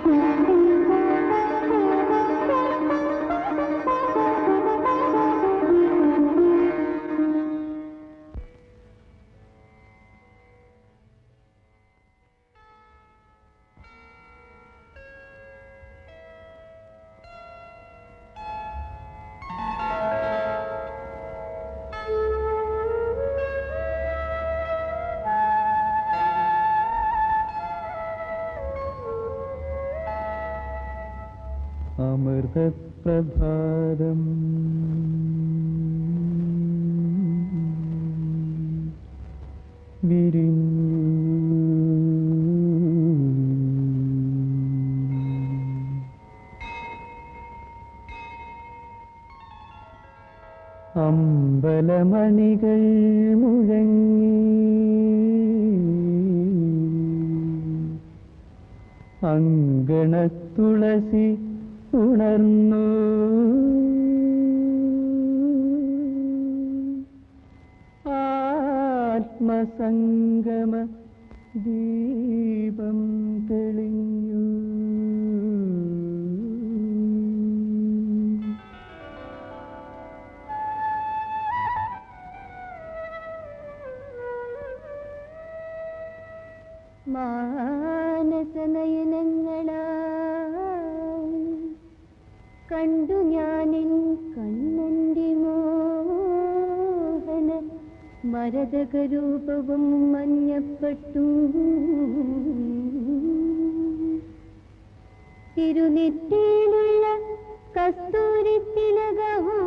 അമൃതപ്രഭാതം വിരിഞ്ഞു അമ്പലമണികൾ മുഴങ്ങി അങ്കണത്തുളസി ഉണർന്നു ആത്മസംഗമ ദീപം തെളിഞ്ഞു മാനസനയനങ്ങളായി കണ്ടു ഞാനിൻ കണ്ണന്റെ മോഹന മരതകരൂപവും മഞ്ഞപ്പെട്ടു തിരുനെറ്റിയിലുള്ള കസ്തൂരി തിലകവും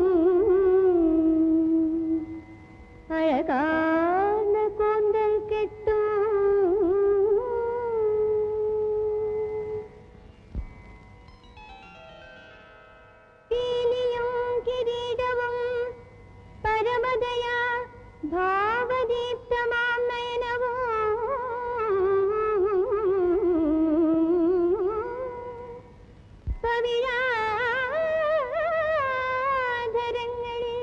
അഴകാന കൂന്തൽ കെട്ടു പീലിയും കിരീടവും പരമതയാ ഭാവദീപ്തമാം നയനവും പവിഴാധരങ്ങളിൽ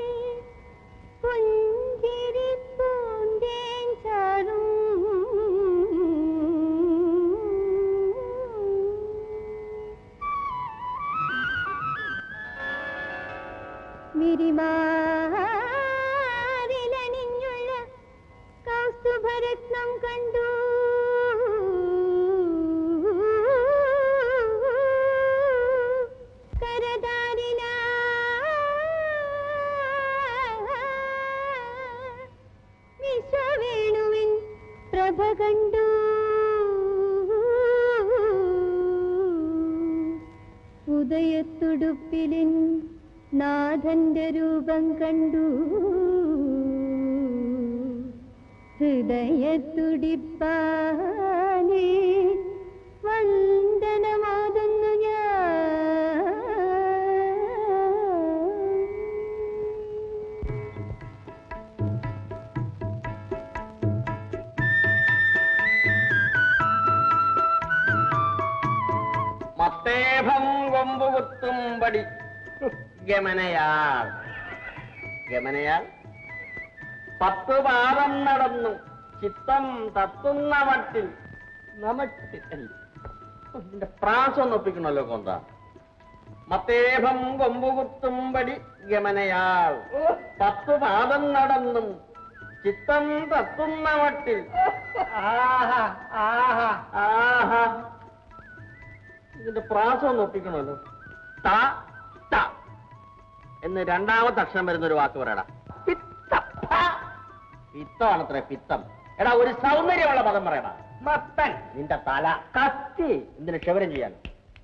പുഞ്ചിരി പൂന്തേൻ ചാരും വിരിമാറിലണിഞ്ഞുള്ള കൗസ്തുഭരത്നം കണ്ടു കരതാരില വിശ്വവേണുവിൻ പ്രഭ കണ്ടു ഉദയത്തുടുപ്പിലിൻ നാഥന്റെ രൂപം കണ്ടു ഹൃദയത്തുടിപ്പാനേ വന്ദനമാകുന്നു ഞാൻ മത്തേഭം കൊമ്പുകുത്തും പടി ഗമനയാൾ ഗമനയാൾ പത്തു പാദം നടന്നു ചിത്തം തത്തുന്ന മട്ടിൽ നമട്ട് ഇതിന്റെ പ്രാസം ഒന്ന് ഒപ്പിക്കണല്ലോ കൊന്ത മത്തേഭം കൊമ്പുകുത്തും പടി ഗമനയാൾ പത്തു പാദം നടന്നും ചിത്തം തത്തുന്ന മട്ടിൽ ആഹാ ആഹാ ആഹാ ഇതിന്റെ പ്രാസം ഒന്ന് ഒപ്പിക്കണമല്ലോ ത ത എന്ന് രണ്ടാമത്തെ അക്ഷരം വരുന്ന ഒരു വാക്ക് പറയടാ പിത്തം പിത്തമാണത്രേ പിത്തം എടാ ഒരു സൗന്ദര്യമുള്ള പദം പറയടാ മത്തൻ നിന്റെ തല കത്തി എന്തിനു ക്ഷവരം ചെയ്യാൻ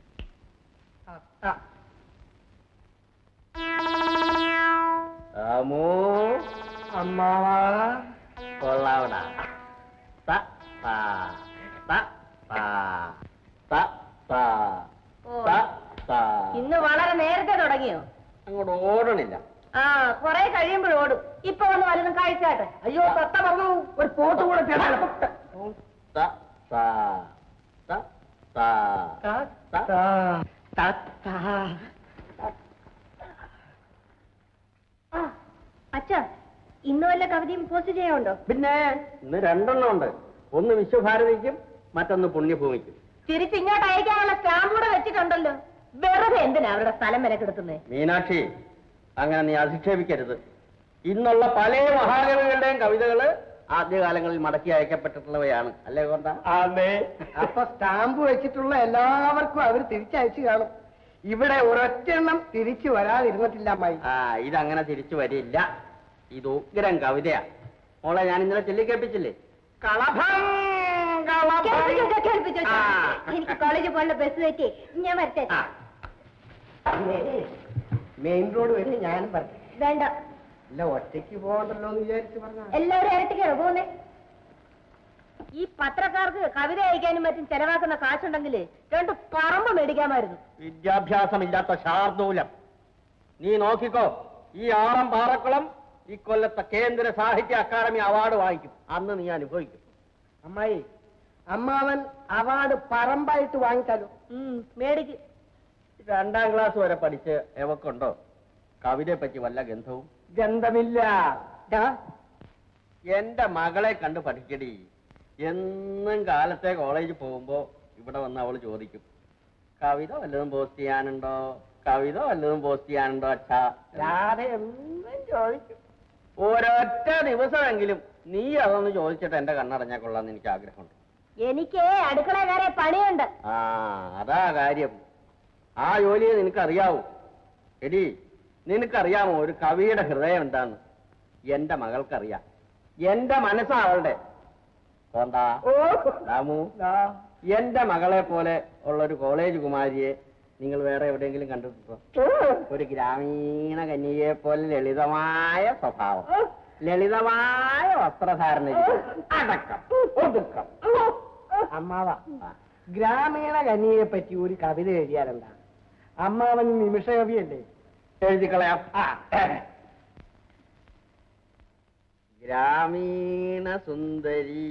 രാമു അമ്മാവാ കൊള്ളാവടാ ത ത ത ത ത ത ത ത ഇന്ന് വളരെ നേരത്തെ തുടങ്ങിയോ അങ്ങോട്ട് ഓടണില്ല ആ കൊറേ കഴിയുമ്പോൾ ഓടും ഇപ്പൊ വന്ന് വല്ലതും കഴിച്ചാട്ടെ അയ്യോ തത്ത പറഞ്ഞു ഒരു പോട്ട് കൂടെ ചേർത്ത്. ത ത ത ത ത അച്ഛ ഇന്ന് വല്ല കവിതയും പോസ്റ്റ് ചെയ്യാനുണ്ടോ പിന്നെ ഇന്ന് രണ്ടെണ്ണം ഉണ്ട് ഒന്ന് വിശ്വഭാരതിക്കും മറ്റൊന്ന് പുണ്യഭൂമിക്കും തിരിച്ചിങ്ങോട്ട് അയക്കാനുള്ള സ്റ്റാമ്പ് കൂടെ വെച്ചിട്ടുണ്ടല്ലോ വെറുതെ എന്തിനാ അവരുടെ സ്ഥലം വരെ കിടക്കുന്നത് മീനാക്ഷി അങ്ങനെ നീ അധിക്ഷേപിക്കരുത് ഇന്നുള്ള പല മഹാകവികളുടെയും കവിതകള് ആദ്യകാലങ്ങളിൽ മടക്കി അയക്കപ്പെട്ടിട്ടുള്ളവയാണ് അല്ലേ കൊണ്ട അതെ അപ്പൊ സ്റ്റാമ്പ് വെച്ചിട്ടുള്ള എല്ലാവർക്കും അവർ തിരിച്ചയച്ചു കാണും ഇവിടെ ഒരൊറ്റെണ്ണം തിരിച്ചു വരാതിരുന്നിട്ടില്ല അമ്മായി ആ ഇതങ്ങനെ തിരിച്ചു വരില്ല ഇത് ഉഗ്രം കവിതയാ മോളെ ഞാൻ ഇന്നലെ ചൊല്ലിക്കേൾപ്പിച്ചില്ലേ കളഭം കളഭം. കേൾപ്പിച്ചോ, കേൾപ്പിച്ചോ. ആ. എനിക്ക് കോളേജിൽ പോലുള്ള ബസ് തെറ്റി ഞാൻ വരട്ടെ ആ. മെയിൻ റോഡ് വരെ ഞാനും പറഞ്ഞു വേണ്ട ഇല്ല ഒറ്റയ്ക്ക് പോകണ്ടല്ലോ എന്ന് വിചാരിച്ച് പറഞ്ഞ എല്ലാവരും ഇരട്ടിക്കാണോ പോകുന്നേ ഈ പത്രക്കാർക്ക് കവിത അയക്കാനും മറ്റും ചെലവാക്കുന്ന കാശുണ്ടെങ്കിൽ രണ്ട് പറമ്പ് മേടിക്കാമായിരുന്നു വിദ്യാഭ്യാസമില്ലാത്ത ശാർദൂലം നീ നോക്കിക്കോ ഈ ആറം പാറക്കുളം ഈ കൊല്ലത്തെ കേന്ദ്ര സാഹിത്യ അക്കാദമി അവാർഡ് വാങ്ങിക്കും അന്ന് നീ അനുഭവിക്കും അമ്മായി അമ്മാവൻ അവാർഡ് പറമ്പായിട്ട് വാങ്ങിച്ചാലോ ഉം, മേടിക്ക് രണ്ടാം ക്ലാസ് വരെ പഠിച്ച് എവക്കുണ്ടോ കവിതയെ പറ്റി വല്ല ഗന്ധവും ഗന്ധമില്ല ദാ, എന്റെ മകളെ കണ്ട് പഠിക്കടി എന്നും കാലത്തെ കോളേജിൽ പോകുമ്പോ ഇവിടെ വന്ന് അവള് ചോദിക്കും കവിത വല്ലതും പോസ്റ്റ് ചെയ്യാനുണ്ടോ കവിത വല്ലതും പോസ്റ്റ് ചെയ്യാനുണ്ടോ അച്ഛാ രാധ എന്നും ചോദിക്കും ഒരൊറ്റ ദിവസമെങ്കിലും നീ അതൊന്ന് ചോദിച്ചിട്ട് എന്റെ കണ്ണടഞ്ഞാൽ കൊള്ളാന്ന് എനിക്ക് ആഗ്രഹമുണ്ട് എനിക്ക് അടുക്കള വേറെ പണിയുണ്ട് ആ അതാ കാര്യം ആ ജോലിയെ നിനക്കറിയാവൂ എടി നിനക്കറിയാമോ ഒരു കവിയുടെ ഹൃദയം എന്താന്ന് എന്റെ മകൾക്കറിയാം എന്റെ മനസ്സാ അവളുടെ കോന്താ ഓ രാമു ദാ, എന്റെ മകളെ പോലെ ഉള്ള ഒരു കോളേജ് കുമാരിയെ നിങ്ങൾ വേറെ എവിടെയെങ്കിലും കണ്ടിട്ടുണ്ടോ ഓ, ഒരു ഗ്രാമീണ കന്യകയെ പോലെ ലളിതമായ സ്വഭാവം ലളിതമായ വസ്ത്രധാരണ രീതി, അടക്കം ഒതുക്കം അമ്മാവ ഗ്രാമീണ കന്യയെ പറ്റി ഒരു കവിത എഴുതിയാലെന്താ അമ്മാവൻ നിമിഷകവിയല്ലേ എഴുതിക്കളയാം ആ. ഗ്രാമീണ സുന്ദരി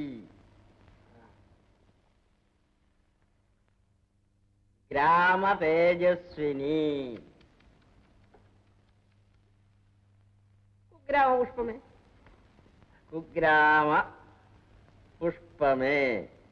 ഗ്രാമ തേജസ്വിനി കുഗ്രാമ പുഷ്പമേ കുഗ്രാമ പുഷ്പമേ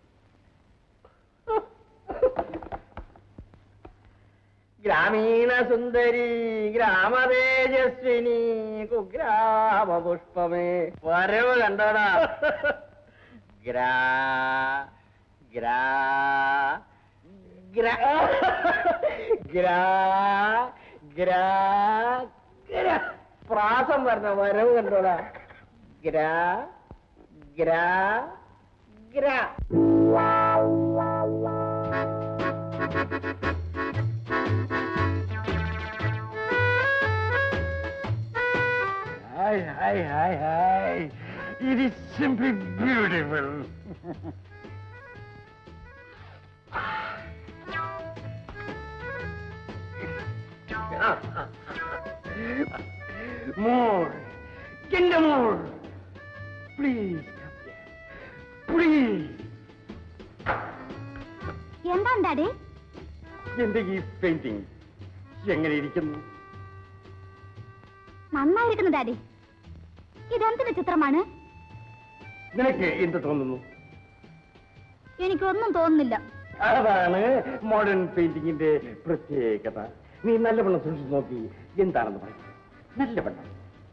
ഗ്രാമീണ സുന്ദരി ഗ്രാമതേജസ്വിനി കുഗ്രാമ പുഷ്പമേ വരവ് കണ്ടോടാ ഗ്രാ ഗ്രാ ഗ്രാ ഗ്രാ ഗ്രാ ഗ്രാ പ്രാസം പറഞ്ഞ വരവ് കണ്ടോടാ ഗ്രാ ഗ്രാ ഗ്രാ Hi, hi, hi, hi. It is simply beautiful. more. Get more. Please come here. Please. എന്താണ് ഡാഡി എന്റെ ഈ പെയിന്റിംഗ് എങ്ങനെ ഇരിക്കുന്നു നന്നായിരിക്കുന്നു ഡാഡി ഇതെന്തിന്റെ ചിത്രമാണ് നിനക്ക് എന്ത് തോന്നുന്നു എനിക്കൊന്നും തോന്നുന്നില്ല അതാണ് മോഡേൺ പെയിന്റിങ്ങിന്റെ പ്രത്യേകത നീ നല്ലവണ്ണം സൂക്ഷിച്ചു നോക്കി എന്താണെന്ന് പറയും നല്ലവണ്ണം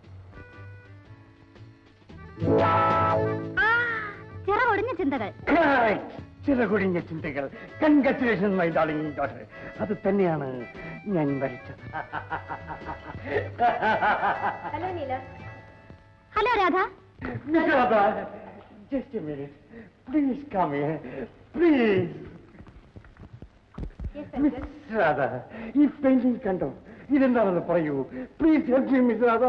ചിറകൊടിഞ്ഞ ചിന്തകൾ Correct. ചില കുടിഞ്ഞ ചിന്തകൾ കൺഗ്രാറ്റുലേഷൻ മൈ ഡാർലിംഗ് ഡോട്ടർ അത് തന്നെയാണ് ഞാൻ വരച്ചത് hello Neela hello Radha just minute please come here please miss Radha ഈ പെയിന്റിംഗ് കണ്ടോ ഇതെന്താണെന്ന് പറയൂ please help me miss Radha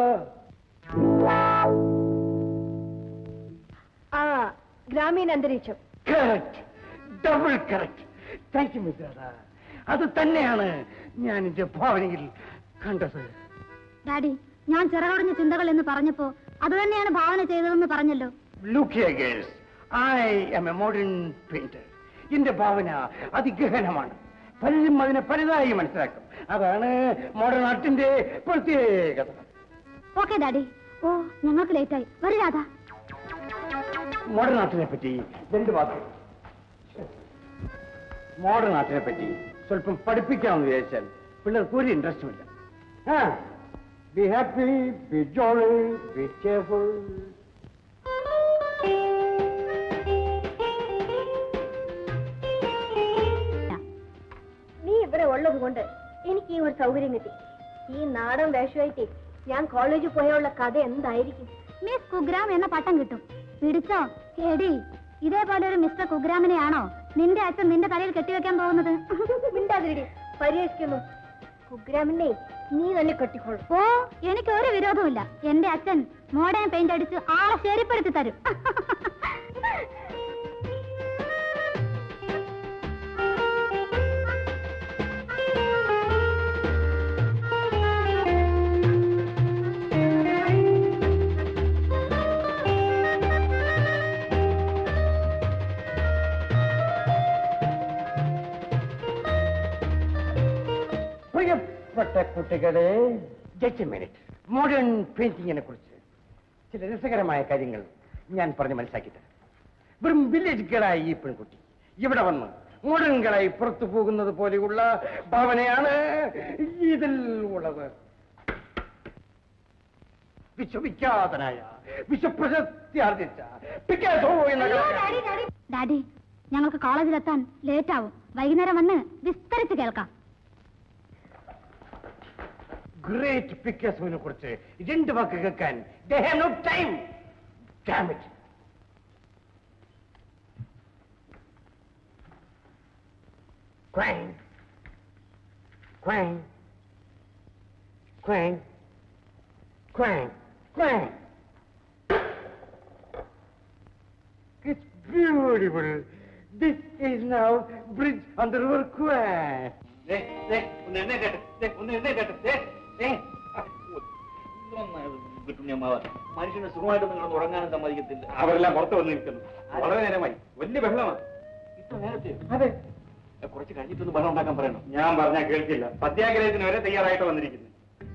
ആ ഗ്രാമീണ അന്തരീക്ഷം correct double correct thank you miss Radha അത് തന്നെയാണ് ഞാൻ എന്റെ ഭാവനയിൽ കണ്ടത് ഡാഡി ഞാൻ ചിറകൊടിഞ്ഞ ചിന്തകൾ എന്ന് പറഞ്ഞപ്പോ അത് തന്നെയാണ് ഭാവന ചെയ്തതെന്ന് പറഞ്ഞല്ലോ look here girls I am a modern painter എന്റെ ഭാവന അതിഗഹനമാണ് പലരും അതിനെ പലതായി മനസ്സിലാക്കും അതാണ് മോഡേൺ ആർട്ടിന്റെ പ്രത്യേകത ഓക്കെ ഡാഡി ഓ ഞങ്ങൾക്ക് ലേറ്റായി വരൂ രാധ മോഡേൺ ആർട്ടിനെ പറ്റി രണ്ട് വാക്ക് മോഡേൺ ആർട്ടിനെ പറ്റി സ്വല്പം പഠിപ്പിക്കാമെന്ന് വിചാരിച്ചാൽ പിള്ളേർക്ക് ഒരു ഇൻട്രസ്റ്റും ഇല്ല ആ be happy be jolly be careful നീ ഇവിടെ ഉള്ളത് കൊണ്ട് എനിക്ക് ഈ ഒരു സൗകര്യം കിട്ടി ഈ നാടൻ വേഷമായിട്ട് ഞാൻ കോളേജിൽ പോയുള്ള കഥ എന്തായിരിക്കും മിസ് കുഗ്രാം എന്ന പട്ടം കിട്ടും പിടിച്ചോ എടി ഇതേപോലെ ഒരു മിസ്റ്റർ കുഗ്രാമിനെയാണോ നിന്റെ അച്ഛൻ നിന്റെ തലയിൽ കെട്ടിവെക്കാൻ പോകുന്നത് മിണ്ടാതിരിടി പരിഹസിക്കുന്നു കുഗ്രാമിനെ നീ തന്നെ കെട്ടിക്കോളും ഓ എനിക്ക് ഒരു വിരോധവുമില്ല എന്റെ അച്ഛൻ മോഡേൺ പെയിന്റ് അടിച്ച് ആളെ ശരിപ്പെടുത്തി തരും പ്രിയപ്പെട്ട കുട്ടികളെ ജസ്റ്റ് മിനിറ്റ് മോഡേൺ പെയിന്റിങ്ങിനെ കുറിച്ച് ചില രസകരമായ കാര്യങ്ങൾ ഞാൻ പറഞ്ഞ് മനസ്സിലാക്കി തരാം വെറും വില്ലേജ് ഗേളായി ഈ പെൺകുട്ടി ഇവിടെ വന്ന് മോഡേൺ ഗേളായി പുറത്തു പോകുന്നത് പോലെയുള്ള ഭാവനയാണ് ഇതിൽ ഉള്ളത് വിശ്വവിഖ്യാതനായ വിശ്വപ്രശസ്തി ആർജിച്ച പിക്കാസോ എന്ന കലാകാരൻ. ഡാഡി ഞങ്ങൾക്ക് കോളേജിലെത്താൻ ലേറ്റ് ആവും വൈകുന്നേരം വന്ന് വിസ്തരിച്ച് കേൾക്കാം ഗ്രേറ്റ് പിക്കാസോനെ കുറിച്ച് രണ്ട് വാക്ക് കേൾക്കാൻ they have no time damn it Quang. Quang. Quang. Quang. Quang. It's beautiful. This is now bridge on the river Quang. ഒന്ന് എന്നെ കേട്ടെ ദേ, ഒന്ന് എന്നെ കേട്ടെ ദേ, ദേ. ആ, ഓ, ഇതൊന്നായത് കിട്ടുണ്ണിയമ്മാവ. മനുഷ്യന് സുഖമായിട്ട് നിങ്ങൾ ഉറങ്ങാനും സമ്മതിക്കത്തില്ല അവരെല്ലാം പുറത്ത് വന്നിരിക്കുന്നു വളരെ നേരമായി വലിയ ബഹളമാണ് ഇത്ര നേരത്തെ അതെ ഏ, കുറച്ച് കഴിഞ്ഞിട്ടൊന്ന് ബഹളം ഉണ്ടാക്കാൻ പറയണം ഞാൻ പറഞ്ഞാൽ കേൾക്കില്ല സത്യാഗ്രഹത്തിന് വരെ തയ്യാറായിട്ട് വന്നിരിക്കുന്നു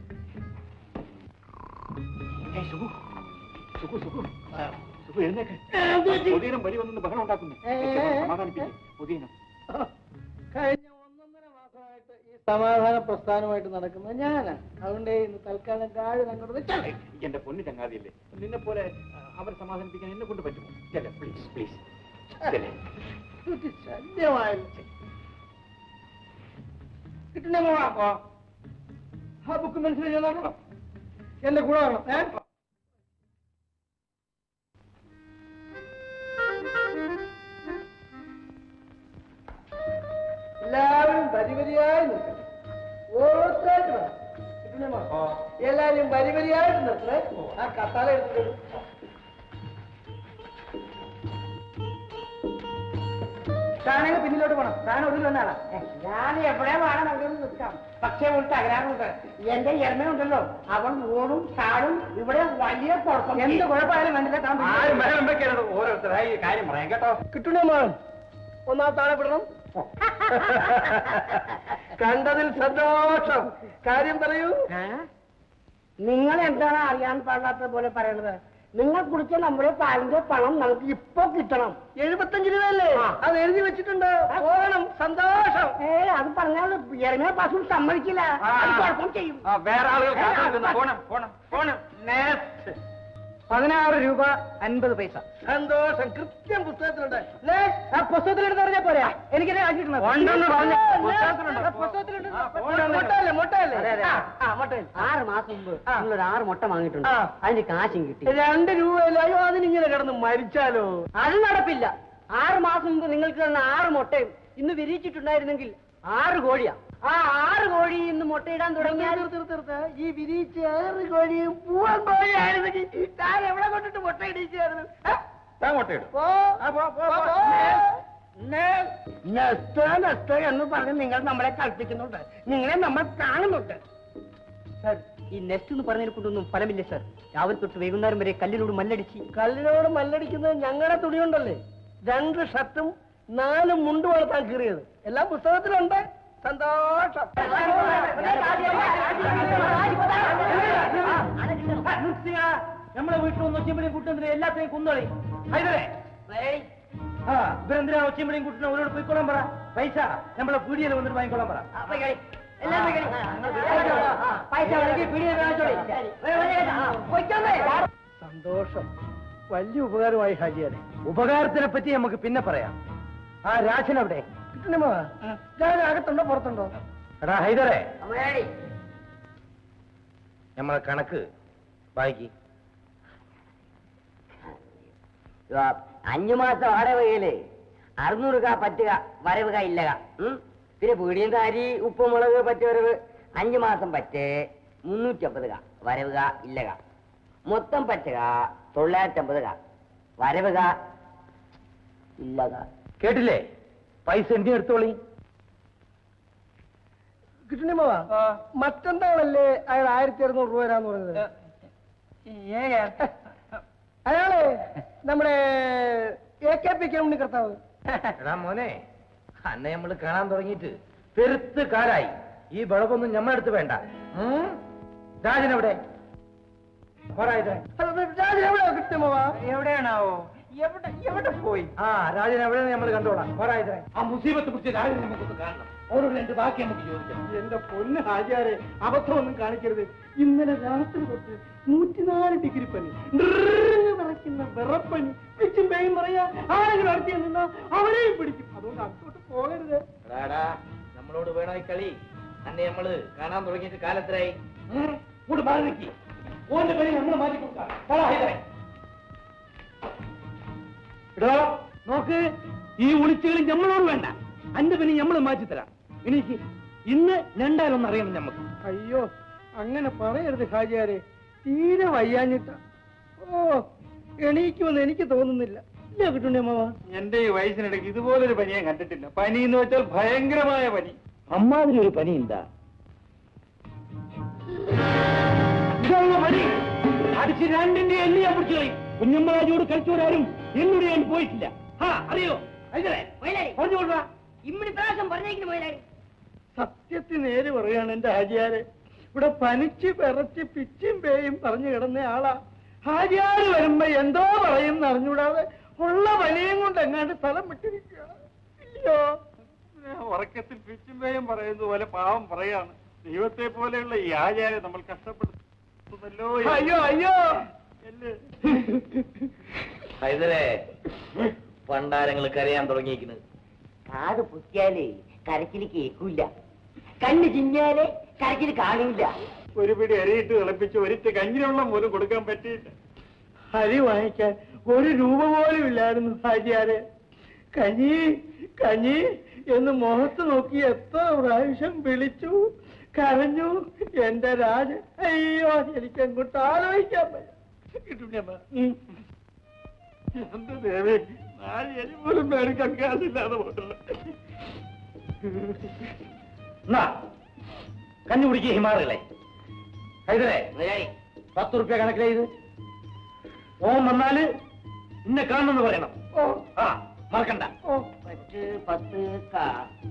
ഏയ്, സുഖു സുഖു സുഖു ആ, സുഖു എഴുന്നേക്ക് പുതിയനം വരി വന്നു ബഹളം ഉണ്ടാക്കുന്നു സമാധാനിപ്പിക്കും പുതിയനം കഴിഞ്ഞ ഒന്നൊന്നര മാസമായിട്ട് ഈ സമാധാന പ്രസ്ഥാനമായിട്ട് നടക്കുന്നത് ഞാനാണ് അതുകൊണ്ട് ഇന്ന് തൽക്കാലം കാഴ് അങ്ങോട്ട് വെച്ചാലേ എന്റെ പൊന്നു ചങ്ങാതിയല്ലേ നിന്നെ പോലെ ആ, അവരെ സമാധാനിപ്പിക്കാൻ എന്നെ കൊണ്ട് പറ്റുമോ ചെല്ലേ പ്ലീസ് പ്ലീസ് ചെല്ലേ ഇത് ശല്യമായല്ലോ കിട്ടുന്ന മോളാ ആ ബുക്ക് മനസ്സിലായി എന്റെ കൂടെ വേണം ഏ എല്ലാവരും വരി വരിയായി നിൽക്കണം ഓരോരുത്തരായിട്ട് വേണം കിട്ടുന്ന മോളാ എല്ലാവരും വരി വരിയായിട്ട് നിർത്തണേ ആ കത്താല എടുത്തിട്ട് താനെങ്കിൽ പിന്നിലോട്ട് പോണം താൻ ഒടുവിൽ വന്നാളാ ഞാൻ എവിടെ വേണം അവിടെ ഒന്ന് നിൽക്കാം പക്ഷേ ഒരു തകരാറുണ്ട് എന്റെ എരുമയുണ്ടല്ലോ അവൻ ഓടും ചാടും ഇവിടെ വലിയ കുഴപ്പം എന്ത് കുഴപ്പമായാലും വേണ്ടില്ല താൻ ആരും ബഹളം വെക്കരുത് ഓരോരുത്തരായി കാര്യം പറയാം കേട്ടോ കിട്ടണേ മോൻ ഒന്നാം താഴെ വിടണം കണ്ടതിൽ സന്തോഷം കാര്യം പറയൂ നിങ്ങൾ എന്താണ് അറിയാൻ പാടില്ലാത്ത പോലെ പറയണത് നിങ്ങൾ കുടിച്ച നമ്മുടെ പാലിന്റെ പണം നമുക്ക് ഇപ്പൊ കിട്ടണം എഴുപത്തഞ്ച് രൂപയല്ലേ അത് എഴുതി വെച്ചിട്ടുണ്ട് പോകണം സന്തോഷം ഏ അത് പറഞ്ഞാൽ ഇറങ്ങിയ പാസും സമ്മതിക്കില്ല അത് കുഴപ്പം ചെയ്യും ആ, വേറെ ആളുകൾ കാത്തിരിക്കുന്നു. പോണം പോണം പോണം Next. പതിനാറ് രൂപ അൻപത് പൈസ സന്തോഷം കൃത്യം പുസ്തകത്തിലുണ്ട് പുസ്തകത്തിലെടുത്ത് പറഞ്ഞാ പോരാ എനിക്ക് ഉണ്ടെന്ന് പറഞ്ഞു. പുസ്തകത്തിലുണ്ട്. പുസ്തകത്തിലുണ്ട് ആ, പോണം. മുട്ടയല്ലേ മുട്ടയല്ലേ അതെ, അതെ. ആ, ആ, മുട്ടയല്ലേ ആറ് മാസം മുമ്പ് ആ. നിങ്ങളൊരു ആറ് മുട്ട വാങ്ങിയിട്ടുണ്ട് ആ. അതിന്റെ കാശും കിട്ടി രണ്ട് രൂപയല്ലോ അയ്യോ അതിനിങ്ങനെ കിടന്ന് മരിച്ചാലോ അത് നടപ്പില്ല ആറ് മാസം മുമ്പ് നിങ്ങൾക്ക് തന്ന ആറ് മുട്ടയും ഇന്ന് വിരിയിച്ചിട്ടുണ്ടായിരുന്നെങ്കിൽ ആറ് കോഴിയാ ആ ആറ് കോഴി ഇന്ന് മുട്ടയിടാൻ തുടങ്ങിയാൽ തീർത്ത് തീർത്ത് തീർത്ത് ഈ വിരിയിച്ച ഏറ് കോഴിയും പൂവൻ കോഴിയായിരുന്നെങ്കിൽ താൻ എവിടെ കൊണ്ടിട്ട് മുട്ട ഇടിച്ചായിരുന്നു താൻ മുട്ടയിടും പോ പോ, പോ, പോ. നെസ്റ്റ് നെസ്റ്റ് എന്ന് പറഞ്ഞ് നിങ്ങൾ നമ്മളെ കൽപ്പിക്കുന്നുണ്ട് നിങ്ങളെ നമ്മൾ കാണുന്നുണ്ട് സർ ഈ നെസ്റ്റ് എന്ന് പറഞ്ഞതിനെ കൊണ്ടൊന്നും ഫലമില്ല സർ രാവിലെ തൊട്ട് വൈകുന്നേരം വരെ കല്ലിനോട് മല്ലടിച്ച് കല്ലിനോട് മല്ലടിക്കുന്നത് ഞങ്ങളുടെ തുണിയുണ്ടല്ലേ രണ്ട് ഷർട്ടും നാല് മുണ്ടും വളർത്താൻ കീറിയത് എല്ലാം പുസ്തകത്തിലുണ്ട് സന്തോഷം നമ്മളെ വീട്ടിൽ നോക്കിയപ്പോഴും കൂട്ടുന്നത് എല്ലാത്തിനെയും കുന്നോളി ഹൈദരേ ആ ഇവരെന്തിനാ ഒച്ചയും കൂട്ടിന് അവരോട് പോയിക്കോളാൻ പറ പൈസ നമ്മളെ പീടിയിൽ വന്നിട്ട് വാങ്ങിക്കോളാൻ പറ എല്ലാം പോയി കളി. ആ, പൈസ മുടക്കി പിടിയെ വാങ്ങിച്ചോളി. വേ- വേ- ആ, പൊയ്ക്കോന്നേ. സന്തോഷം വലിയ ഉപകാരമായി ഹാജിയാരെ ഉപകാരത്തിനെ പറ്റി നമുക്ക് പിന്നെ പറയാം ആ രാജൻ അവിടെ കിട്ടണമോ ഞാൻ അകത്തുണ്ടോ പുറത്തുണ്ടോ എടാ ഹൈദരെ മുതലാളി നമ്മളെ കണക്ക് വായിക്കി ഇതാ, അഞ്ചു മാസം വാടകയില് അറുന്നൂറ് കാ പറ്റുക വരവുക ഇല്ലക ഉം? പിന്നെ പീടിയും കാരി ഉപ്പ് മുളക് പറ്റുവരവ് അഞ്ചു മാസം പറ്റ് മുന്നൂറ്റമ്പത് കാ വരവുക ഇല്ലക മൊത്തം പറ്റുക തൊള്ളായിരത്തമ്പത് കാ വരവുക ഇല്ലക കേട്ടില്ലേ പൈസ എന്തി എടുത്തോളി കിട്ടണമോ മറ്റന്നാളല്ലേ അയാൾ ആയിരത്തി അറുന്നൂറ് രൂപ തരാന്ന് പറഞ്ഞത് അയാള് നമ്മുടെ എ കെ പി കെ ഉണ്ണിക്കർത്താവ് എടാ മോനെ അന്നെ നമ്മൾ കാണാൻ തുടങ്ങിയിട്ട് പെരുത്ത് കാലായി ഈ വിളവൊന്നും ഞമ്മളെടുത്ത് വേണ്ട ഉം? രാജൻ എവിടെ പറ ഹൈദരെ. രാജൻ എവിടെയോ കിട്ടുമോ എവിടെയാണാവോ എവിടെ എവിടെ പോയി ആ രാജൻ എവിടെ നമ്മൾ കണ്ടോളാം പറ ഹൈദരെ. ആ മുസീബത്ത് പിടിച്ച് രാജനെ നമുക്കൊന്ന് കാണണം അവരോട് രണ്ട് ബാക്കി നമുക്ക് ചോദിക്കാം എന്റെ പൊന്ന് ഹാജിയാരെ അബദ്ധമൊന്നും കാണിക്കരുത് ഇന്നലെ രാത്രി തൊട്ട് നൂറ്റിനാല് ഡിഗ്രി പനി ഡ്രിന്ന് നടക്കുന്ന വിറപ്പനി പിച്ചും പേയും പറയാ ആരെങ്കിലും അടുത്ത് നിന്നാ അവരെയും പിടിക്കും അതുകൊണ്ട് അങ്ങോട്ട് പോകരുത് എടാടാ, നമ്മളോട് വേണോ ഈ കളി അന്നെ നമ്മള് കാണാൻ തുടങ്ങിയിട്ട് കാലത്തിലായി ഉം, ഇങ്ങോട്ട് മാറി നിൽക്കി ഓന്റെ പണി നമ്മൾ മാറ്റി കൊടുക്കാം പറ ഹൈദരെ. എടോ നോക്ക് ഈ ഒളിച്ചുകളി നമ്മളോട് വേണ്ട അന്റെ പണി നമ്മൾ മാറ്റിത്തരാം എനിക്ക് ഇന്ന് രണ്ടാലൊന്നും അറിയണം നമുക്ക് അയ്യോ അങ്ങനെ പറയരുത് ഹാജിയാരെ തീരെ വയ്യാഞ്ഞിട്ട ഓ എണീക്കുമെന്ന് എനിക്ക് തോന്നുന്നില്ല ഇല്ല കിട്ടുണ്ടേ മാവ എന്റെ ഈ വയസ്സിനിടയ്ക്ക് ഇതുപോലൊരു പനി ഞാൻ കണ്ടിട്ടില്ല പനി എന്ന് വെച്ചാൽ ഭയങ്കരമായ പനി അമ്മാതിരി ഒരു പനി എന്താ ഇതുള്ള പനി അടിച്ച് രണ്ടിന്റെ എല്ലി ഞാൻ പിടിച്ചു കളയും കുഞ്ഞമ്മരാജോട് കളിച്ചവരാരും എന്നോട് ഞാൻ പോയിട്ടില്ല ആ അറിയോ അതിനെ മുതലാളി പറഞ്ഞു കൊള്ളാ ഇമ്മണി പ്രാവശ്യം പറഞ്ഞേക്കുന്നു മുതലാളി സത്യത്തിൽ നേര് പറയാണ് എന്റെ ഹാജിയാരെ ഇവിടെ പനിച്ച് പിറച്ച് പിച്ചും പേയും പറഞ്ഞു കിടന്ന ആളാ ഹാജിയാര് വരുമ്പോ എന്തോ പറയുന്ന അറിഞ്ഞൂടാതെ ഉള്ള പനിയും കൊണ്ട് എങ്ങാണ്ട് സ്ഥലം വിട്ടിരിക്കുക ഇല്ലയോ ഉറക്കത്തിൽ പിച്ചുമ്പേയും പറയുന്ന പോലെ പാവം പറയാണ് ദൈവത്തെ പോലെയുള്ള ഈ ആചാരം നമ്മൾ കഷ്ടപ്പെടുത്തുന്നല്ലോ അയ്യോ അയ്യോ എന്ന് ഹൈദരെ പണ്ടാരങ്ങൾ കരയാൻ തുടങ്ങിയിരിക്കുന്നത് കാത് പൊത്തിയാലേ കരച്ചില് കേൾക്കൂല കണ്ണ് ചിഞ്ഞാലേ കരച്ചില് കാണൂല ഒരു പിടി അരിയിട്ട് തിളപ്പിച്ച് ഒരിറ്റ് കഞ്ഞിനുള്ള പോലും കൊടുക്കാൻ പറ്റിയില്ല അരി വാങ്ങിക്കാൻ ഒരു രൂപ പോലും ഇല്ലായിരുന്നു ഹാജിയാരെ കഞ്ഞി കഞ്ഞി എന്ന് മുഖത്ത് നോക്കി എത്ര പ്രാവശ്യം വിളിച്ചു കരഞ്ഞു എന്റെ രാജ അയ്യോ എനിക്ക് അങ്ങോട്ട് ആലോചിക്കാൻ പറ്റും കിട്ടും എന്റെ ദേവി നാല് എലി പോലും മേടിക്കാൻ കാശില്ലാതെ പോയിട്ടില്ല എന്നാ കഞ്ഞു കുടിക്കുക ഹിമാറുകളെ ഹൈദരെ മുതലാളി പത്ത് റുപ്യ കണക്കിലെ ഇത് ഓം വന്നാല് ഇന്നെ കാണണമെന്ന് പറയണം ഓ ആ മറക്കണ്ട ഓ പത്ത് പത്ത് കാ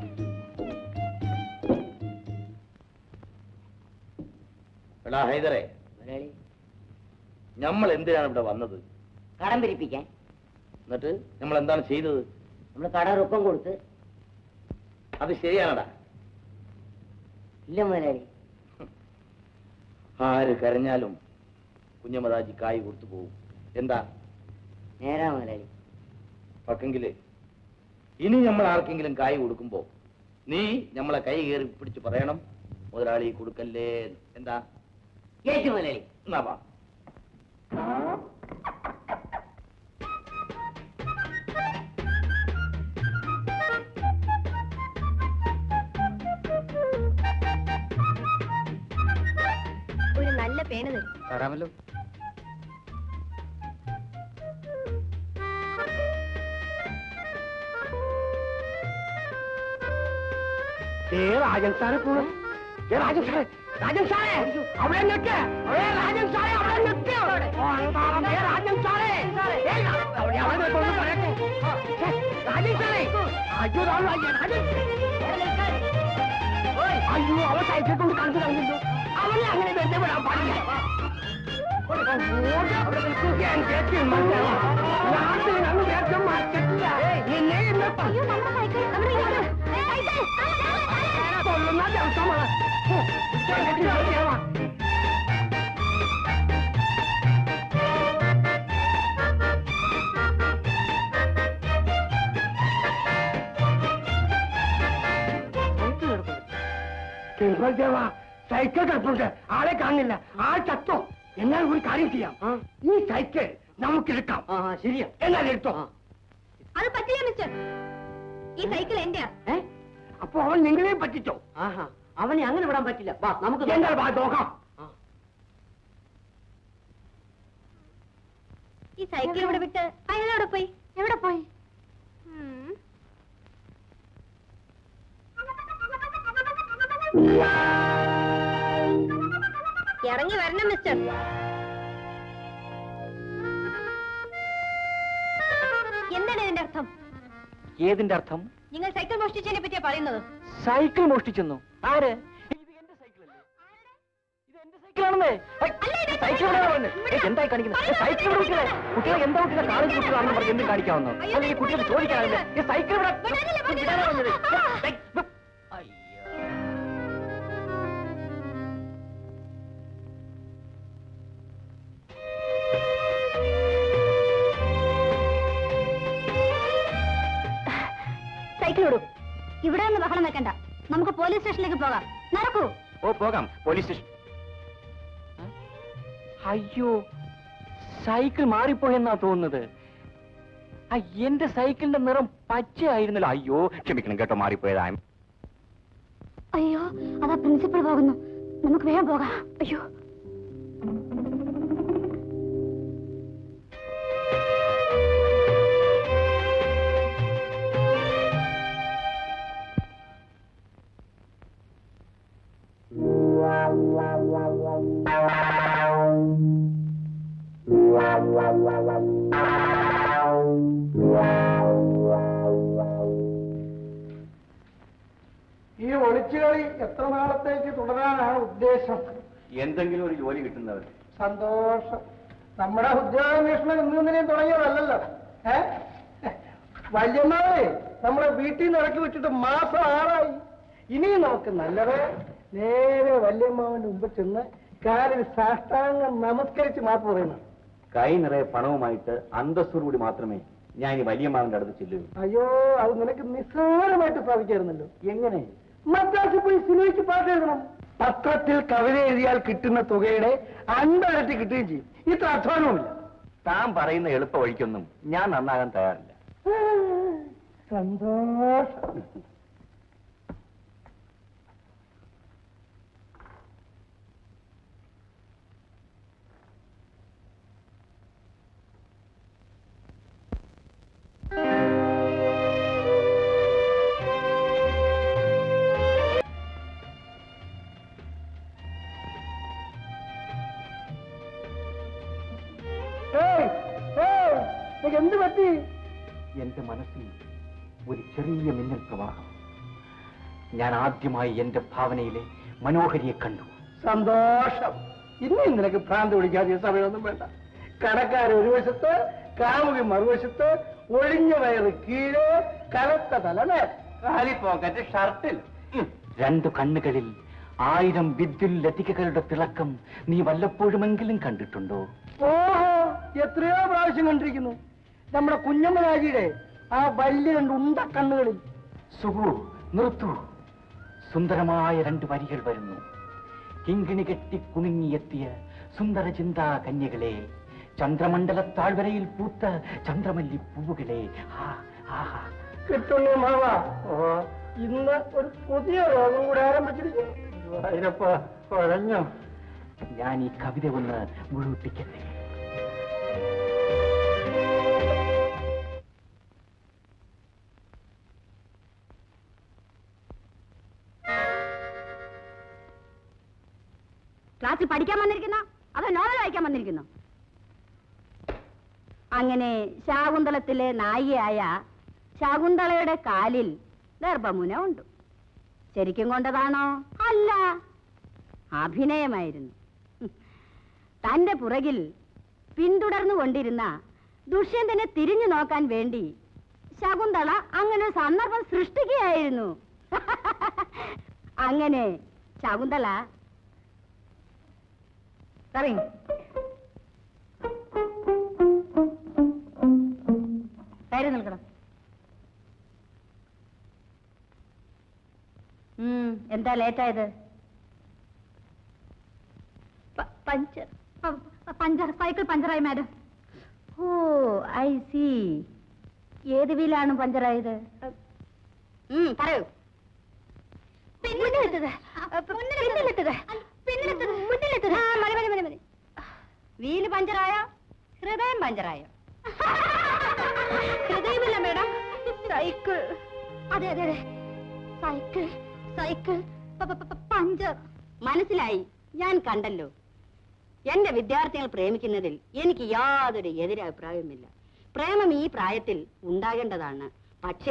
എടാ ഹൈദരെ മുതലാളി നമ്മൾ എന്തിനാണ് ഇവിടെ വന്നത് കടം പിരിപ്പിക്കാൻ എന്നിട്ട് നമ്മൾ എന്താണ് ചെയ്തത് നമ്മള് കട റൊക്കം കൊടുത്ത് അത് ശരിയാണടാ ഇല്ല മുതലാളി ആര് കരഞ്ഞാലും കുഞ്ഞമതാജി കായ് കൊടുത്തു പോകും എന്താ നേരാ മുതലാളി പക്കെങ്കില് ഇനി നമ്മൾ ആർക്കെങ്കിലും കായ് കൊടുക്കുമ്പോ നീ നമ്മളെ കൈ കയറി പിടിച്ച് പറയണം മുതലാളി കൊടുക്കല്ലേ എന്ന്. എന്താ കേട്ടു മുതലാളി എന്നാ വാ ഒരു നല്ല പേന തരും തരാമല്ലോ ഏ രാജൻ സാറെ പോണു ഏ രാജൻ സാറേ രാജൻ സാറേ അവിടെ നിൽക്ക് ഏ രാജൻ സാറേ അവിടെ നിൽക്ക് ഓ, എന്താണ്? ഏ രാജൻ സാറേ ഏ, അവിടെ അവിടെ നിൽക്ക്, ഒന്ന് പറയട്ടെ. ഛെ, രാജൻ സാറേ അയ്യോ രാ- അയ്യോ, രാജൻ ഓയ്, അയ്യോ അവൻ സൈക്കിൾ കൊണ്ട് കാണിച്ചു തന്നില്ലോ അവനെ അങ്ങനെ വെറുതെ വിടാൻ പാടില്ല അങ്ങോട്ട് അവിടെ നിൽക്കൂ. ഞാൻ കേട്ടില്ല. നാട്ടിൽ അങ്ങ് വേഷം മാറ്റില്ല അയ്യോ നമ്മുടെ സൈക്കിൾ നമ്മുടെ സൈക്കിൾ കൊള്ളുന്ന ദിവസമാണ് ദേവാ സൈക്കിൾ കിടപ്പുണ്ട് ആളെ കാണില്ല ആൾ ചത്തോ എന്നാൽ ഒരു കാര്യം ചെയ്യാം ഈ സൈക്കിൾ നമുക്ക് എടുക്കാം ശരിയാ എന്നാൽ എടുത്തോ അത് പറ്റില്ല മിസ്റ്റർ ഈ സൈക്കിൾ എന്റെയാ അപ്പൊ അവൻ നിങ്ങളെ പറ്റിച്ചോ ആഹാ അവനെ അങ്ങനെ വിടാൻ പറ്റില്ല വാ നമുക്ക് എന്താ വാ നോക്കാം ഈ സൈക്കിൾ ഇവിടെ വിട്ട് അയാൾ എവിടെ പോയി എവിടെ പോയി ഉം. ഇറങ്ങി വരണം മിസ്റ്റർ എന്താണ് ഇതിന്റെ അർത്ഥം ഏതിന്റെ അർത്ഥം നിങ്ങൾ സൈക്കിൾ മോഷ്ടിച്ചതിനെ പറ്റിയാ പറയുന്നത് സൈക്കിൾ മോഷ്ടിച്ചെന്നു ആര് ഇത് എന്റെ സൈക്കിളല്ലേ ഇത് എന്റെ സൈക്കിളാണെന്നേ ഹൈ, സൈക്കിൾ ഇവിടെ വന്ന്. ഏയ്, എന്തായി കാണിക്കുന്നത് ഏയ്, സൈക്കിൾ ഇവിടെ കുട്ടികളെ കുട്ടികളെ എന്താ കുട്ടികളെ കാളേജ് കുട്ടികളാണെന്ന് പറഞ്ഞ് എന്ത് കാണിക്കാവുന്നു അല്ല ഈ കുട്ടികൾ ചോദിക്കാനല്ലേ ഈ സൈക്കിൾ ഇവിടെ വിടാനല്ലേ പറഞ്ഞത്? വിടാനാ പറഞ്ഞത്. ഏയ്, ഏയ്, അയ്യോ. സൈക്കിൾ വിടൂ ഇവിടെ ഒന്ന് ബഹളം വെക്കണ്ട നമുക്ക് പോലീസ് സ്റ്റേഷനിലേക്ക് പോകാം നടക്കൂ ഓ പോകാം പോലീസ് സ്റ്റേഷൻ അയ്യോ സൈക്കിൾ മാറിപ്പോയെന്നാ തോന്നുന്നത് ആ എന്റെ സൈക്കിളിന്റെ നിറം പച്ചയായിരുന്നല്ലോ അയ്യോ ക്ഷമിക്കണം കേട്ടോ മാറിപ്പോയതാ അയ്യോ അതാ പ്രിൻസിപ്പൾ പോകുന്നു നമുക്ക് വേഗം പോകാം അയ്യോ ഈ ഒളിച്ചുകളി എത്ര നാളത്തേക്ക് തുടരാനാണ് ഉദ്ദേശം എന്തെങ്കിലും ഒരു ജോലി കിട്ടുന്നവർ സന്തോഷം നമ്മുടെ ഉദ്യോഗാന്വേഷണം ഇന്നും ഇന്നലെയും തുടങ്ങിയതല്ലല്ലോ ഏ വല്യമ്മാവേ നമ്മളെ വീട്ടിൽ നിന്ന് ഇറക്കി വിട്ടിട്ട് മാസം ആറായി ഇനിയും നമുക്ക് നല്ലത് നേരെ വല്യമ്മാവന്റെ മുമ്പ് ചെന്ന് കാലിൽ സാഷ്ടാംഗം നമസ്കരിച്ച് മാപ്പ് പറയുന്നു കൈ നിറയെ പണവുമായിട്ട് അന്തസ്സോടുകൂടി മാത്രമേ ഞാൻ ഈ വലിയ മാവിന്റെ അടുത്ത് ചെല്ലൂ അയ്യോ അത് നിനക്ക് നിസ്സാരമായിട്ട് സാധിക്കായിരുന്നല്ലോ എങ്ങനെ മദ്രാസിൽ പോയി സിനിമയ്ക്ക് പാട്ട് എഴുതണം പത്രത്തിൽ കവിത എഴുതിയാൽ കിട്ടുന്ന തുകയുടെ അൻപരട്ടി കിട്ടുകയും ചെയ്യും ഇത്ര അധ്വാനവുമില്ല താൻ പറയുന്ന എളുപ്പ വഴിക്കൊന്നും ഞാൻ നന്നാകാൻ തയ്യാറില്ല സന്തോഷം ഏയ്, ഏയ്, നിനക്ക് എന്ത് പറ്റി എന്റെ മനസ്സിൽ ഒരു ചെറിയ മിന്നൽ പ്രവാഹം ഞാൻ ആദ്യമായി എന്റെ ഭാവനയിലെ മനോഹരിയെ കണ്ടു സന്തോഷം ഇനിയും നിനക്ക് ഭ്രാന്ത് പിടിക്കാതെ സമയമൊന്നും വേണ്ട കടക്കാർ ഒരു വശത്ത് കാമുകി മറുവശത്ത് ഒഴിഞ്ഞ വയറ് കീഴ് കലത്ത തലമേ പോക്കറ്റ് ഷർട്ടിൽ രണ്ടു കണ്ണുകളിൽ ആയിരം വിദ്യുൽ ലതികകളുടെ തിളക്കം നീ വല്ലപ്പോഴുമെങ്കിലും കണ്ടിട്ടുണ്ടോ ഓഹോ എത്രയോ പ്രാവശ്യം കണ്ടിരിക്കുന്നു നമ്മുടെ കുഞ്ഞമ്മരാജിയുടെ ആ വലിയ രണ്ട് ഉണ്ട കണ്ണുകളിൽ സുഹു നിർത്തു സുന്ദരമായ രണ്ട് വരികൾ വരുന്നു കിങ്കിണി കെട്ടി കുണുങ്ങിയെത്തിയ സുന്ദര ചിന്താ കന്യകളെ ചന്ദ്രമണ്ഡല താഴ്വരയിൽ പൂത്ത ചന്ദ്രമല്ലി പൂവുകളെ ആ ആഹാ കിട്ടുന്നു മാവ ഓ ഇന്ന് ഒരു പുതിയ രോഗം കൂടെ ആരംഭിച്ചിരിക്കുന്നു അതിനപ്പ കുഴഞ്ഞോ ഞാൻ ഈ കവിത ഒന്ന് മുഴുവിപ്പിക്കട്ടെ ക്ലാസ്സിൽ പഠിക്കാൻ വന്നിരിക്കുന്ന അതോ നോവൽ വായിക്കാൻ വന്നിരിക്കുന്നു അങ്ങനെ ശാകുന്തളത്തിലെ നായികയായ ശകുന്തളയുടെ കാലിൽ ഗർഭമുന ഉണ്ട് ശരിക്കും കൊണ്ടതാണോ അല്ല അഭിനയമായിരുന്നു ഹും. തന്റെ പുറകിൽ പിന്തുടർന്നു കൊണ്ടിരുന്ന ദുഷ്യന്തനെ തിരിഞ്ഞു നോക്കാൻ വേണ്ടി ശകുന്തള അങ്ങനെ ഒരു സന്ദർഭം സൃഷ്ടിക്കുകയായിരുന്നു അങ്ങനെ ശകുന്തള പറയും കയറി നിൽക്കണം ഉം, എന്താ ലേറ്റായത് പഞ്ചർ പഞ്ചർ സൈക്കിൾ പഞ്ചറായി മാഡം ഓ ഐ സി ഏത് വീലാണ് പഞ്ചറായത് ഉം, പറയൂ പിന്നിലെത്തത് പിന്നിലെത്തത് പിന്നിലെത്തത് മുന്നിലെത്തത് ആ മതി മതി മതി മതി വീല് പഞ്ചറായോ ഹൃദയം പഞ്ചറായോ ഹൃദയമില്ല മേഡം സൈക്കിൾ അതെ അതെ അതെ സൈക്കിൾ സൈക്കിൾ പ- പ- പ- പഞ്ചർ മനസ്സിലായി ഞാൻ കണ്ടല്ലോ എന്റെ വിദ്യാർത്ഥികൾ പ്രേമിക്കുന്നതിൽ എനിക്ക് യാതൊരു എതിരഭിപ്രായവുമില്ല പ്രേമം ഈ പ്രായത്തിൽ ഉണ്ടാകേണ്ടതാണ് പക്ഷേ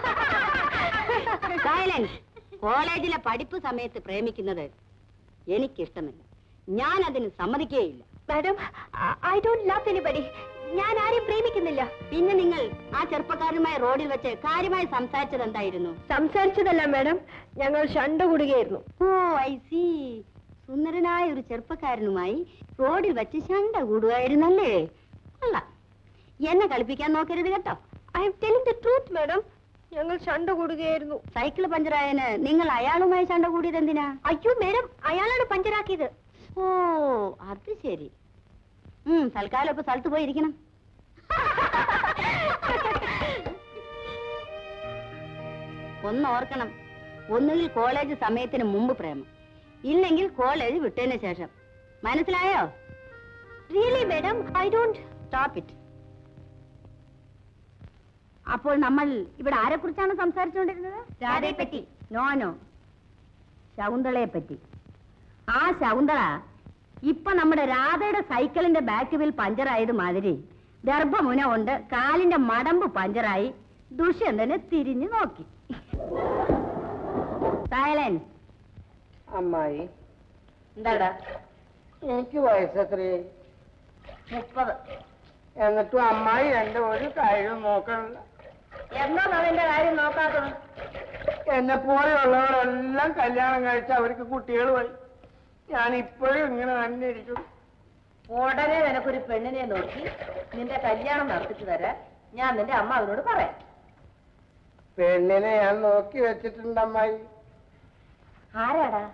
സൈലൻസ് കോളേജിലെ പഠിപ്പ് സമയത്ത് പ്രേമിക്കുന്നത് എനിക്കിഷ്ടമല്ല ഞാൻ അതിന് സമ്മതിക്കുകയില്ല madam I don't love anybody ഞാൻ ആരെയും പ്രേമിക്കുന്നില്ല പിന്നെ നിങ്ങൾ ആ ചെറുപ്പക്കാരനുമായി റോഡിൽ വെച്ച് കാര്യമായി സംസാരിച്ചത് എന്തായിരുന്നു സംസാരിച്ചതല്ല മാഡം ഞങ്ങൾ ഷണ്ട് കൂടുകയായിരുന്നു ഓ ഐ സി സുന്ദരനായ ഒരു ചെറുപ്പക്കാരനുമായി റോഡിൽ വെച്ച് ശണ്ട കൂടുമായിരുന്നല്ലേ കൊള്ളാം എന്നെ കളിപ്പിക്കാൻ നോക്കരുത് കേട്ടോ I'm telling the truth madam ഞങ്ങൾ ഷണ്ട് കൂടുകയായിരുന്നു സൈക്കിൾ പഞ്ചറായന് നിങ്ങൾ അയാളുമായി ശണ്ട കൂടിയത് എന്തിനാ അയ്യോ മാഡം അയാളാണ് പഞ്ചറാക്കിയത് ഓ അത് ശരി ഉം തൽക്കാലം ഇപ്പൊ സ്ഥലത്ത് പോയിരിക്കണം ഒന്ന് ഓർക്കണം ഒന്നുകിൽ കോളേജ് സമയത്തിന് മുമ്പ് പ്രേമം ഇല്ലെങ്കിൽ കോളേജ് വിട്ടതിന് ശേഷം മനസ്സിലായോ really madam I don't stop it അപ്പോൾ നമ്മൾ ഇവിടെ ആരെ കുറിച്ചാണ് സംസാരിച്ചുകൊണ്ടിരുന്നത് രാധയെ പറ്റി നോ നോ ശകുന്തളയെ പറ്റി ആ ശകുന്തള ഇപ്പൊ നമ്മുടെ രാധയുടെ സൈക്കിളിന്റെ ബാക്ക് വീൽ പഞ്ചറായത് മാതിരി ഗർഭമുന കൊണ്ട് കാലിന്റെ മടമ്പ് പഞ്ചറായി ദുഷ്യന്തനെ തിരിഞ്ഞു നോക്കി സൈലൻസ് അമ്മായി എന്താടാ എനിക്ക് വയസ്സെത്രയായി മുപ്പത് എന്നിട്ടും അമ്മായി എന്റെ ഒരു കാര്യം നോക്കണില്ല എന്നാണ് അതിന്റെ കാര്യം നോക്കാത്തത് എന്നെ പോലെയുള്ളവരെല്ലാം കല്യാണം കഴിച്ച് അവർക്ക് കുട്ടികൾ പോയി ഞാൻ ഇപ്പോഴും ഇങ്ങനെ തന്നെ ഇരിക്കും ഉടനെ നിനക്കൊരു പെണ്ണിനെ നോക്കി നിന്റെ കല്യാണം നടത്തിച്ചു തരാൻ ഞാൻ നിന്റെ അമ്മ അവനോട് പറയാം പെണ്ണിനെ ഞാൻ നോക്കി വെച്ചിട്ടുണ്ട് അമ്മായി ആരാടാ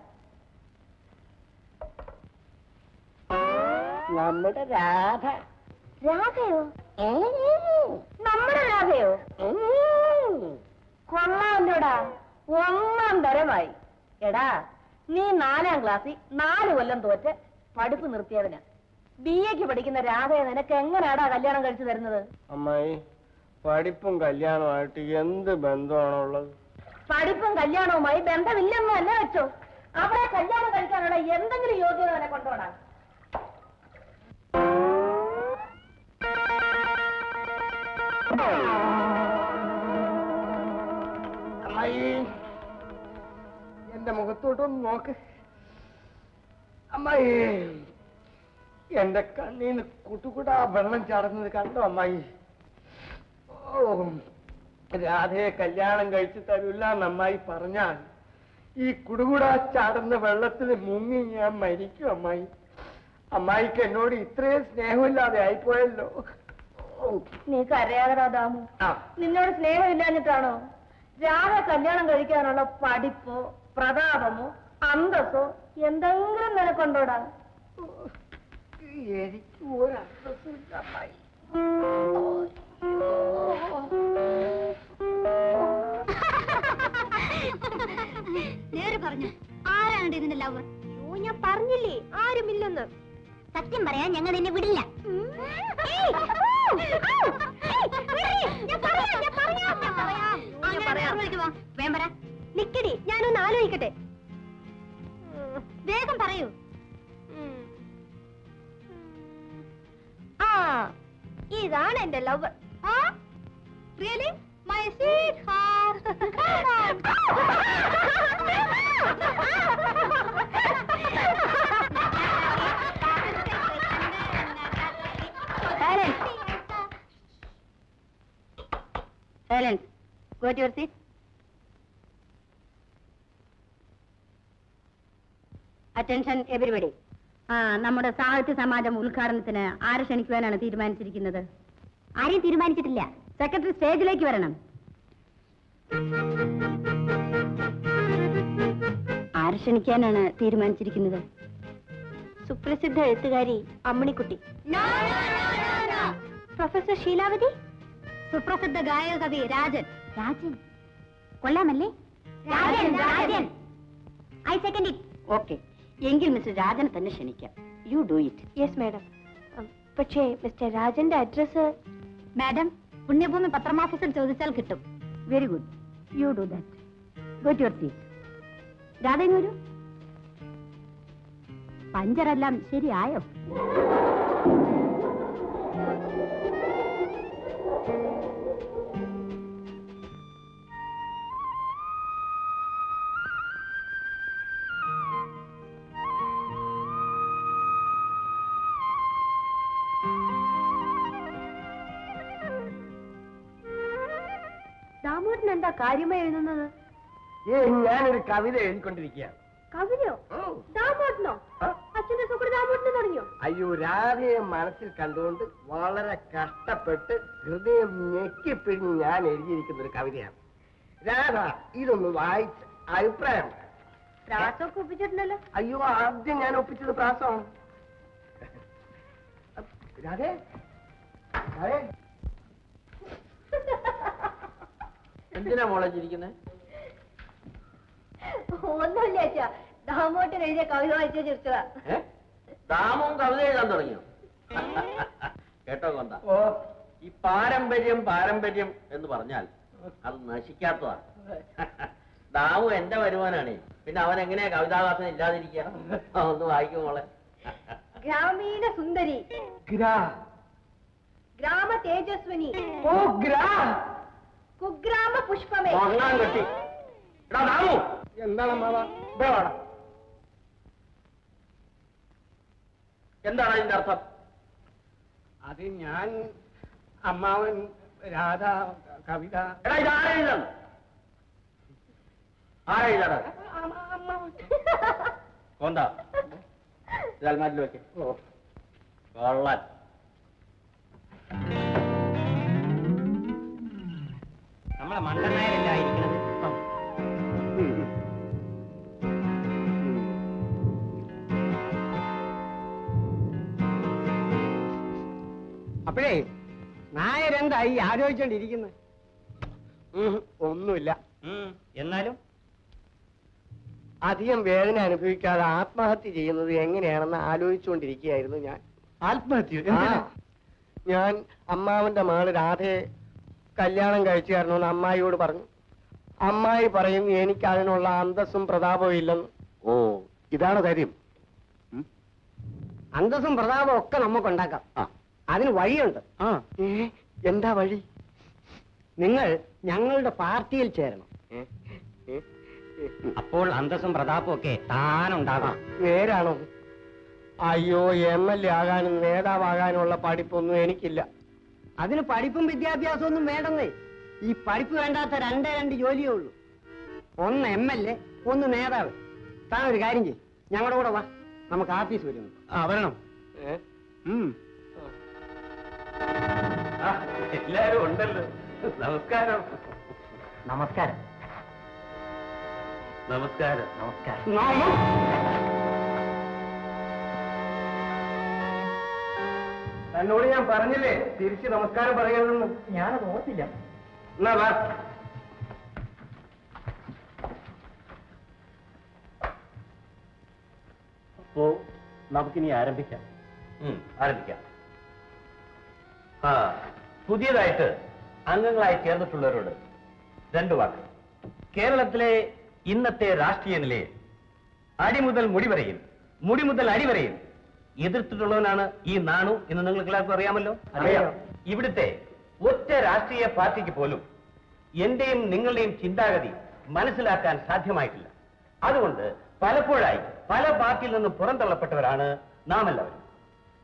നമ്മുടെ രാധ രാധയോ നമ്മുടെ രാധയോ കൊള്ളാമല്ലോടാ ഒന്നാം തരമായി എടാ നീ നാലാം ക്ലാസ്സിൽ നാല് കൊല്ലം തോറ്റ് പഠിപ്പ് നിർത്തിയവനാ ബി എക്ക് പഠിക്കുന്ന രാധയെ നിനക്ക് എങ്ങനെയാടാ കല്യാണം കഴിച്ചു തരുന്നത് അമ്മായി പഠിപ്പും കല്യാണമായിട്ട് എന്ത് ബന്ധമാണുള്ളത് പഠിപ്പും കല്യാണവുമായി ബന്ധമില്ലെന്ന് തന്നെ വെച്ചോ അവിടെ കല്യാണം കഴിക്കാനുള്ള എന്തെങ്കിലും യോഗ്യത തന്നെ കൊണ്ടോടാ അമ്മായി എന്റെ മുഖത്തോട്ടൊന്ന് നോക്ക് അമ്മായി എന്റെ കണ്ണീന്ന് കുട്ടുകുടാ വെള്ളം ചാടുന്നത് കണ്ടോ അമ്മായി ഓ രാധയെ കല്യാണം കഴിച്ചു തരൂല്ല എന്നമ്മായി പറഞ്ഞാൽ ഈ കുടുകുടാ ചാടുന്ന വെള്ളത്തിൽ മുങ്ങി ഞാൻ മരിക്കും അമ്മായി അമ്മായിക്ക് എന്നോട് ഇത്രയും സ്നേഹമില്ലാതെ ആയിപ്പോയല്ലോ ഓ, നീ കരയാതെ ദാമു ആ നിന്നോട് സ്നേഹമില്ലാഞ്ഞിട്ടാണോ രാധ കല്യാണം കഴിക്കാനുള്ള പഠിപ്പോ പ്രതാപമോ അന്തസ്സോ എന്തെങ്കിലും നിനക്കൊണ്ടോടാ എനിക്ക് ഒരു അന്തസ്സില്ല അമ്മായി നേര് പറഞ്ഞു ആരാണ് ഇതിന്റെ ലവർ ഓ ഞാൻ പറഞ്ഞില്ലേ ആരുമില്ലെന്ന് സത്യം പറയാൻ ഞങ്ങൾ നിന്നെ വിടില്ല വേം പറ നിക്കടി ഞാനൊന്ന് ആലോചിക്കട്ടെ വേഗം പറയൂ ആ ഇതാണ് എന്റെ love really my sweet silence go to your seat attention everybody ആ നമ്മുടെ സാഹിത്യ സമാജം ഉദ്ഘാടനത്തിന് ആരെ ക്ഷണിക്കുവാനാണ് തീരുമാനിച്ചിരിക്കുന്നത് ആരെയും തീരുമാനിച്ചിട്ടില്ല സെക്രട്ടറി സ്റ്റേജിലേക്ക് വരണം ആരെ ക്ഷണിക്കാനാണ് തീരുമാനിച്ചിരിക്കുന്നത് സുപ്രസിദ്ധ എഴുത്തുകാരി അമ്മിണിക്കുട്ടി പ്രൊഫസർ ശീലാവതി സുപ്രസിദ്ധ ഗായക കവി രാജൻ രാജൻ കൊള്ളാമല്ലേ Rajan Rajan I second it okay എങ്കിൽ മിസ്റ്റർ രാജനെ തന്നെ ക്ഷണിക്കാം you do it yes madam പക്ഷേ മിസ്റ്റർ രാജന്റെ അഡ്രസ് മാഡം പുണ്യഭൂമി പത്രമാഫീസിൽ ചോദിച്ചാൽ കിട്ടും very good you do that go to your seat Radha ഇങ്ങ് വരൂ പഞ്ചറെല്ലാം ശരിയായോ ദാമോദരൻ എന്താ കാര്യമായി എഴുതുന്നത് ഞാനൊരു കവിത എഴുതിക്കൊണ്ടിരിക്കുകയാണ് കവിതയോ ദാമോദരനോ അച്ഛന്റെ സുഹൃത്ത് ദാമോദരന് തുടങ്ങിയോ അയ്യോ രാധയെ മനസ്സിൽ കണ്ടുകൊണ്ട് വളരെ കഷ്ടപ്പെട്ട് ഹൃദയം ഞെക്കിപ്പിഴിഞ്ഞ് ഞാൻ എഴുതിയിരിക്കുന്ന ഒരു കവിതയാണ് രാധ ഇതൊന്ന് വായിച്ച് അഭിപ്രായം പറ. പ്രാസമൊക്കെ ഒപ്പിച്ചിട്ടുണ്ടല്ലോ അയ്യോ ആദ്യം ഞാൻ ഒപ്പിച്ചത് പ്രാസമാണ് രാധേ രാധേ എന്തിനാ മോളെ ചിരിക്കുന്നത് ഒന്നുമില്ല അച്ഛാ ദാമോട്ടൻ എഴുതിയ കവിത വായിച്ച ചിരിച്ചതാ ദാമും കവിത എഴുതാൻ തുടങ്ങിയോ കേട്ടോ കൊന്ത ഈ പാരമ്പര്യം പാരമ്പര്യം എന്ന് പറഞ്ഞാൽ അത് നശിക്കാത്തതാണ് ദാമു എന്റെ വരുമാനാണ് പിന്നെ അവൻ എങ്ങനെയാ കവിതാവാസന ഇല്ലാതിരിക്കുക ആ, ഒന്ന് വായിക്കും മോളെ ഗ്രാമീണ സുന്ദരി ഗ്രാ ഗ്രാമ തേജസ്വിനി ഓ ഗ്രാ കുഗ്രാമ പുഷ്പമേ മൊണ്ണാൻ കെട്ടി എടാ ദാമു എന്താണ് അമ്മാവ ഇവിടെ വാടാ. എന്താണ് അതിന്റെ അർത്ഥം അത് ഞാൻ അമ്മാവൻ രാധ കവിത എടാ ഇത് ആരെഴുതാണ് ആരെഴുതാടാ കൊന്ത ഇത് അൽമാരിൽ വെക്ക് ഓ കൊള്ളാൻ നമ്മളെ മണ്ടനായരല്ല ഇരിക്കുന്നത് ഉം, ഉം. അപ്പോഴേ നായരെന്തായി ആലോചിച്ചോണ്ടിരിക്കുന്നത് ഒന്നുമില്ല എന്നാലും അധികം വേദന അനുഭവിക്കാതെ ആത്മഹത്യ ചെയ്യുന്നത് എങ്ങനെയാണെന്ന് ആലോചിച്ചുകൊണ്ടിരിക്കുകയായിരുന്നു ഞാൻ ആത്മഹത്യ ആ, ഞാൻ അമ്മാവന്റെ മകള് രാധയെ കല്യാണം കഴിച്ചു തരണമെന്ന് അമ്മായിയോട് പറഞ്ഞു അമ്മായി പറയും എനിക്ക് അതിനുള്ള അന്തസ്സും പ്രതാപവും ഇല്ലെന്ന് ഓ ഇതാണ് കാര്യം അന്തസ്സും പ്രതാപവും ഒക്കെ നമുക്ക് ഉണ്ടാക്കാം അതിന് വഴിയുണ്ട് ഏ, എന്താ വഴി നിങ്ങൾ ഞങ്ങളുടെ പാർട്ടിയിൽ ചേരണം അപ്പോൾ അന്തസ്സും പ്രതാപവും ഒക്കെ താനുണ്ടാകാം നേരാണോ അയ്യോ എം എൽ എ ആകാനും നേതാവാകാനുള്ള പഠിപ്പൊന്നും എനിക്കില്ല അതിന് പഠിപ്പും വിദ്യാഭ്യാസവും ഒന്നും വേണ്ടെന്നേ ഈ പഠിപ്പ് വേണ്ടാത്ത രണ്ടേ രണ്ട് ജോലിയേ ഉള്ളൂ ഒന്ന് എം എൽ എ ഒന്ന് നേതാവ് താൻ ഒരു കാര്യം ചെയ്യും ഞങ്ങളുടെ കൂടെ വാ നമുക്ക് ആഫീസ് വരുന്നു ആ വരണം എല്ലാരും ഉണ്ടല്ലോ നമസ്കാരം നമസ്കാരം നമസ്കാരം നമസ്കാരം തന്നോട് ഞാൻ പറഞ്ഞില്ലേ തിരിച്ച് നമസ്കാരം പറയരുതെന്ന് ഞാനത് ഓർത്തില്ല എന്നാ വാ അപ്പോ നമുക്കിനി ആരംഭിക്കാം ഉം, ആരംഭിക്കാം ആ പുതിയതായിട്ട് അംഗങ്ങളായി ചേർന്നിട്ടുള്ളവരോട് രണ്ടു വാക്ക് കേരളത്തിലെ ഇന്നത്തെ രാഷ്ട്രീയ നിലയെ അടി മുതൽ മുടി വരെയും മുടി മുതൽ അടി വരെയും എതിർത്തിട്ടുള്ളവനാണ് ഈ നാണു എന്ന് നിങ്ങൾക്ക് എല്ലാവർക്കും അറിയാമല്ലോ അറിയാം. ഇവിടുത്തെ ഒറ്റ രാഷ്ട്രീയ പാർട്ടിക്ക് പോലും എന്റെയും നിങ്ങളുടെയും ചിന്താഗതി മനസ്സിലാക്കാൻ സാധ്യമായിട്ടില്ല അതുകൊണ്ട് പലപ്പോഴായി പല പാർട്ടിയിൽ നിന്നും പുറന്തള്ളപ്പെട്ടവരാണ് നാം എല്ലാവരും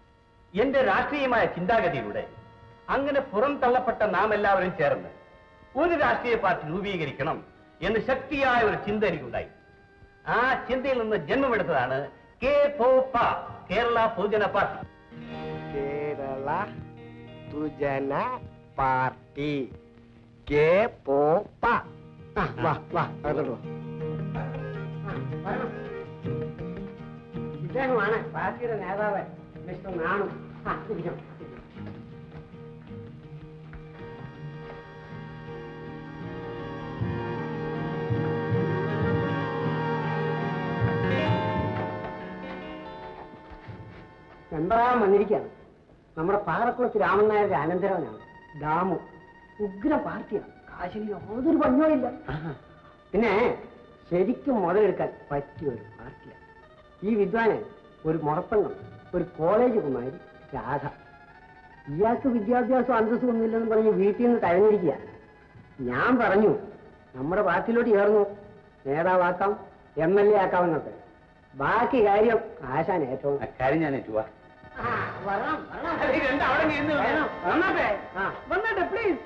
എന്റെ രാഷ്ട്രീയമായ ചിന്താഗതിയിലൂടെ അങ്ങനെ പുറംതള്ളപ്പെട്ട നാം എല്ലാവരും ചേർന്ന് ഒരു രാഷ്ട്രീയ പാർട്ടി രൂപീകരിക്കണം എന്ന് ശക്തിയായ ഒരു ചിന്ത എനിക്കുണ്ടായി ആ ചിന്തയിൽ നിന്ന് ജന്മമെടുത്തതാണ് കെ പോപ്പ കേരള പൊതുജന പാർട്ടി കേരള തുജന പാർട്ടി കെ പോപ്പ ആ, വാ വാ അകത്തോട്ട് വാ ഇദ്ദേഹമാണ് പാർട്ടിയുടെ നേതാവ് മിസ്റ്റർ നാണു ആ, ഇരിക്കണം. മെമ്പറാകാൻ വന്നിരിക്കുകയാണ് നമ്മുടെ പാറക്കുളത്ത് രാമൻ നായരുടെ അനന്തരവനാണ് ദാമു ഉഗ്ര പാർട്ടിയാണ് കാശിൽ യാതൊരു പഞ്ഞോയില്ല പിന്നെ ശരിക്കും മുതലെടുക്കാൻ പറ്റിയ ഒരു പാർട്ടിയാണ് ഈ വിദ്വാന് ഒരു മുറപ്പണ്ണം ഒരു കോളേജ് കുമാരി രാധ ഇയാൾക്ക് വിദ്യാഭ്യാസം അന്തസ്സും ഒന്നുമില്ലെന്ന് പറഞ്ഞ് വീട്ടിൽ നിന്ന് തഴഞ്ഞിരിക്കുക ഞാൻ പറഞ്ഞു നമ്മുടെ പാർട്ടിയിലോട്ട് ചേർന്നു നേതാവാക്കാം എം എൽ എ ആക്കാമെന്നൊക്കെ ബാക്കി കാര്യം ആശാൻ ഏറ്റവും കാര്യം ഞാൻ ഏറ്റുവാ വരണം വന്നട്ടെ വന്നട്ടെ പ്ലീസ്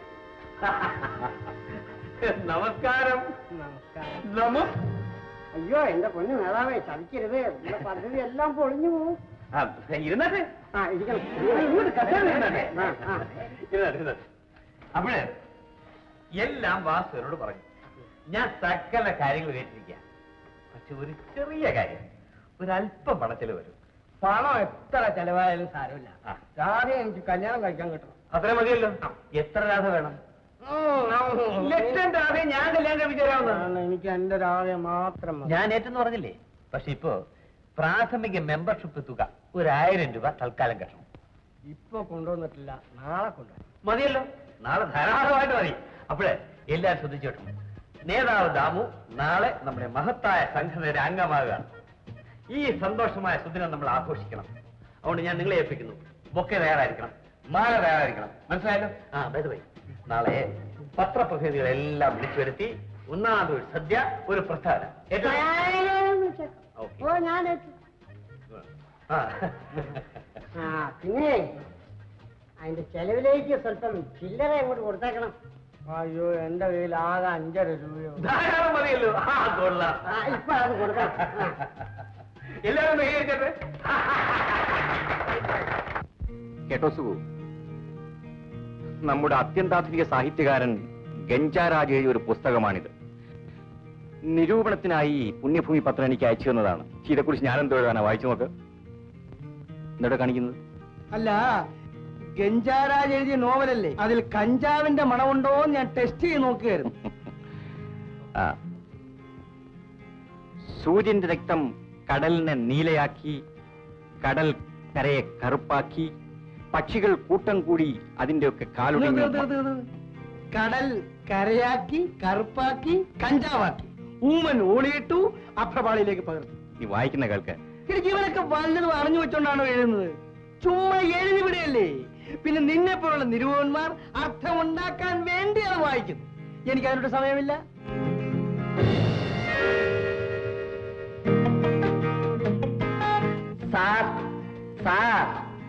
നമസ്കാരം നമസ്കാരം നമ അയ്യോ എന്റെ പൊന്നു നേതാവേ ചതിക്കരുത് നമ്മുടെ പദ്ധതി എല്ലാം പൊളിഞ്ഞു പോകും ആ, ഇരുന്നട്ടെ ആ ഇരിക്കണം ഇങ്ങോട്ട് കസേരയിൽ ഇരുന്നട്ടെ. ആ, ആ. ഇരുന്നട്ടെ, ഇരുന്നട്ടെ. അപ്പോഴേ എല്ലാം വാസുവിനോട് പറഞ്ഞു ഞാൻ സകല കാര്യങ്ങൾ കേട്ടിരിക്കുക പക്ഷെ ഒരു ചെറിയ കാര്യം ഒരല്പം പണത്തിൽ വരും പണം എത്ര ചെലവായാലും സാരമില്ല ആ. രാധെ എനിക്ക് കല്യാണം കഴിക്കാൻ കിട്ടണം അത്ര മതിയല്ലോ എത്ര രാധ വേണം ലക്ഷം രാധ ഞാൻ കല്യാണം കഴിപ്പിച്ചു തരാവുന്നതാണ് എനിക്ക് എന്റെ രാധെ മാത്രം മതി. ഞാൻ ഏറ്റെന്ന് പറഞ്ഞില്ലേ പക്ഷെ ഇപ്പോ പ്രാഥമിക മെമ്പർഷിപ്പ് തുക ഒരായിരം രൂപ തൽക്കാലം കെട്ടണം ഇപ്പൊ കൊണ്ടുവന്നിട്ടില്ല നാളെ കൊണ്ടുവരും മതിയല്ലോ നാളെ ധാരാളമായിട്ട് മതി അപ്പോഴേ എല്ലാവരും ശ്രദ്ധിച്ചോട്ടെ നേതാവ് ദാമു നാളെ നമ്മുടെ മഹത്തായ സംഘടനയുടെ അംഗമാകുകയാണ് ഈ സന്തോഷമായ സുദിനം നമ്മൾ ആഘോഷിക്കണം അതുകൊണ്ട് ഞാൻ നിങ്ങളെ ഏൽപ്പിക്കുന്നു ബൊക്കെ തയ്യാറായിരിക്കണം മാല തയ്യാറായിരിക്കണം മനസ്സിലായല്ലോ ആ ബൈ നാളെ പത്രപ്രതിനിധികളെല്ലാം വിളിച്ചു വരുത്തി ഒന്നാമത് ഒരു സദ്യ ഒരു പ്രസ്ഥാനം ഏറ്റവും ഓക്കേ. ഓ ഞാൻ ഏറ്റു. ആ. ആ പിന്നെ അതിന്റെ ചെലവിലേക്ക് സ്വല്പം ചില്ലറ അങ്ങോട്ട് കൊടുത്തേക്കണം അയ്യോ എന്റെ കയ്യിൽ ആകെ അഞ്ചര രൂപയോ ധാരാളം മതിയല്ലോ ആ കൊള്ളാം ആ, ഇപ്പൊ അത് കൊടുക്കാം ആ. എല്ലാവരും ബഹികരിക്കട്ടെ കേട്ടോ സുഖു നമ്മുടെ അത്യന്താധുനിക സാഹിത്യകാരൻ ഗഞ്ചാരാജ് എഴുതിയ ഒരു പുസ്തകമാണിത് നിരൂപണത്തിനായി പുണ്യഭൂമി പത്രം എനിക്ക് അയച്ചു തന്നതാണ് ഇതേക്കുറിച്ച് ഞാനെന്തോ എഴുതാനാ വായിച്ചു നോക്ക് എന്തോടെ കാണിക്കുന്നത് അല്ല ഗഞ്ചാരാജ് എഴുതിയ നോവലല്ലേ അതിൽ കഞ്ചാവിന്റെ മണമുണ്ടോ എന്ന് ഞാൻ ടെസ്റ്റ് ചെയ്ത് നോക്കുകയായിരുന്നു ആ. സൂര്യന്റെ രക്തം കടലിനെ നീലയാക്കി കടൽ കരയെ കറുപ്പാക്കി പക്ഷികൾ കൂട്ടം കൂടി അതിന്റെയൊക്കെ കാലൊടിഞ്ഞു നിർത്ത് നിർത്ത് നിർത്ത് നിർത്ത്. കടൽ കരയാക്കി കറുപ്പാക്കി കഞ്ചാവാക്കി ഊമൻ ഓളിയിട്ടു അപ്രപാളിയിലേക്ക് പകർത്തി നീ വായിക്കുന്ന കേൾക്ക് എനിക്ക് ഇവനൊക്കെ വല്ലതും അറിഞ്ഞു വെച്ചോണ്ടാണോ എഴുതുന്നത് ചുമ്മാ എഴുതി വിടുകയല്ലേ പിന്നെ നിന്നെ പോലുള്ള നിരൂപന്മാർ അർത്ഥമുണ്ടാക്കാൻ വേണ്ടി അത് വായിക്കുന്നു എനിക്ക് അതിനോട് സമയമില്ല സാർ സാർ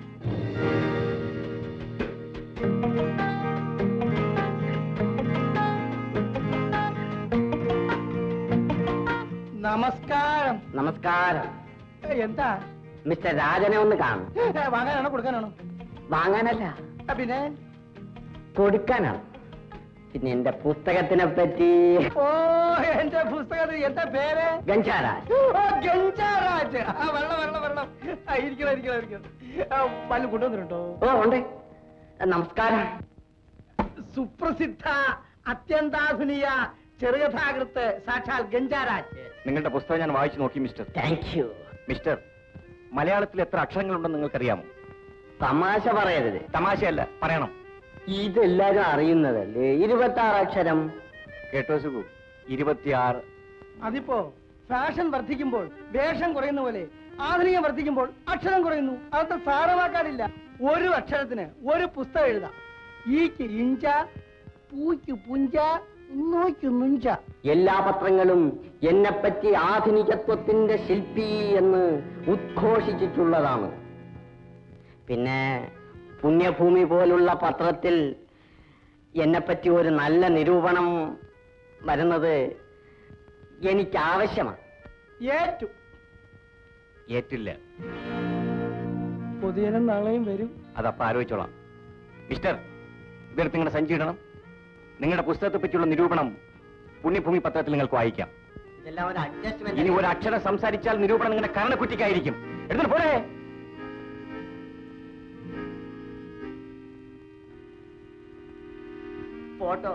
നമസ്കാരം നമസ്കാരം ഏ, എന്താ മിസ്റ്റർ രാജനെ ഒന്ന് കാണും ഏ, വാങ്ങാനാണോ കൊടുക്കാനാണോ വാങ്ങാനല്ല ആ, പിന്നെ കൊടുക്കാനാണ് പിന്നെ എന്റെ പുസ്തകത്തിനെ പറ്റി ഓ എന്റെ പുസ്തകത്തിൽ എന്താ പേര് ഗഞ്ചാരാജ് ഓ, ഗഞ്ചാരാജ് ആ വെള്ളം വെള്ളം വെള്ളം ആ, ഇരിക്കണം ഇരിക്കണം ഇരിക്കണം ആ, വല്ലതും കൊണ്ടുവന്നിട്ടുണ്ടോ ഓ ഉണ്ട് നമസ്കാരം സുപ്രസിദ്ധ അത്യന്താധുനിക ചെറുകഥാകൃത്ത് സാക്ഷാൽ ഗഞ്ചാരാജ് നിങ്ങളുടെ പുസ്തകം ഞാൻ വായിച്ചു നോക്കി മിസ്റ്റർ താങ്ക് യു മിസ്റ്റർ മലയാളത്തിൽ എത്ര അക്ഷരങ്ങളുണ്ടെന്ന് നിങ്ങൾക്കറിയാമോ തമാശ പറയരുത് തമാശയല്ല പറയണം ഇതെല്ലാരും അറിയുന്നതല്ലേ ഇരുപത്തി ആറ് അക്ഷരം കേട്ടോ സുഖു ഇരുപത്തിയാറ് അതിപ്പോ ഫാഷൻ വർദ്ധിക്കുമ്പോൾ വേഷം കുറയുന്ന പോലെ ആധുനികം വർദ്ധിക്കുമ്പോൾ അക്ഷരം കുറയുന്നു അതൊക്കെ സാരമാക്കാനില്ല ഒരു അക്ഷരത്തിന് ഒരു പുസ്തകം എഴുതാം ഈക്ക് ഇഞ്ച പൂയ്ക്ക് പുഞ്ച നോയ്ക്ക് നുഞ്ച എല്ലാ പത്രങ്ങളും എന്നെപ്പറ്റി ആധുനികത്വത്തിന്റെ ശില്പി എന്ന് ഉദ്ഘോഷിച്ചിട്ടുള്ളതാണ് പിന്നെ പുണ്യഭൂമി പോലുള്ള പത്രത്തിൽ എന്നെപ്പറ്റി ഒരു നല്ല നിരൂപണം വരുന്നത് എനിക്ക് ആവശ്യമാണ് ഏറ്റു ഏറ്റില്ല പൊതുജനം നാളെയും വരും അതപ്പ ആലോചിച്ചോളാം മിസ്റ്റർ ഇതെടുത്ത് നിങ്ങളുടെ സഞ്ചി ഇടണം നിങ്ങളുടെ പുസ്തകത്തെ പറ്റിയുള്ള നിരൂപണം പുണ്യഭൂമി പത്രത്തിൽ നിങ്ങൾക്ക് വായിക്കാം ഇതെല്ലാം ഒരു അഡ്ജസ്റ്റ്മെന്റ് ഇനി ഒരു അക്ഷരം സംസാരിച്ചാൽ നിരൂപണം നിങ്ങളുടെ കരണക്കുറ്റിക്കായിരിക്കും എടുത്തിട്ട് പോരെ ഫോട്ടോ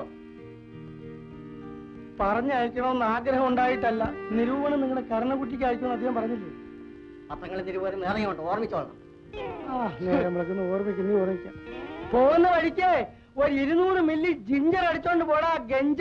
പറഞ്ഞയക്കണമെന്ന് ആഗ്രഹം ഉണ്ടായിട്ടല്ല നിരൂപണം നിങ്ങളുടെ കരണക്കുട്ടിക്ക് അയക്കണമെന്ന് അദ്ദേഹം പറഞ്ഞില്ലേ പത്രങ്ങളിൽ തിരുവരും വേറെയുണ്ട് ഓർമ്മിച്ചോളണം ആ നേരം വിളക്കുന്ന ഓർമ്മിക്കുന്ന ഓർമ്മിക്കാം പോകുന്ന വഴിക്ക് ഒരു ഇരുന്നൂറ് മില്ലി ജിഞ്ചർ അടിച്ചോണ്ട് പോടാ ഗഞ്ച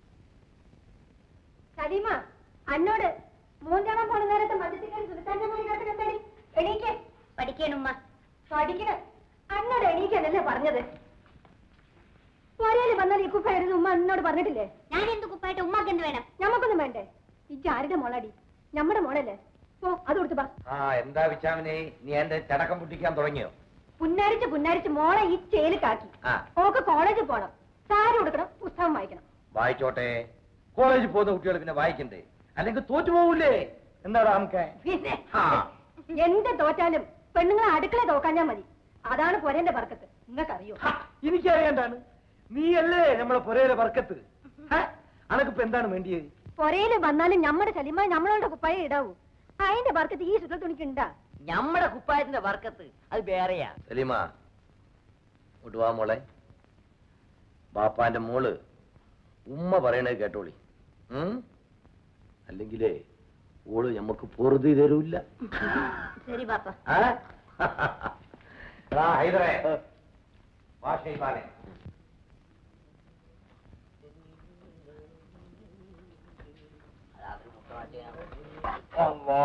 സലീമ അന്നോട് മൂഞ്ചാണം പോണ നേരത്തെ മദ്യത്തിക്കാൻ സുൽത്താന്റെ മോനെ കാട്ടിലെന്താടി എണീക്ക് പഠിക്കണുമ്മ പഠിക്കണം അന്നോട് എണീക്കാനല്ലേ പറഞ്ഞത് പോരേല് വന്നാൽ ഈ കുപ്പായിരുന്നു ഉമ്മ എന്നോട് പറഞ്ഞിട്ടില്ലേ ഞാൻ എന്ത് കുപ്പായിട്ട് ഉമ്മക്ക് എന്ത് വേണം ഞമ്മക്കൊന്നും വേണ്ടേ ഇജ്ജ് ആരുടെ മോളാടി നമ്മുടെ മോളല്ലേ പോ അത് കൊടുത്തു പാ ആ എന്താ വിച്ചാമിനെ നീ എന്റെ ചടക്കം പൊട്ടിക്കാൻ തുടങ്ങിയോ പുന്നാരിച്ച് പുന്നാരിച്ച് മോളെ ഈ ചേലിക്കാക്കി ആ ഓക്ക് കോളേജിൽ പോണം സാരി കൊടുക്കണം പുസ്തകം വായിക്കണം വായിച്ചോട്ടെ കോളേജിൽ പോകുന്ന കുട്ടികൾ പിന്നെ വായിക്കണ്ടേ അല്ലെങ്കിൽ തോറ്റു പോകൂലേ എന്താടാ നമുക്ക് പിന്നെ ആ. എന്ത് തോറ്റാലും പെണ്ണുങ്ങളെ അടുക്കള തോക്കാഞ്ഞാ മതി അതാണ് പൊരേന്റെ ബർക്കത്ത് നിങ്ങൾക്കറിയോ എനിക്കറിയാണ്ടാണ് നീയല്ലേ നമ്മളെ പുരയിലെ വർക്കത്ത് അനക്കിപ്പോ എന്താണ് വേണ്ടിയത് പൊരയില് വന്നാലും നമ്മുടെ ചലിമ നമ്മളോട് കുപ്പായ ഇടാവൂ അതിന്റെ ബർക്കത്ത് ഈ സുഖ തുണിക്ക് ഉണ്ടാ നമ്മുടെ കുപ്പായത്തിന്റെ വർക്കത്ത് അത് വേറെയാ സലീമ ഇങ്ങോട്ട് വാ മോളെ ബാപ്പാന്റെ മോള് ഉമ്മ പറയണത് കേട്ടോളി ഉം? അല്ലെങ്കിലേ ഓള് ഞമ്മക്ക് പൊറുതി തരൂല്ല ശരി പാപ്പ ആ? എടാ, ഹൈദരേ വാ ഷെയ്ബാനെ അല്ലാ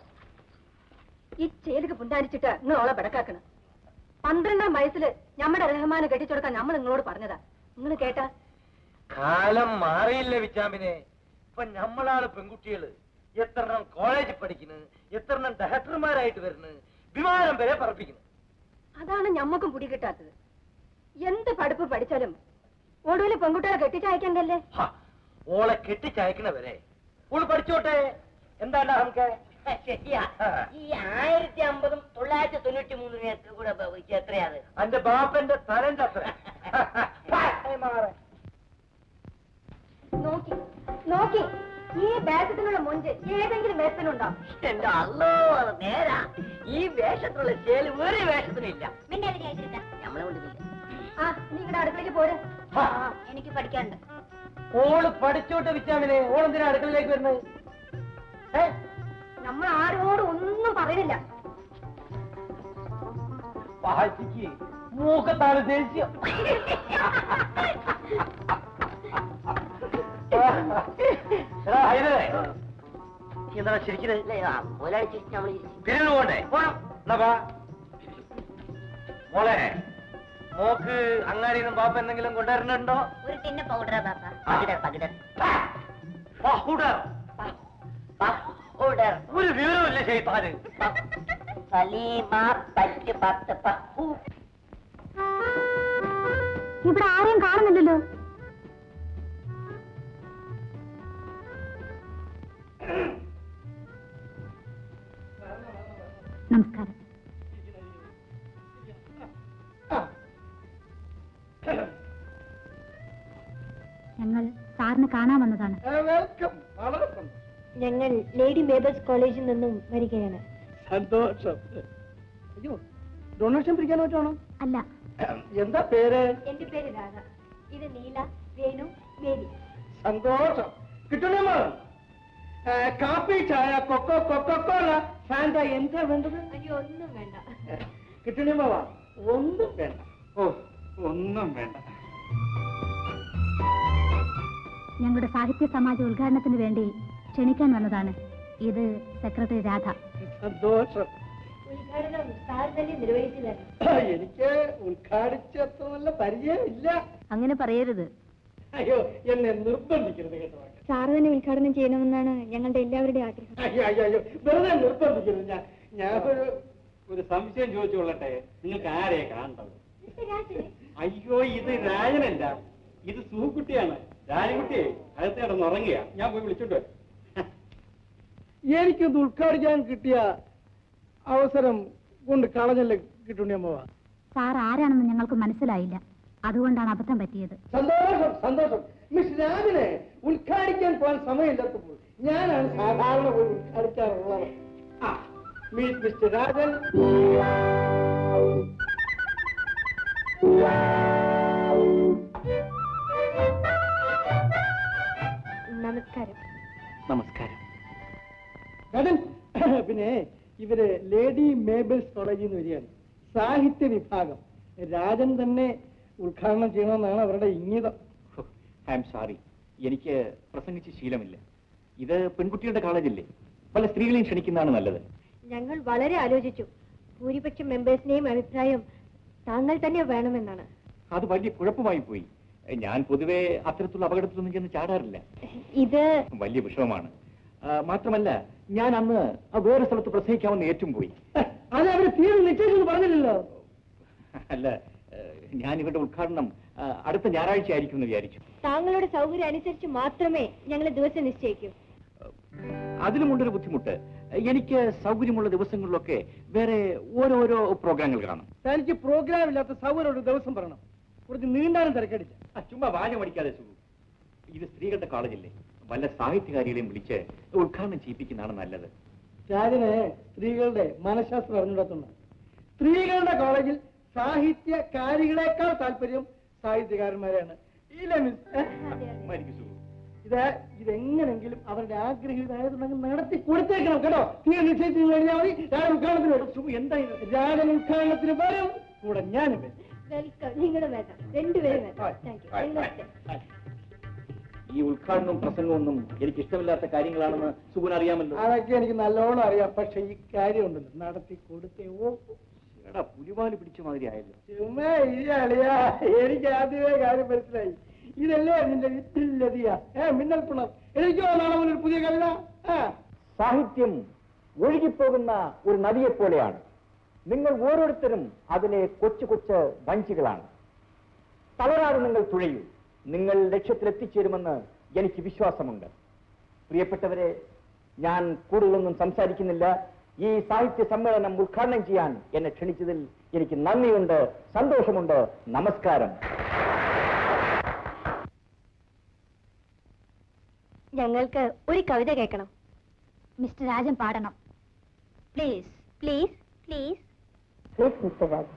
ഈ ചേലുക്ക് പുണ്ടാരിച്ചിട്ട് നിങ്ങൾ ഓളെ പിടക്കാക്കണം പന്ത്രണ്ടാം വയസ്സില് നമ്മുടെ റഹ്മാനെ കെട്ടിച്ചുകൊടുക്കാൻ നമ്മൾ നിങ്ങളോട് പറഞ്ഞതാ നിങ്ങൾ കേട്ടാ കാലം മാറിയില്ല വിച്ചാമിനെ ഇപ്പൊ നമ്മളാണ് പെൺകുട്ടികള് എത്രണ്ണം കോളേജിൽ പഠിക്കുന്നു എത്രണ്ണം ഡയറക്ടർമാരായിട്ട് വരുന്നു വിമാനം വരെ പറപ്പിക്കുന്നു അതാണ് ഞമ്മക്കും പിടി കിട്ടാത്തത് എന്ത് പഠിപ്പ് പഠിച്ചാലും ഒടുവിൽ പെൺകുട്ടികളെ കെട്ടിച്ചയക്കണ്ടല്ലേ ഹ, ഓളെ കെട്ടിച്ചയക്കണവരെ ഓള് പഠിച്ചോട്ടെ എന്താണ്ടാ നമുക്ക് ശരിയാ ഈ ആയിരത്തി അമ്പതും തൊള്ളായിരത്തി തൊണ്ണൂറ്റി മൂന്നിനൊക്കെ കൂടെ ഉപയോഗിച്ച് എത്രയാത് അന്റെ ബാപ്പന്റെ തലന്റെ അത്ര നോക്കി നോക്കി ഈ വേഷത്തിനുള്ള മുഞ്ച് ഏതെങ്കിലും വേഷത്തിനുണ്ടോ എന്റെ അല്ലോ അത് നേരാ ഈ വേഷത്തിലുള്ള ചേല് വേറെ വേഷത്തിനില്ല നമ്മളെ കൊണ്ടില്ല ആ നീ ഇവിടെ അടുക്കളയ്ക്ക് പോരെ എനിക്ക് പഠിക്കാനുണ്ട് ഓള് പഠിച്ചോട്ടെ വിച്ചാമിനെ ഓളെന്തിനാ അടുക്കളയിലേക്ക് വരുന്നത് ഏ നമ്മൾ ആരോടും ഒന്നും പറയുന്നില്ല പാച്ചിക്ക് മൂക്കത്താണ് ദേഷ്യം എടാ, ഹൈദരേ, നീ എന്താടാ ചിരിക്കുന്നത്? ഒരാഴ്ച നമ്മൾ പിരിഞ്ഞു പോണ്ടേ പോണം. എന്നാ വാ. മോളെ മോക്ക് അങ്ങാടിന്നും ബാപ്പ എന്തെങ്കിലും കൊണ്ടുവരുന്നുണ്ടോ ഒരു ടിന്ന പൗഡറാ ബാപ്പ പകിടർ പകിടർ പഹുഡർ. പൗഡർ ഒരു വിവരമില്ല ചെയ്താല് സലീമ പറ്റ് പത്ത് പഹു ഇവിടെ ആരെയും കാണുന്നില്ലല്ലോ നമസ്കാരം ഞങ്ങൾ സാറിനെ കാണാൻ വന്നതാണ് വെൽക്കം വളരെ സന്തോഷം. ഞങ്ങൾ ലേഡി മേബേഴ്സ് കോളേജിൽ നിന്നും വരികയാണ് സന്തോഷം അയ്യോ ഡൊണേഷൻ പിടിക്കാൻ പറ്റണോ അല്ല എന്താ പേര് എന്റെ പേര് രാധ ഇത് നീല വേണു മേരി സന്തോഷം കിട്ടണമോ ഏ, കാപ്പി ചായ കൊക്കോ കൊക്കോ കോല ഫാൻഡ എന്താ വേണ്ടത് അയ്യോ ഒന്നും വേണ്ട കിട്ടണമോ ഒന്നും വേണ്ട ഓ ഒന്നും വേണ്ട ഞങ്ങളുടെ സാഹിത്യ സമാജ ഉദ്ഘാടനത്തിന് വേണ്ടി ക്ഷണിക്കാൻ വന്നതാണ് ഇത് സെക്രട്ടറി രാധ സന്തോഷം ഉദ്ഘാടനം സാർ തന്നെ നിർവഹിച്ചു തരണം എനിക്ക് ഉദ്ഘാടിച്ച അത്ര നല്ല പരിചയം ഇല്ല അങ്ങനെ പറയരുത് അയ്യോ എന്നെ നിർബന്ധിക്കരുത് കേട്ടോ സാർ തന്നെ ഉദ്ഘാടനം ചെയ്യണമെന്നാണ് ഞങ്ങളുടെ എല്ലാവരുടെയും ആഗ്രഹം അയ്യോ അയ്യോ അയ്യോ വെറുതെ നിർബന്ധിക്കരുത് ഞാൻ ഞാൻ ഒരു ഒരു സംശയം ചോദിച്ചുകൊള്ളട്ടെ നിങ്ങൾക്ക് ആരെയാ കാണേണ്ടത് അയ്യോ ഇത് രാജനല്ല ഇത് സൂക്കുട്ടിയാണ് രാജകുട്ടിയെ അകത്ത് കിടന്ന് ഉറങ്ങിയ ഞാൻ പോയി വിളിച്ചോണ്ട് വരാം. എനിക്കിത് ഉദ്ഘാടിക്കാൻ കിട്ടിയ അവസരം കൊണ്ട് കളഞ്ഞല്ലേ കിട്ടുണ്ണിയമ്മ സാർ ആരാണെന്ന് ഞങ്ങൾക്ക് മനസ്സിലായില്ല അതുകൊണ്ടാണ് അബദ്ധം പറ്റിയത് സന്തോഷം സന്തോഷം മിസ് രാജിനെ ഉദ്ഘാടിക്കാൻ പോകാൻ സമയമില്ലാത്തപ്പോൾ ഞാനാണ് സാധാരണ പോയി ഉദ്ഘാടിക്കാറുള്ളത് ആ മീറ്റ് മിസ്റ്റർ രാജൻ നമസ്കാരം നമസ്കാരം രാജൻ പിന്നെ ഇവര് ലേഡി മേബിൾസ് കോളേജിൽ നിന്ന് വരികയാണ് സാഹിത്യ വിഭാഗം രാജൻ തന്നെ ഉദ്ഘാടനം ചെയ്യണമെന്നാണ് അവരുടെ ഇംഗിതം ഐ എം സോറി എനിക്ക് പ്രസംഗിച്ച് ശീലമില്ല ഇത് പെൺകുട്ടികളുടെ കോളേജല്ലേ പല സ്ത്രീകളെയും ക്ഷണിക്കുന്നതാണ് നല്ലത് ഞങ്ങൾ വളരെ ആലോചിച്ചു ഭൂരിപക്ഷം മെമ്പേഴ്സിന്റെയും അഭിപ്രായം താങ്കൾ തന്നെ വേണമെന്നാണ് അത് വലിയ കുഴപ്പമായി പോയി ഞാൻ പൊതുവെ അത്തരത്തിലുള്ള അപകടത്തിലൊന്നും ചെന്ന് ചാടാറില്ല ഇത് വലിയ വിഷമമാണ് ആ, മാത്രമല്ല ഞാൻ അന്ന് ആ വേറെ സ്ഥലത്ത് പ്രസംഗിക്കാമെന്ന് ഏറ്റും പോയി അത് അവര് തീരെ നിശ്ചയിച്ചെന്ന് പറഞ്ഞില്ലല്ലോ അല്ല ഏഹ്, ഞാൻ ഇവരുടെ ഉദ്ഘാടനം ആ, അടുത്ത ഞായറാഴ്ച ആയിരിക്കും എന്ന് വിചാരിച്ചു താങ്കളുടെ സൗകര്യം അനുസരിച്ച് മാത്രമേ ഞങ്ങൾ ദിവസം നിശ്ചയിക്കൂ അതിലുമുണ്ടൊരു ബുദ്ധിമുട്ട് എനിക്ക് സൗകര്യമുള്ള ദിവസങ്ങളിലൊക്കെ വേറെ ഓരോരോ പ്രോഗ്രാമുകൾ കാണും തനിക്ക് പ്രോഗ്രാം ഇല്ലാത്ത സൗകര്യം ഒരു ദിവസം പറയണം കുറച്ച് നീണ്ടാനും തിരക്കടില്ല ആ, ചുമ്മാ വാചം അടിക്കാതെ സുഖു ഇത് സ്ത്രീകളുടെ കോളേജല്ലേ വല്ല സാഹിത്യകാരികളെയും വിളിച്ച് ഉദ്ഘാടനം ചെയ്യിപ്പിക്കുന്നതാണ് നല്ലത് രാജന് സ്ത്രീകളുടെ മനഃശാസ്ത്രം അറിഞ്ഞിടത്തുണ്ട് സ്ത്രീകളുടെ കോളേജിൽ സാഹിത്യകാരികളെക്കാൾ താല്പര്യം സാഹിത്യകാരന്മാരെയാണ് ഇല്ല മിസ് ഏ? മരിക്കു സുഖു ഇത് ഇതെങ്ങനെങ്കിലും അവരുടെ ആഗ്രഹീതായതുണ്ടെങ്കിൽ നടത്തി കൊടുത്തേക്കണം കേട്ടോ തീരെ നിശ്ചയിച്ചു കഴിഞ്ഞാൽ മതി രാജൻ ഉദ്ഘാടനത്തിന് വരും സുഖു എന്താ ഇത് രാജൻ ഉദ്ഘാടനത്തിന് വരും കൂടെ ഞാനും വരും വെൽക്കം നിങ്ങളും വേണ്ട രണ്ടുപേരും വേണ്ട താങ്ക് യു നിങ്ങൾ stay. ഈ ഉദ്ഘാടനവും പ്രസംഗമൊന്നും എനിക്ക് ഇഷ്ടമില്ലാത്ത കാര്യങ്ങളാണെന്ന് സുഖുൻ അറിയാമല്ലോ അതൊക്കെ എനിക്ക് നല്ലോണം അറിയാം പക്ഷെ ഈ കാര്യമുണ്ടല്ലോ നടത്തി കൊടുത്തേ ഓ എടാ പുലിവാല് പിടിച്ച മാതിരി ആയല്ലോ ചുമ്മാ ഇരിയാളിയാ എനിക്ക് ആദ്യമേ കാര്യം മനസ്സിലായി ഇതല്ലേ നിന്റെ വിത്തില്ലതിയാ ഏ മിന്നൽ പിണർ എനിക്കോ നാളെ മുതൽ ഒരു പുതിയ കവിത ആ സാഹിത്യം ഒഴുകിപ്പോകുന്ന ഒരു നദിയെപ്പോലെയാണ് നിങ്ങൾ ഓരോരുത്തരും അതിലെ കൊച്ചു കൊച്ചു വഞ്ചികളാണ് തളരാതെ നിങ്ങൾ തുഴയൂ നിങ്ങൾ ലക്ഷ്യത്തിലെത്തിച്ചേരുമെന്ന് എനിക്ക് വിശ്വാസമുണ്ട് പ്രിയപ്പെട്ടവരെ ഞാൻ കൂടുതലൊന്നും സംസാരിക്കുന്നില്ല ഈ സാഹിത്യ സമ്മേളനം ഉദ്ഘാടനം ചെയ്യാൻ എന്നെ ക്ഷണിച്ചതിൽ എനിക്ക് നന്ദിയുണ്ട് സന്തോഷമുണ്ട് നമസ്കാരം ഞങ്ങൾക്ക് ഒരു കവിത കേൾക്കണം മിസ്റ്റർ രാജൻ പാടണം please please please please mister Rajan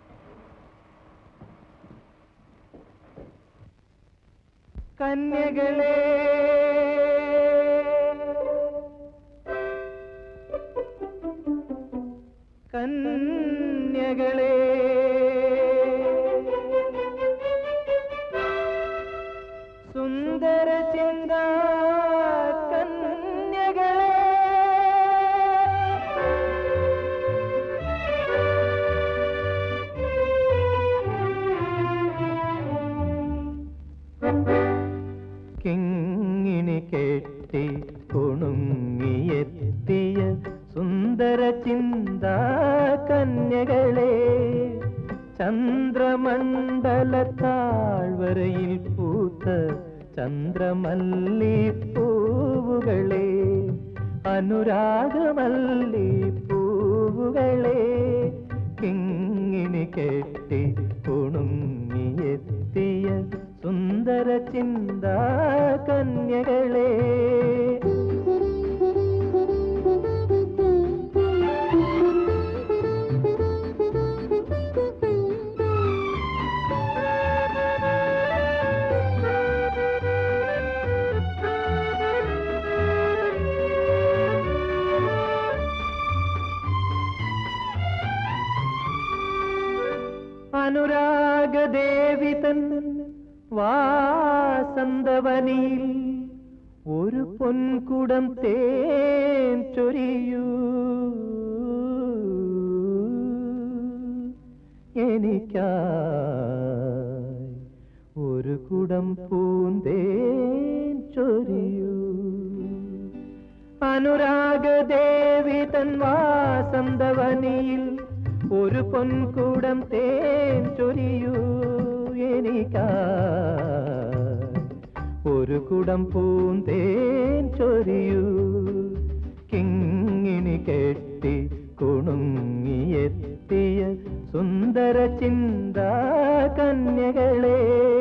കന്യകളെ കന്യകളെ സുന്ദര ചിന്ത കന്യകളെ കിങ്ങിണി കെട്ടി കുണുങ്ങിയെത്തിയ സുന്ദര ചിന്ത കന്യകളെ ചന്ദ്രമണ്ഡല താഴ്വരയിൽ പൂത്ത ചന്ദ്രമല്ലി പൂവുകളെ അനുരാഗമല്ലി പൂവുകളെ കിങ്ങിണി കെട്ടി കുണുങ്ങിയെത്തിയ സുന്ദര ചിന്ത കന്യകളെ അനുരാഗദേവി തൻ വാസന്തവനിയിൽ ഒരു പൊൻകുടം തേൻ ചൊരിയൂ എനിക്കായി ഒരു കുടം പൂന്തേൻ ചൊരിയൂ അനുരാഗദേവി തൻ വാസന്തവനിയിൽ ഒരു പൊൻകുടം തേൻ ചൊരിയൂ എനിക്കായി ഒരു കുടം പൂന്തേൻ ചൊരിയൂ കിങ്ങിണി കെട്ടി കുണുങ്ങിയെത്തിയ സുന്ദര ചിന്താ കന്യകളെ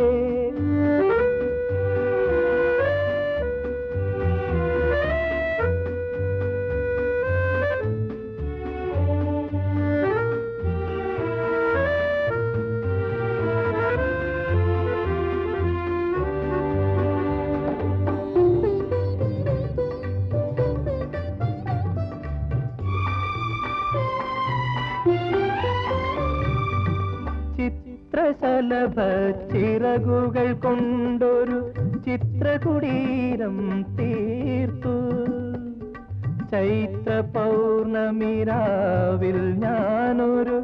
ചിത്രശലഭ ചിറകുകൾ കൊണ്ടൊരു ചിത്രകുടീരം തീർത്തു ചൈത്ര പൗർണമിരാവിൽ ഞാനൊരു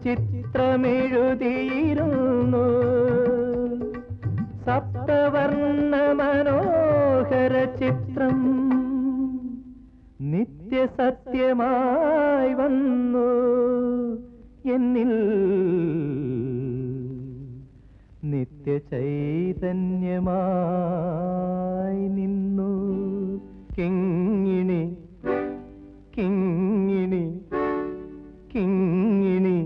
ചിത്രമെഴുതിയിരുന്നു സപ്തവർണ്ണ മനോഹര ചിത്രം നിത്യസത്യമായി വന്നു എന്നിൽ നിത്യ ചൈതന്യമായി നിന്നു കിങ്ങിണി കിങ്ങിണി കിങ്ങിണി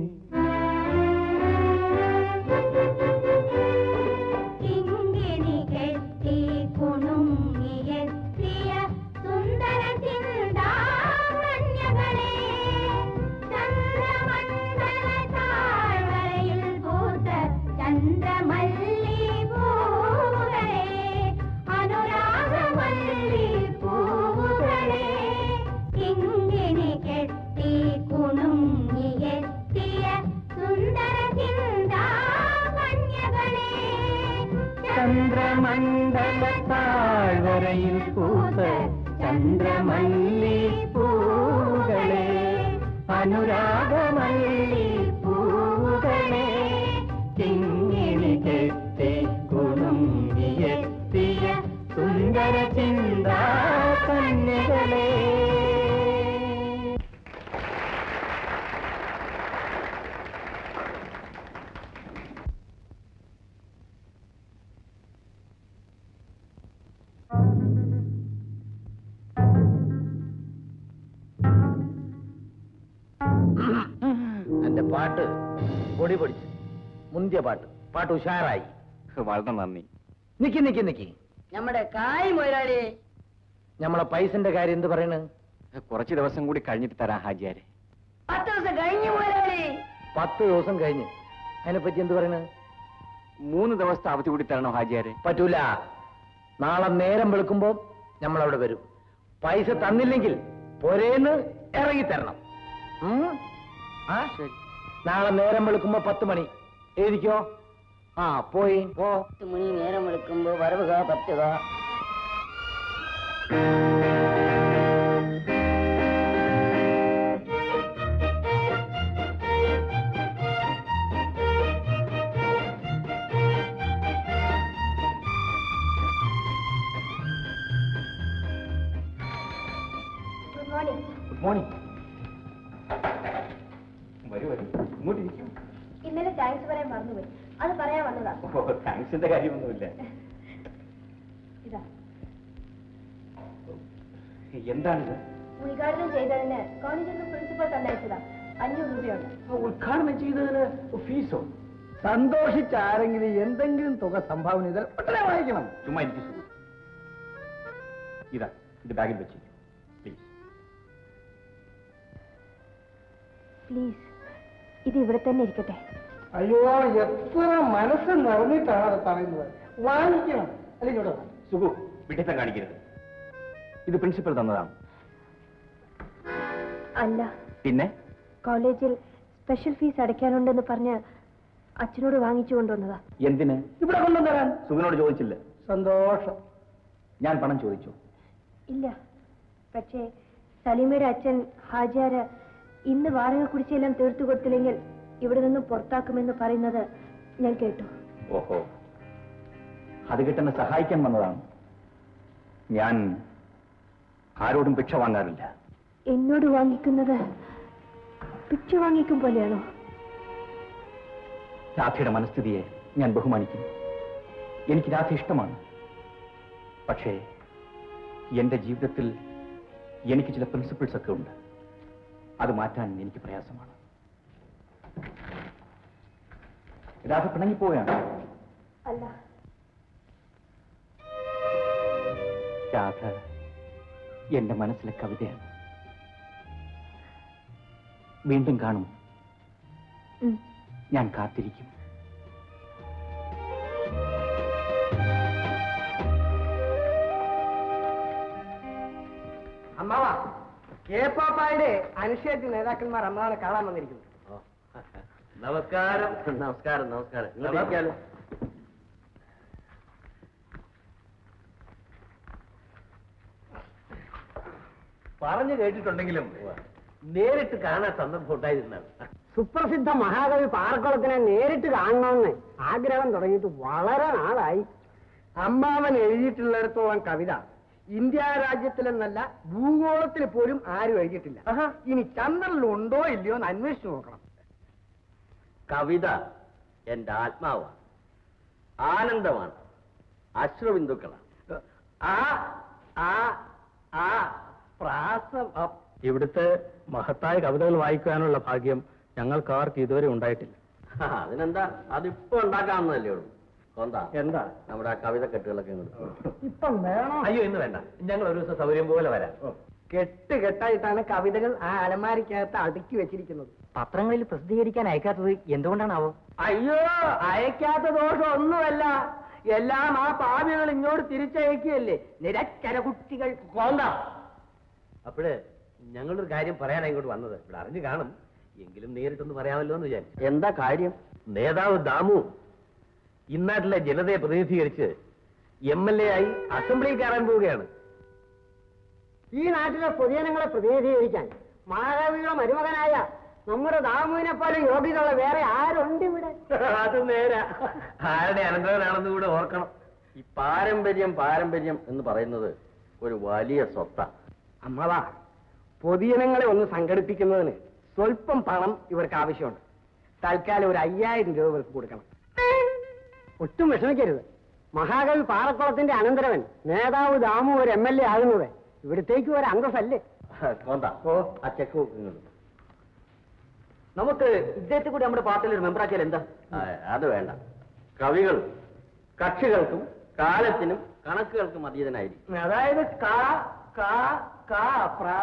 കിങ്ങിണി കെട്ടി കുണുങ്ങിയെത്തിയ സുന്ദര ചിന്താമണ്യകളെ ചന്ദ്രമണ്ഡല താഴ്വരയിൽ പൂത്ത ചന്ദ്രമല്ലി പൂവുകളെ അനുരാഗമല്ലി പൂവുകളെ കിങ്ങിണി കെട്ടി കുണുങ്ങിയെത്തിയ സുന്ദര ചിന്താമണ്യകളെ ചന്ദ്രമണ്ഡല താഴ്വരയിൽ പൂത്ത ചന്ദ്രമല്ലി പൂകളെ അനുരാഗമല്ലി പൂകളെ കിങ്ങിണി കെട്ടി കുണുങ്ങിയെത്തിയ സുന്ദര ചിന്താ കന്യകളെ എന്റെ പാട്ട് പൊടി പൊടിച്ച് മുന്തിയ പാട്ട് പാട്ട് ഉഷാറായി വളരെ നന്ദി നിക്കി നിക്കി നിക്കി നമ്മുടെ കായ് മുതലാളി നമ്മളെ പൈസന്റെ കാര്യം എന്ത് പറയണ് കുറച്ച് ദിവസം കൂടി കഴിഞ്ഞിട്ട് തരാം ഹാജിയാരെ പത്ത് ദിവസം കഴിഞ്ഞു മുതലാളി പത്ത് ദിവസം കഴിഞ്ഞ് അതിനെപ്പറ്റി എന്ത് പറയണ് മൂന്ന് ദിവസത്തെ അവധി കൂടി തരണോ ഹാജിയാരെ പറ്റൂല നാളെ നേരം വെളുക്കുമ്പോ നമ്മൾ അവിടെ വരും പൈസ തന്നില്ലെങ്കിൽ പൊരേന്ന് ഇറങ്ങി തരണം ഉം? ആ ശരി നാളെ നേരം വെളുക്കുമ്പോ പത്ത് മണി എഴുതിക്കോ ആ പോയി പോ പത്ത് മണി നേരം എടുക്കുമ്പോ വരവുക പറ്റുക ഗുഡ് മോർണിംഗ് ഗുഡ് മോർണിംഗ് വരൂ വരൂ ഇങ്ങോട്ട് ഇരിക്കൂ ഇന്നലെ താങ്ക്സ് പറയാൻ മറന്നുപോയി അത് പറയാൻ വന്നതാ ഓ താങ്ക്സിന്റെ കാര്യമൊന്നുമില്ല ഇതാ എന്താണിത് ഉദ്ഘാടനം ചെയ്തതിന് കോളേജിൽ നിന്ന് പ്രിൻസിപ്പൽ തന്നയച്ചതാ അഞ്ഞൂറ് രൂപയുണ്ട് ഉദ്ഘാടനം ചെയ്തതിന് ഫീസോ സന്തോഷിച്ച ആരെങ്കിലും എന്തെങ്കിലും തുക സംഭാവന ചെയ്താൽ ഉടനെ വാങ്ങിക്കണം ചുമ്മാ ഇരിക്കൂ സുഖം ഇതാ ഇത് ബാഗിൽ വെച്ചിരിക്കും പ്ലീസ് പ്ലീസ് ഇത് ഇവിടെ തന്നെ ഇരിക്കട്ടെ അയ്യോ എത്ര മനസ്സ് നിറഞ്ഞിട്ടാണ് അത് പറയുന്നത് വാങ്ങിക്കണം അല്ലെങ്കിൽ ഇവിടെ വാ. സുഖു വിഡിത്തം കാണിക്കരുത് ഇത് പ്രിൻസിപ്പൽ തന്നതാണ് അല്ല പിന്നെ കോളേജിൽ സ്പെഷ്യൽ ഫീസ് അടയ്ക്കാനുണ്ടെന്ന് പറഞ്ഞ് അച്ഛനോട് വാങ്ങിച്ചു കൊണ്ടുവന്നതാ എന്തിന് ഇവിടെ കൊണ്ടുവന്നരാൻ സുഖിനോട് ചോദിച്ചില്ല സന്തോഷം ഞാൻ പണം ചോദിച്ചു ഇല്ല പക്ഷേ സലീമയുടെ അച്ഛൻ ഹാജിയാര് ഇന്ന് വാടക കുടിച്ചെല്ലാം തീർത്തു കൊടുത്തില്ലെങ്കിൽ ഇവിടെ നിന്നും പുറത്താക്കുമെന്ന് പറയുന്നത് ഞാൻ കേട്ടു ഓഹോ അത് കിട്ടുന്ന സഹായിക്കാൻ വന്നതാണ് ഞാൻ ആരോടും ഭിക്ഷ വാങ്ങാറില്ല എന്നോട് വാങ്ങിക്കുന്നത് പിച്ച വാങ്ങിക്കും പോലെയാണോ രാധയുടെ മനസ്ഥിതിയെ ഞാൻ ബഹുമാനിക്കുന്നു എനിക്ക് രാധ ഇഷ്ടമാണ് പക്ഷേ എന്റെ ജീവിതത്തിൽ എനിക്ക് ചില പ്രിൻസിപ്പിൾസ് ഒക്കെ ഉണ്ട് അത് മാറ്റാൻ എനിക്ക് പ്രയാസമാണ് രാധ പിണങ്ങിപ്പോവുകയാണ് അല്ല രാധ എന്റെ മനസ്സിലെ കവിതയാണ് വീണ്ടും കാണും ഉം. ഞാൻ കാത്തിരിക്കും അമ്മാവ കെ പാപ്പായുടെ അനുശേഷ നേതാക്കന്മാർ അമ്മാവനെ കാണാൻ വന്നിരിക്കുന്നു നമസ്കാരം നമസ്കാരം നമസ്കാരം ഇങ്ങോട്ട് ഇരിക്കാലോ. പറഞ്ഞു കേട്ടിട്ടുണ്ടെങ്കിലും നേരിട്ട് കാണാൻ സന്ദർഭം ഉണ്ടായിരുന്നാണ് സുപ്രസിദ്ധ മഹാകവി പാറക്കുളത്തിനെ നേരിട്ട് കാണണമെന്ന് ആഗ്രഹം തുടങ്ങിയിട്ട് വളരെ നാളായി അമ്മാവൻ എഴുതിയിട്ടുള്ളിടത്തോളം കവിത ഇന്ത്യ രാജ്യത്തിലെന്നല്ല ഭൂഗോളത്തിൽ പോലും ആരും എഴുതിയിട്ടില്ല ഇനി ചന്ദ്രനിൽ ഉണ്ടോ ഇല്ലയോ എന്ന് അന്വേഷിച്ചു നോക്കണം കവിത എന്റെ ആത്മാവാണ് ആനന്ദമാണ് അശ്രുബിന്ദുക്കളാണ് ആ ആ ആ പ്രാസം അ- ഇവിടുത്തെ മഹത്തായ കവിതകൾ വായിക്കാനുള്ള ഭാഗ്യം ഞങ്ങൾക്ക് ആർക്കും ഇതുവരെ ഉണ്ടായിട്ടില്ല ആ, അതിനെന്താ അതിപ്പോ ഉണ്ടാക്കാവുന്നതല്ലേ ഉള്ളൂ കൊന്താ എന്താ നമ്മുടെ ആ കവിത കെട്ടുകളൊക്കെ ഇങ്ങോട്ട് ഇപ്പം വേണോ അയ്യോ ഇന്ന് വേണ്ട ഞങ്ങൾ ഒരു ദിവസം സൗകര്യം പോലെ വരാം കെട്ട് കെട്ടായിട്ടാണ് കവിതകൾ ആ അലമാരിക്കകത്ത് അടുക്കി വെച്ചിരിക്കുന്നത് പത്രങ്ങളിൽ പ്രസിദ്ധീകരിക്കാൻ അയക്കാത്തത് എന്തുകൊണ്ടാണാവോ അയ്യോ അയക്കാത്ത ദോഷം ഒന്നുമല്ല എല്ലാം ആ പാവികൾ ഇങ്ങോട്ട് തിരിച്ചയക്കുകയല്ലേ നിരക്കര കുട്ടികൾ പോണ്ട അപ്പോഴേ ഞങ്ങളൊരു കാര്യം പറയാനാ ഇങ്ങോട്ട് വന്നത് ഇവിടെ അറിഞ്ഞു കാണും എങ്കിലും നേരിട്ടൊന്ന് പറയാമല്ലോ എന്ന് വിചാരിച്ചു എന്താ കാര്യം നേതാവ് ദാമു ഇന്നാട്ടിലെ ജനതയെ പ്രതിനിധീകരിച്ച് എം എൽ എ ആയി അസംബ്ലിയിൽ കയറാൻ പോവുകയാണ് ഈ നാട്ടിലെ പൊതുജനങ്ങളെ പ്രതിനിധീകരിക്കാൻ മഹാകവിയുടെ മരുമകനായ നമ്മുടെ ദാമുവിനെ പോലെ യോഗ്യതയുള്ള വേറെ ആരുണ്ട് ഇവിടെ അത് നേരാ ആരുടെ അനന്തരനാണെന്ന് കൂടെ ഓർക്കണം ഈ പാരമ്പര്യം പാരമ്പര്യം എന്ന് പറയുന്നത് ഒരു വലിയ സ്വത്താ അമ്മവാ പൊതുജനങ്ങളെ ഒന്ന് സംഘടിപ്പിക്കുന്നതിന് സ്വല്പം പണം ഇവർക്ക് ആവശ്യമുണ്ട് തൽക്കാലം ഒരു അയ്യായിരം രൂപ ഇവർക്ക് കൊടുക്കണം ഒട്ടും വിഷമിക്കരുത് മഹാകവി പാറക്കുളത്തിന്റെ അനന്തരവൻ നേതാവ് ദാമു ഒരു എം എൽ എ ആകുന്നത് ഇവിടത്തേക്ക് ഒരു അന്തസ്സല്ലേ കൊന്താ ഓ ആ ചെക്ക് ബുക്ക് ഇങ്ങോട്ട് നമുക്ക് ഇദ്ദേഹത്തെ കൂടി നമ്മുടെ പാർട്ടിയിൽ ഒരു മെമ്പറാക്കിയാൽ എന്താ ആ, അത് വേണ്ട കവികൾ കക്ഷികൾക്കും കാലത്തിനും കണക്കുകൾക്കും അതീതനായിരിക്കും അതായത് കാ കാ കാ പ്രാ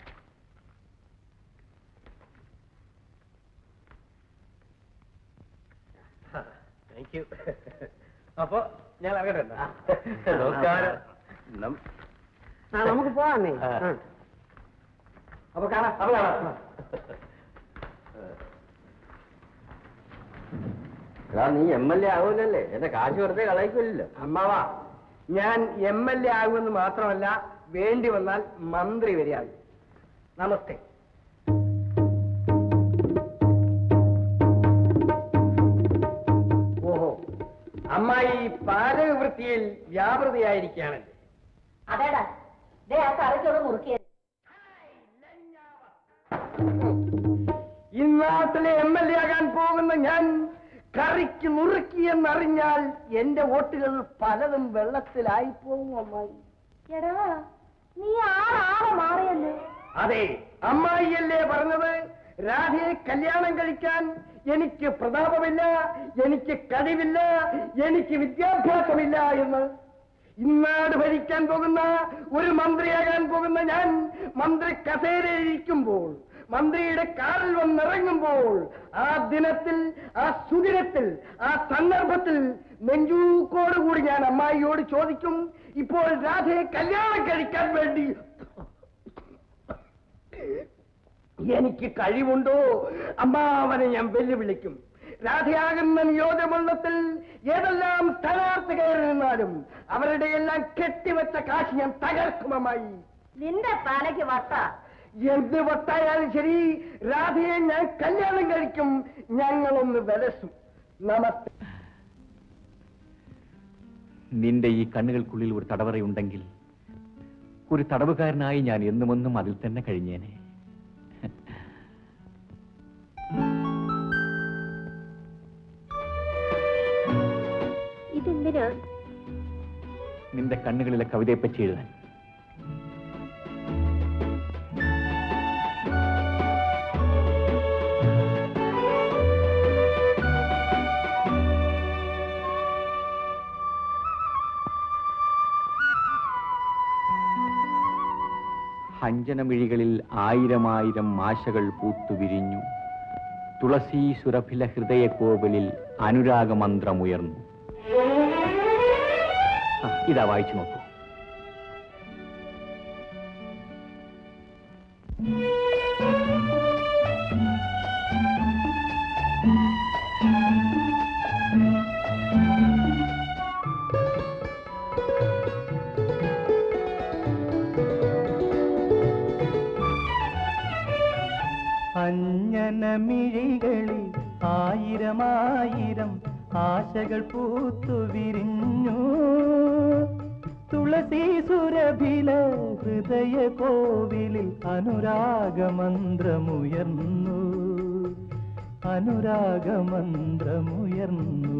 താങ്ക് യു അപ്പൊ ഞാൻ ഇറങ്ങട്ടെ നമസ്കാരം നം- ആ നമുക്ക് പോവാന്നേ ആ. ആ. അപ്പൊ കാണാം അപ്പൊ കാണാം. എടാ നീ എം എൽ എ ആവൂലല്ലേ എന്റെ കാശ് വെറുതെ കളയിക്കില്ലല്ലോ അമ്മാവാ ഞാൻ എം എൽ എ ആകുമെന്ന് മാത്രമല്ല വേണ്ടി വന്നാൽ മന്ത്രി വരെയാകും നമസ്തേ ഓഹോ അമ്മായി പാചകവൃത്തിയിൽ വ്യാപൃതയായിരിക്കുകയാണല്ലേ അതേടാ ദേ ആ കറിച്ചോട് മുറുക്കിയത് ഈ നാട്ടിലെ എം എൽ എ ആകാൻ പോകുന്ന ഞാൻ കറിക്ക് നുറുക്കി എന്നറിഞ്ഞാൽ എന്റെ വോട്ടുകൾ പലതും വെള്ളത്തിലായി പോകും അമ്മായി എടാ നീ ആളാളെ മാറിയല്ലേ അതെ അമ്മായിയല്ലേ പറഞ്ഞത് രാധയെ കല്യാണം കഴിക്കാൻ എനിക്ക് പ്രതാപമില്ല എനിക്ക് കഴിവില്ല എനിക്ക് വിദ്യാഭ്യാസമില്ല എന്ന് ഇന്നാട് ഭരിക്കാൻ പോകുന്ന ഒരു മന്ത്രിയാകാൻ പോകുന്ന ഞാൻ മന്ത്രി കസേരയിരിക്കുമ്പോൾ മന്ത്രിയുടെ കാറിൽ വന്നിറങ്ങുമ്പോൾ ആ ദിനത്തിൽ ആ സുദിനത്തിൽ ആ സന്ദർഭത്തിൽ നെഞ്ചൂക്കോടുകൂടി ഞാൻ അമ്മായിയോട് ചോദിക്കും ഇപ്പോൾ രാധയെ കല്യാണം കഴിക്കാൻ വേണ്ടി എനിക്ക് കഴിവുണ്ടോ അമ്മാവനെ ഞാൻ വെല്ലുവിളിക്കും രാധയാകുന്ന നിയോജകമണ്ഡലത്തിൽ ഏതെല്ലാം സ്ഥാനാർത്ഥി കയറി നിന്നാലും അവരുടെ എല്ലാം കെട്ടിവെച്ച കാശ് ഞാൻ തകർക്കും അമ്മായി നിന്റെ തലയ്ക്ക് വട്ട എന്ത് വട്ടായാലും ശരി രാധയെ ഞാൻ കല്യാണം കഴിക്കും ഞങ്ങളൊന്ന് വിലസും നമസ്തേ നിന്റെ ഈ കണ്ണുകൾക്കുള്ളിൽ ഒരു തടവറയുണ്ടെങ്കിൽ ഒരു തടവുകാരനായി ഞാൻ എന്നുമെന്നും അതിൽ തന്നെ കഴിഞ്ഞേനെ ഇതെന്തിനാ നിന്റെ കണ്ണുകളിലെ കവിതയെപ്പറ്റി എഴുതാൻ ഹഞ്ചനമിഴികളിൽ ആയിരമായിരം ആശകൾ പൂത്തുവിരിഞ്ഞു തുളസീ സുരഭില ഹൃദയ കോവിലിൽ അനുരാഗമന്ത്രമുയർന്നു ആ, ഇതാ വായിച്ചു നോക്കൂ അഞ്ജനമിഴികളിൽ ആയിരമായിരം ആശകൾ പൂത്തു വിരിഞ്ഞു തുളസി സുരഭില ഹൃദയ കോവിലിൽ അനുരാഗമന്ത്രമുയർന്നു അനുരാഗമന്ത്രമുയർന്നു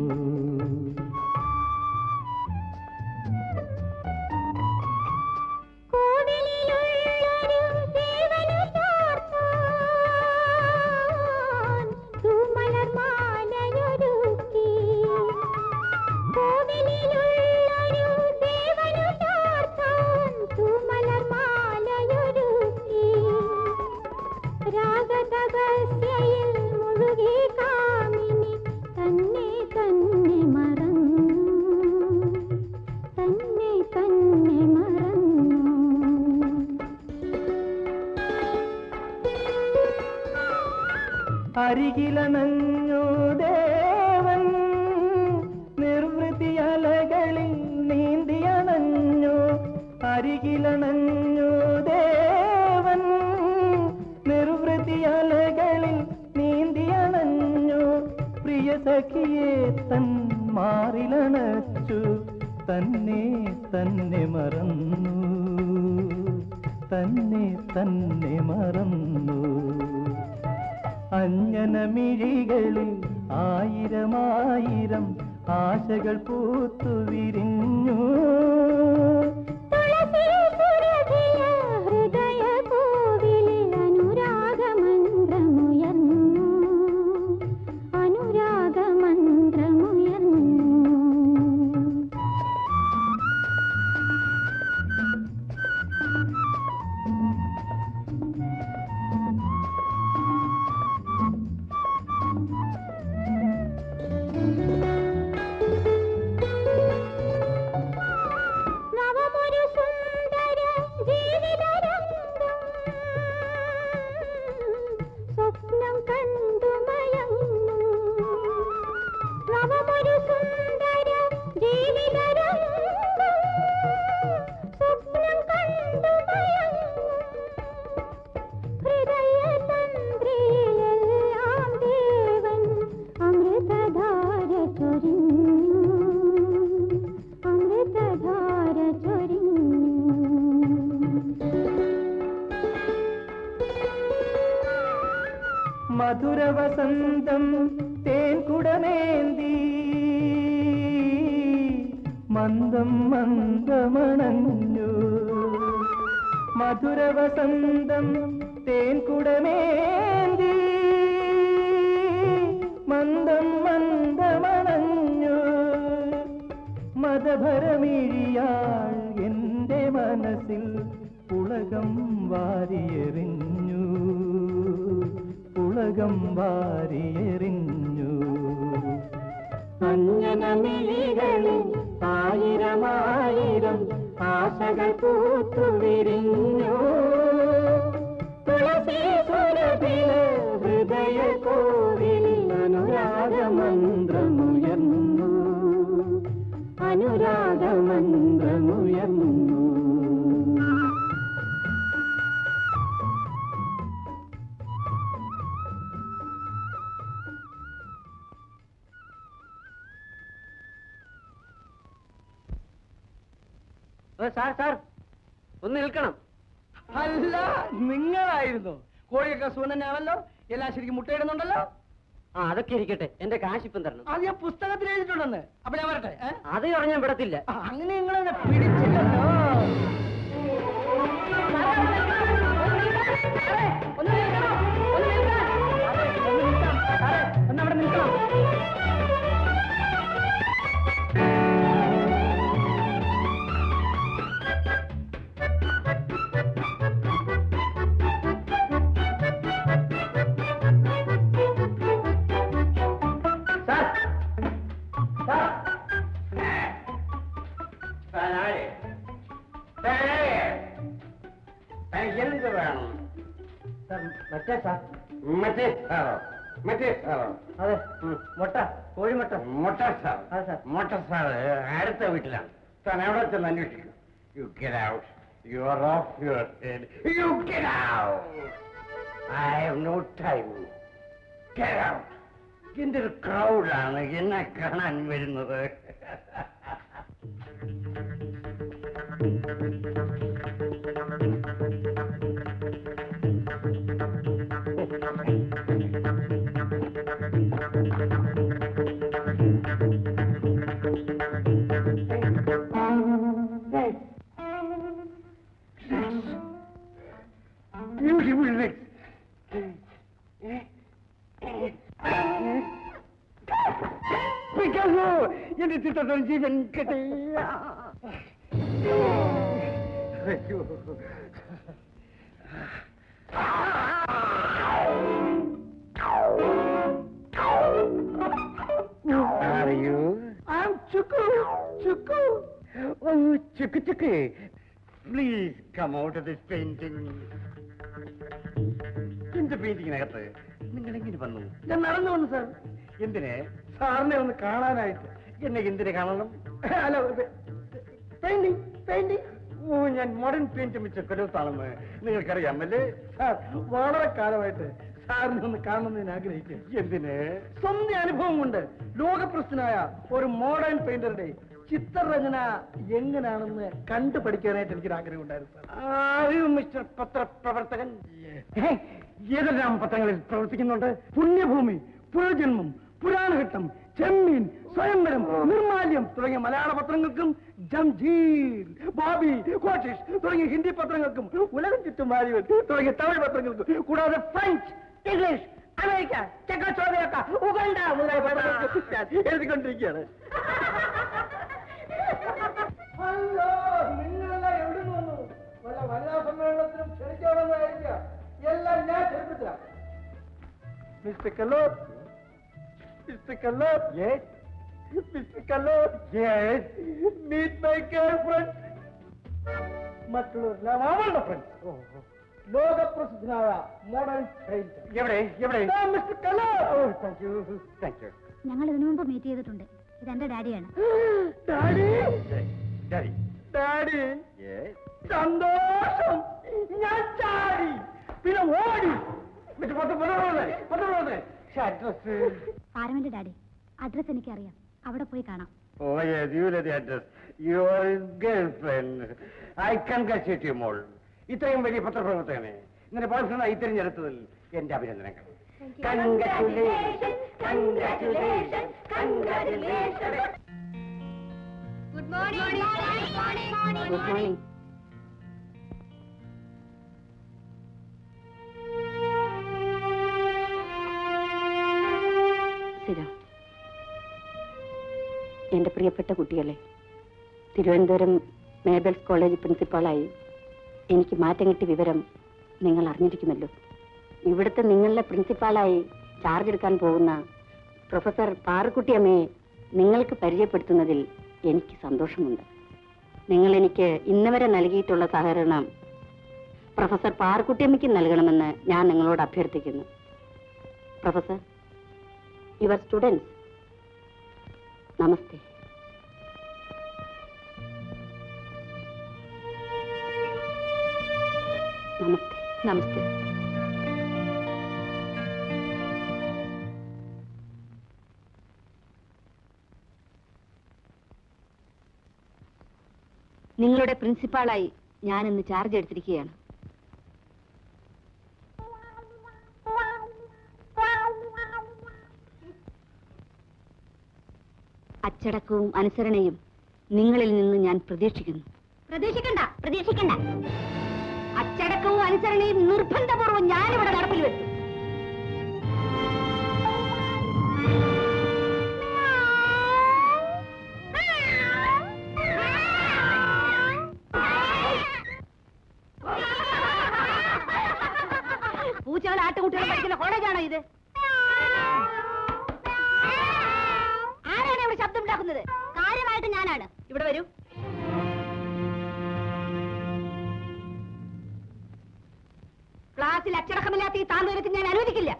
രാഗതപസ്യയിൽ മുഴുകി കാമിനി തന്നെ തന്നെ മറന്നു തന്നെ തന്നെ മറന്നു അരികിലണഞ്ഞു ദേവൻ നിർവൃതിയലകളിൽ നീന്തിയണഞ്ഞു അരികിലണഞ്ഞു ദേവൻ നിർവൃതിയലകളിൽ നീന്തിയണഞ്ഞു പ്രിയ സഖിയെ തൻ മാറിലണച്ചു തന്നെ തന്നെ മറന്നു തന്നെ തന്നെ മറന്നു അഞ്ജനമിഴികളിൽ ആയിരമായിരം ആശകൾ പൂത്തു വിരിഞ്ഞു ഹൃദയ കോവിലിൽ അനുരാഗമന്ത്രമുയർന്നു അനുരാഗമന്ത്രമുയർന്നു നവമൊരു സുന്ദര ജീവിതരംഗം സ്വപ്നം കണ്ടു മയങ്ങുന്നു നവമൊരു സുന്ദര ജീവിതരംഗം സ്വപ്നം കണ്ടു മയങ്ങുന്നു ഹൃദയതന്ത്രിയിലെല്ലാം ദേവൻ അമൃതധാര ചൊരിഞ്ഞു അമൃതധാര ചൊരിഞ്ഞു മധുരവസന്തം തേൻ കുടമേന്തി മന്ദം മന്ദമണഞ്ഞു മധുരവസന്തം തേൻ കുടമേന്തി മന്ദം മന്ദമണഞ്ഞു മതഭരമിഴിയാൾ എന്റെ മനസ്സിൽ പുളകം വാരിയെറിഞ്ഞു പുളകം വാരിയെറിഞ്ഞു അഞ്ജനമിഴികളിൽ ആയിരമായിരം ആശകൾ പൂത്തു വിരിഞ്ഞു തുളസി സുരഭില ഹൃദയ കോവിലിൽ അനുരാഗമന്ത്രമുയർന്നു അനുരാഗമന്ത്രമുയർന്നു സാർ സാർ ഒന്ന് നിൽക്കണം അല്ല നിങ്ങളായിരുന്നു കോഴിയൊക്കെ സുഖം തന്നെയാണല്ലോ എല്ലാം ശരിക്കും മുട്ടയിടുന്നുണ്ടല്ലോ ആ അതൊക്കെ ഇരിക്കട്ടെ എന്റെ കാശ് ഇപ്പം തരണം അത് ഞാൻ പുസ്തകത്തിൽ എഴുതിയിട്ടുണ്ടെന്ന് അപ്പൊ ഞാൻ വരട്ടെ ഏ? അത് പറഞ്ഞാൽ വിടത്തില്ല ആ, അങ്ങനെ നിങ്ങളെന്നെ പിടിച്ചില്ലല്ലോ ഒന്നവിടെ നിൽക്കണം സാർ സാർ എന്ത് വേണം സാർ മറ്റേ സാർ മറ്റേ സാറോ മറ്റേ സാറോ അതെ മുട്ട കോഴിമുട്ട മുട്ട സാർ അതെ സാർ മുട്ട സാർ അടുത്ത വീട്ടിലാണ് താൻ എവിടെ ചെന്ന് അന്വേഷിക്കും you get out you are off your head you get out I have no time get out ഇതിന്റെ ഒരു ക്രൗഡാണ് എന്നെ കാണാൻ വരുന്നത് Beautiful legs. പിക്കാസോ എന്റെ ചിത്രത്തിൽ ജീവൻ കിട്ടി അയ്യോ Are you? I'm Chuku. Chuku. Oh, Chuku Chuku. Please come out of this painting. എന്റെ പെയിന്റിങ്ങിനകത്ത് നിങ്ങൾ എങ്ങനെ വന്നു ഞാൻ നടന്നു വന്നു സാർ എന്തിന് സാറിനെ ഒന്ന് കാണാനായിട്ട് എന്നെ എന്തിനെ കാണണം അല്ല പെയിന്റിങ് പെയിന്റിങ് ഓ ഞാൻ മോഡേൺ പെയിന്റ് വെച്ച കൊലത്താണെന്ന് നിങ്ങൾക്കറിയാമല്ലേ സാർ വളരെ കാലമായിട്ട് സാറിനെ ഒന്ന് കാണണമെന്ന് ആഗ്രഹിക്കും എന്തിന് സ്വന്തം അനുഭവം കൊണ്ട് ലോകപ്രസിദ്ധനായ ഒരു മോഡേൺ പെയിന്ററുടെ ചിത്രരചന എങ്ങനെയാണെന്ന് കണ്ടുപഠിക്കാനായിട്ട് എനിക്കൊരു ആഗ്രഹം ഉണ്ടായിരുന്നു സാർ ആരും മിസ്റ്റർ പത്രപ്രവർത്തകൻ ഏ, ഏതെല്ലാം പത്രങ്ങളിൽ പ്രവർത്തിക്കുന്നുണ്ട് പുണ്യഭൂമി പുനർജന്മം പുരാണഘട്ടം ചെമ്മീൻ സ്വയംവരം നിർമാല്യം തുടങ്ങിയ മലയാള പത്രങ്ങൾക്കും ജംജീർ ബാബി കോഷിഷ് തുടങ്ങിയ ഹിന്ദി പത്രങ്ങൾക്കും ഉലകം ചുറ്റും വാരിവൻ തുടങ്ങിയ തമിഴ് പത്രങ്ങൾക്കും കൂടാതെ French English America Czechoslovakia Uganda മുതലായ പത്രങ്ങൾക്ക് ഞാൻ എഴുതിക്കൊണ്ടിരിക്കുകയാണ് ഹലോ നിങ്ങളെല്ലാം എവിടെ നിന്ന് വന്നു വല്ല വനിതാ സമ്മേളനത്തിനും ക്ഷണിക്കണമെന്നായിരിക്കുക എല്ലാം ഞാൻ ക്ഷണിപ്പിച്ച mister Kallo mister Kallo mister Kallo meet my girlfriend മറ്റുള്ളവരെല്ലാം അവളുടെ ഫ്രണ്ട് ലോകപ്രസിദ്ധനായ മോഡേൺ പെയിന്റർ എവിടെ എവിടെ മിസ്റ്റർ കല്ലോ താങ്ക് യു താങ്ക് യു ഞങ്ങൾ ഇതിനു മുമ്പ് മീറ്റ് ചെയ്തിട്ടുണ്ട് ഇതെന്റെ ഡാഡിയാണ് ഡാഡി ഡാഡി ഡാഡി സന്തോഷം ഞാൻ ചാടി പിന്നെ ഓടി മറ്റേ പത്ത് പന്ത്രണ്ട് പന്ത്രണ്ട് അഡ്രസ് പാരമന്റെ ഡാഡി അഡ്രസ് എനിക്കറിയാം അവിടെ പോയി കാണാം Oh, yes, you know the address. Your girlfriend. I congratulate you, മോൾ ഇത്രയും വലിയ പത്രപ്രവർത്തകനെ ഇങ്ങനെ പേഴ്സണായി തിരഞ്ഞെടുത്തതിൽ എന്റെ അഭിനന്ദനങ്ങൾ congratulation congratulation congratulation good morning good morning സ്ഥിരം എൻ്റെ പ്രിയപ്പെട്ട കുട്ടികളെ തിരുവനന്തപുരം മേബൽസ് കോളേജ് പ്രിൻസിപ്പാളായി എനിക്ക് മാറ്റം കിട്ടിയ വിവരം നിങ്ങൾ അറിഞ്ഞിരിക്കുമല്ലോ ഇവിടുത്തെ നിങ്ങളുടെ പ്രിൻസിപ്പാളായി ചാർജ് എടുക്കാൻ പോകുന്ന പ്രൊഫസർ പാറുക്കുട്ടിയമ്മയെ നിങ്ങൾക്ക് പരിചയപ്പെടുത്തുന്നതിൽ എനിക്ക് സന്തോഷമുണ്ട് നിങ്ങൾ എനിക്ക് ഇന്ന് വരെ നൽകിയിട്ടുള്ള സഹകരണം പ്രൊഫസർ പാറുക്കുട്ടിയമ്മയ്ക്ക് നൽകണമെന്ന് ഞാൻ നിങ്ങളോട് അഭ്യർത്ഥിക്കുന്നു professor your students namaste namaste namaste നിങ്ങളുടെ പ്രിൻസിപ്പാളായി ഞാൻ ഇന്ന് ചാർജ് എടുത്തിരിക്കുകയാണ് അച്ചടക്കവും അനുസരണയും നിങ്ങളിൽ നിന്ന് ഞാൻ പ്രതീക്ഷിക്കുന്നു പ്രതീക്ഷിക്കണ്ട പ്രതീക്ഷിക്കണ്ട അച്ചടക്കവും അനുസരണയും നിർബന്ധപൂർവ്വം ഞാനിവിടെ നടപ്പിൽ വെച്ചു പൂച്ചകൾ ആട്ടുകുട്ടികൾ പഠിക്കുന്ന കോളേജാണോ ഇത് ആരാണ് ഇവിടെ ശബ്ദം ഉണ്ടാക്കുന്നത് കാര്യമായിട്ട് ഞാനാണ് ഇവിടെ വരൂ ക്ലാസ്സിൽ അച്ചടക്കമില്ലാത്ത ഈ താന്തോരത്തിൽ ഞാൻ അനുവദിക്കില്ല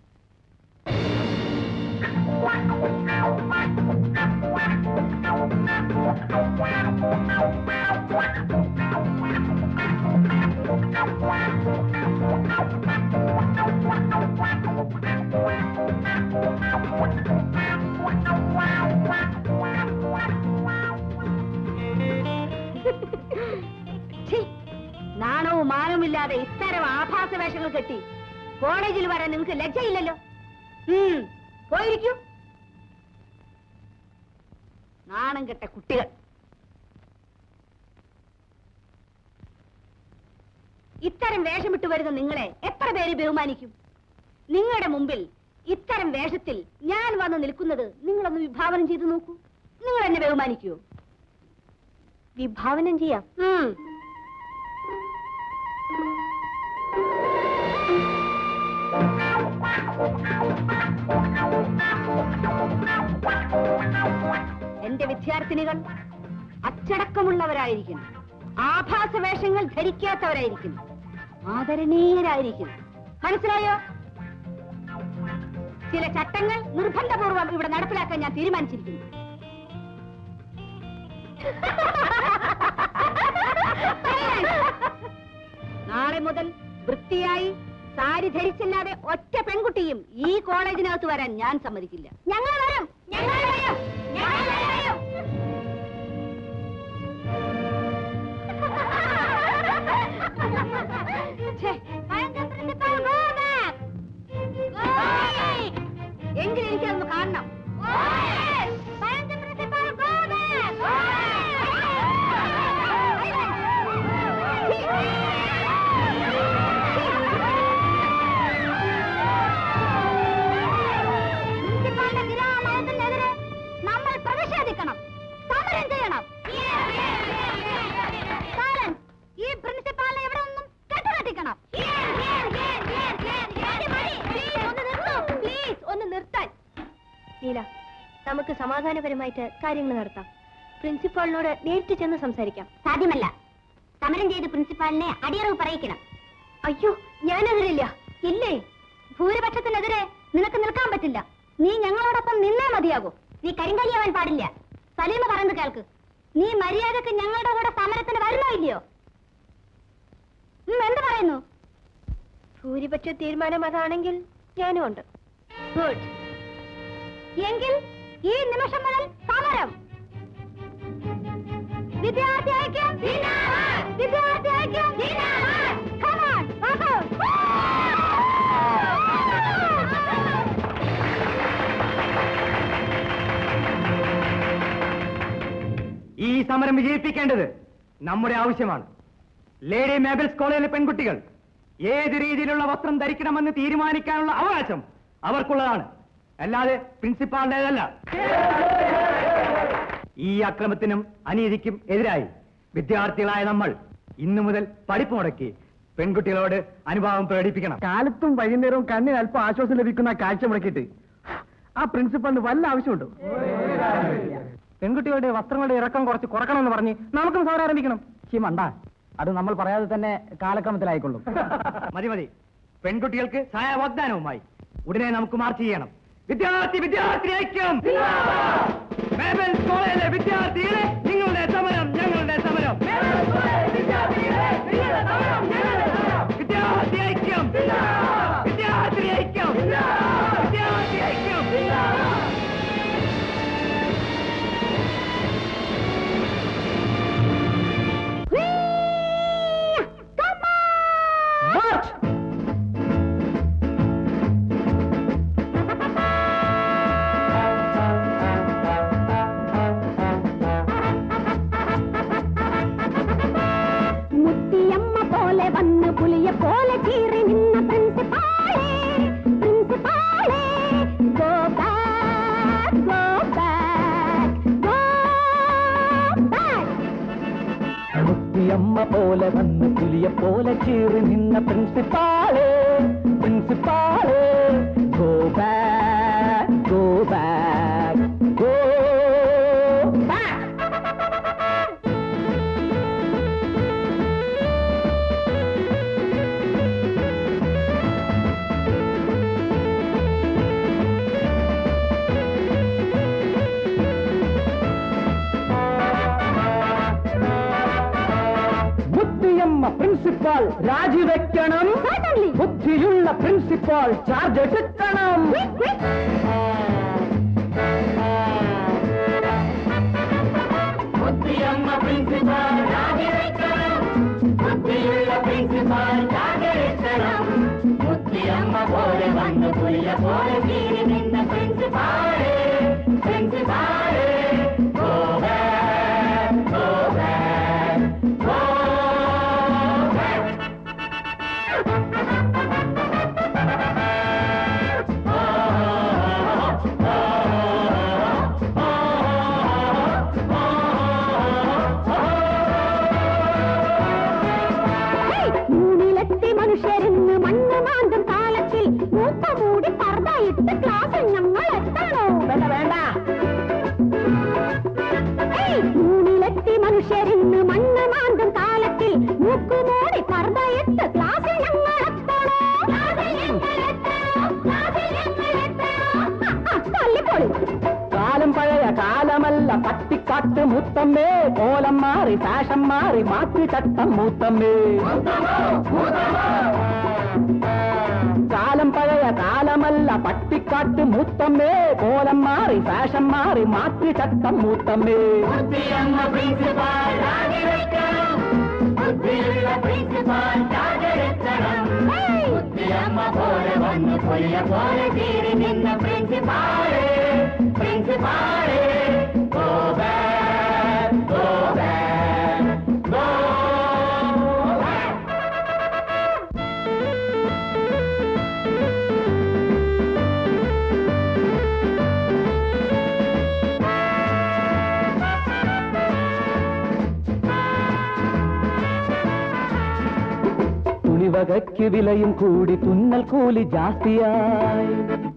ഛീ, നാണവും മാനവുമില്ലാതെ ഇത്തരം ആഭാസ വേഷങ്ങൾ കെട്ടി കോളേജിൽ വരാൻ നിങ്ങൾക്ക് ലജ്ജയില്ലല്ലോ ഉം, പോയിരിക്കൂ നാണം കെട്ട കുട്ടികൾ ഇത്തരം വേഷമിട്ട് വരുന്ന നിങ്ങളെ എത്ര പേര് ബഹുമാനിക്കും നിങ്ങളുടെ മുമ്പിൽ ഇത്തരം വേഷത്തിൽ ഞാൻ വന്ന് നിൽക്കുന്നത് നിങ്ങളൊന്ന് വിഭാവനം ചെയ്തു നോക്കൂ നിങ്ങൾ എന്നെ ബഹുമാനിക്കുമോ വിഭാവനം ചെയ്യാം ഉം. എന്റെ വിദ്യാർത്ഥിനികൾ അച്ചടക്കമുള്ളവരായിരിക്കണം ആഭാസ വേഷങ്ങൾ ധരിക്കാത്തവരായിരിക്കണം ആദരണീയരായിരിക്കണം മനസ്സിലായോ ചില ചട്ടങ്ങൾ നിർബന്ധപൂർവം ഇവിടെ നടപ്പിലാക്കാൻ ഞാൻ തീരുമാനിച്ചിരിക്കുന്നു നാളെ മുതൽ വൃത്തിയായി സാരി ധരിച്ചില്ലാതെ ഒറ്റ പെൺകുട്ടിയും ഈ കോളേജിനകത്ത് വരാൻ ഞാൻ സമ്മതിക്കില്ല ഞങ്ങൾ വരും ഞങ്ങൾ വരും ഞങ്ങൾ വരും ഛേ, പഴഞ്ചൻ principal go back. Go back. എങ്കിലും എനിക്കതൊന്ന് കാണണം Go back. പഴഞ്ചൻ പ്രിൻസിപ്പൽ go back. പ്രിൻസിപ്പാളിന്റെ നിരാമയത്തിനെതിരെ നമ്മൾ പ്രതിഷേധിക്കണം സമരം ചെയ്യണം Silence. ഈ പ്രിൻസിപ്പാളിനെ ഇവിടെ നിന്നും കെട്ടുകെട്ടിക്കണം പ്ലീസ് ഒന്ന് നിർത്താൻ നീല നമുക്ക് സമാധാനപരമായിട്ട് കാര്യങ്ങൾ നടത്താം പ്രിൻസിപ്പാളിനോട് നേരിട്ട് ചെന്ന് സംസാരിക്കാം സാധ്യമല്ല സമരം ചെയ്ത് പ്രിൻസിപ്പാളിനെ അടിയറവ് പറയിക്കണം അയ്യോ ഞാനെതിരില്ല ഇല്ലേ ഭൂരിപക്ഷത്തിനെതിരെ നിനക്ക് നിൽക്കാൻ പറ്റില്ല നീ ഞങ്ങളോടൊപ്പം നിന്നേ മതിയാകൂ നീ കരിങ്കലിയാവാൻ പാടില്ല സലീമ പറയുന്നത് കേൾക്ക് നീ മര്യാദക്ക് ഞങ്ങളുടെ കൂടെ സമരത്തിന് വരുന്നോ ഇല്ലയോ ഉം, എന്ത് പറയുന്നു ഭൂരിപക്ഷ തീരുമാനം അതാണെങ്കിൽ ഞാനും ഉണ്ട് ഗുഡ് എങ്കിൽ ഈ നിമിഷം മുതൽ സമരം വിദ്യാർത്ഥി ഐക്യം വിദ്യാർത്ഥി ഐക്യം Come on, walk out. ഈ സമരം വിജയിപ്പിക്കേണ്ടത് നമ്മുടെ ആവശ്യമാണ് ലേഡി മേബൽസ് കോളേജിലെ പെൺകുട്ടികൾ ഏത് രീതിയിലുള്ള വസ്ത്രം ധരിക്കണമെന്ന് തീരുമാനിക്കാനുള്ള അവകാശം അവർക്കുള്ളതാണ് അല്ലാതെ പ്രിൻസിപ്പാളിന്റേതല്ല ഈ അക്രമത്തിനും അനീതിക്കും എതിരായി വിദ്യാർത്ഥികളായ നമ്മൾ ഇന്നു മുതൽ പഠിപ്പ് മുടക്കി പെൺകുട്ടികളോട് അനുഭാവം പ്രകടിപ്പിക്കണം കാലത്തും വൈകുന്നേരവും കണ്ണിന് അല്പം ആശ്വാസം ലഭിക്കുന്ന കാഴ്ച മുടക്കിയിട്ട് ആ പ്രിൻസിപ്പളിന് വല്ല ആവശ്യമുണ്ടോ പെൺകുട്ടികളുടെ വസ്ത്രങ്ങളുടെ ഇറക്കം കുറച്ച് കുറക്കണമെന്ന് പറഞ്ഞ് നമുക്കും സമരം ആരംഭിക്കണം മണ്ട അത് നമ്മൾ പറയാതെ തന്നെ കാലക്രമത്തിലായിക്കൊള്ളും മതി മതി പെൺകുട്ടികൾക്ക് സഹായ വാഗ്ദാനവുമായി ഉടനെ നമുക്ക് മാർച്ച് ചെയ്യണം വിദ്യാർത്ഥി വിദ്യാർത്ഥി ഐക്യം മേബൽസ് കോളേജിലെ വിദ്യാർത്ഥികളെ നിങ്ങളുടെ സമരം ഞങ്ങളുടെ സമരം വിദ്യാർത്ഥി ഐക്യം വിദ്യാർത്ഥി ഐക്യം വിദ്യാർത്ഥി ഐക്യം മുത്തിയമ്മ പോലെ വന്ന് പുലിയെ പോലെ ചീറി നിന്ന പ്രിൻസിപ്പാളേ പ്രിൻസിപ്പാളേ go back go back go ബുദ്ധിയമ്മ പ്രിൻസിപ്പാൾ രാജിവെക്കണം ബുദ്ധിയുള്ള പ്രിൻസിപ്പാൾ ചാർജ് എടുക്കണം ബുദ്ധിയമ്മ പ്രിൻസിപ്പാൾ രാജിവെക്കണം ബുദ്ധിയുള്ള പ്രിൻസിപ്പാൾ രാജിവെക്കണം ബുദ്ധിയമ്മ പോലെ വന്ന് പുലിയ പോലെ കീറി നിന്ന പ്രിൻസിപ്പാളേ പ്രിൻസിപ്പാളേ go back go back go back മൂന്നിലെത്തി മനുഷ്യരെന്ന് മണ്ണ് മാന്തും കാലത്തിൽ മൂത്ത മൂടി പർദ്ദയിട്ട് ക്ലാസ്സിൽ ഞങ്ങൾ എത്തണോ വേണ്ട വേണ്ട മൂന്നിലെത്തി മനുഷ്യരെന്ന് മണ്ണ് മാന്തും കാലത്തിൽ മൂക്കുമൂടി പർദ്ദയിട്ട് ക്ലാസ്സിൽ ഞങ്ങൾ എത്തണോ തല്ലിപ്പൊളി കാലം പഴയ കാലമല്ല പട്ടിക്കാട്ട് മുത്തമ്മേ കോലം മാറി ഫാഷൻ മാറി മാറ്റി ചട്ടം മൂത്തമ്മേ കാലം പഴയ കാലമല്ല പട്ടിക്കാട്ട് മൂത്തമ്മേ കോലം മാറി ഫാഷൻ മാറി മാറ്റി ചട്ടം മൂത്തമ്മേ ബുദ്ധിയമ്മ പ്രിൻസിപ്പാൾ രാജിവെക്കണം ബുദ്ധിയുള്ള പ്രിൻസിപ്പാൾ രാജിവെക്കണം ബുദ്ധിയമ്മ പോലെ വന്ന് പുലിയ പോലെ കീറി നിന്ന പ്രിൻസിപ്പാളേ പ്രിൻസിപ്പാളേ go back go back go back തുണിവകയ്ക്ക് വിലയും കൂടി തുന്നൽ കൂലി ജാസ്തിയായി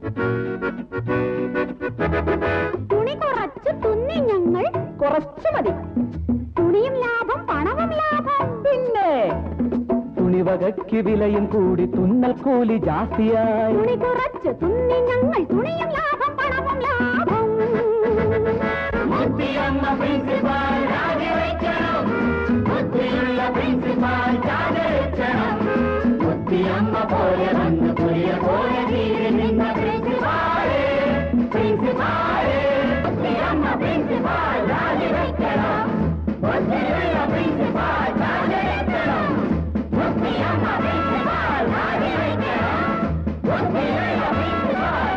തുണി കുറച്ച് തുന്നി ഞങ്ങൾ കുറച്ചു മതി തുണിയും ലാഭം പണവും ലാഭം പിന്നെ തുണിവകയ്ക്ക് വിലയും കൂടി തുന്നൽ കൂലി ജാസ്തിയായി തുണി കുറച്ച് തുന്നി ഞങ്ങൾ തുണിയും ലാഭം പണവും ലാഭം ബുദ്ധിയമ്മ പ്രിൻസിപ്പാൾ രാജിവെക്കണം ബുദ്ധിയുള്ള പ്രിൻസിപ്പാൾ രാജിവെക്കണം ബുദ്ധിയമ്മ പോലെ വന്ന് പുലിയ പോലെ കീറി നിന്ന പ്രിൻസിപ്പാളേ പ്രിൻസിപ്പാളേ ബുദ്ധിയമ്മ പ്രിൻസിപ്പാൾ രാജിവെക്കണം ബുദ്ധിയുള്ള പ്രിൻസിപ്പാൾ രാജിവെക്കണം ബുദ്ധിയമ്മ പ്രിൻസിപ്പാൾ രാജിവെക്കണം ബുദ്ധിയുള്ള പ്രിൻസിപ്പാൾ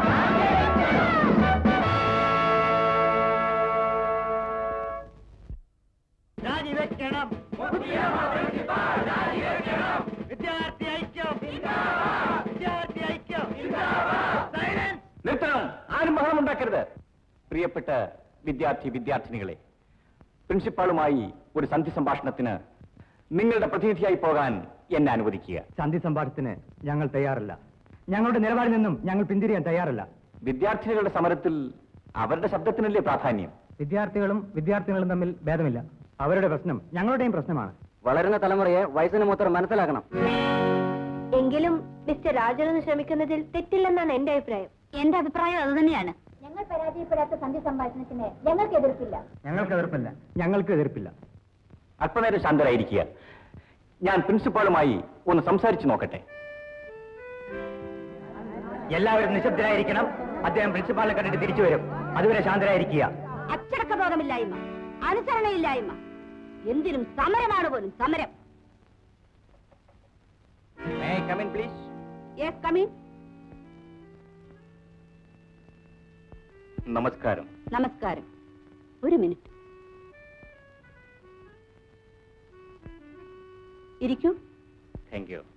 രാജിവെക്കണം വിദ്യാർത്ഥി ഐക്യം വിദ്യാർത്ഥി ഐക്യം നിർത്തണം ആരും ബഹളമുണ്ടാക്കരുത് പ്രിയപ്പെട്ട വിദ്യാർത്ഥി വിദ്യാർത്ഥിനികളെ പ്രിൻസിപ്പാളുമായി ഒരു സന്ധി സംഭാഷണത്തിന് നിങ്ങളുടെ പ്രതിനിധിയായി പോകാൻ എന്നെ അനുവദിക്കുക സന്ധി സംഭാഷണത്തിന് ഞങ്ങൾ തയ്യാറല്ല ഞങ്ങളുടെ നിലപാടിൽ നിന്നും ഞങ്ങൾ പിന്തിരിയാൻ തയ്യാറല്ല വിദ്യാർത്ഥിനികളുടെ സമരത്തിൽ അവരുടെ ശബ്ദത്തിനല്ലേ പ്രാധാന്യം വിദ്യാർത്ഥികളും വിദ്യാർത്ഥികളും തമ്മിൽ ഭേദമില്ല അവരുടെ പ്രശ്നം ഞങ്ങളുടെയും പ്രശ്നമാണ് വളരുന്ന തലമുറയെ വയസ്സിന് മൊത്തം മനസ്സിലാക്കണം എങ്കിലും മിസ്റ്റർ രാജനൊന്ന് ശ്രമിക്കുന്നതിൽ തെറ്റില്ലെന്നാണ് എന്റെ അഭിപ്രായം എന്റെ അഭിപ്രായം അത് തന്നെയാണ് ഞങ്ങൾ പരാജയപ്പെടാത്ത സന്ധി സംഭാഷണത്തിന് ഞങ്ങൾക്ക് എതിർപ്പില്ല ഞങ്ങൾക്ക് എതിർപ്പില്ല ഞങ്ങൾക്ക് എതിർപ്പില്ല അല്പനേരം ശാന്തരായിരിക്കുക ഞാൻ പ്രിൻസിപ്പാളുമായി ഒന്ന് സംസാരിച്ചു നോക്കട്ടെ എല്ലാവരും നിശബ്ദരായിരിക്കണം അദ്ദേഹം പ്രിൻസിപ്പാളിനെ കണ്ടിട്ട് തിരിച്ചു വരും അതുവരെ ശാന്തരായിരിക്കുക അച്ചടക്കബോധമില്ലായ്മ അനുസരണയില്ലായ്മ എന്തിനും സമരമാണ് പോലും സമരം പ്ലീസ് യെസ് കമീൻ നമസ്കാരം നമസ്കാരം ഒരു മിനിറ്റ് ഇരിക്കൂ താങ്ക് യു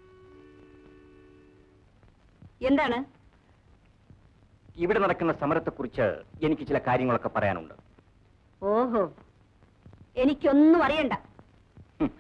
എന്താണ് ഇവിടെ നടക്കുന്ന സമരത്തെക്കുറിച്ച് എനിക്ക് ചില കാര്യങ്ങളൊക്കെ പറയാനുണ്ട് ഓഹോ എനിക്കൊന്നും അറിയണ്ട ഹും,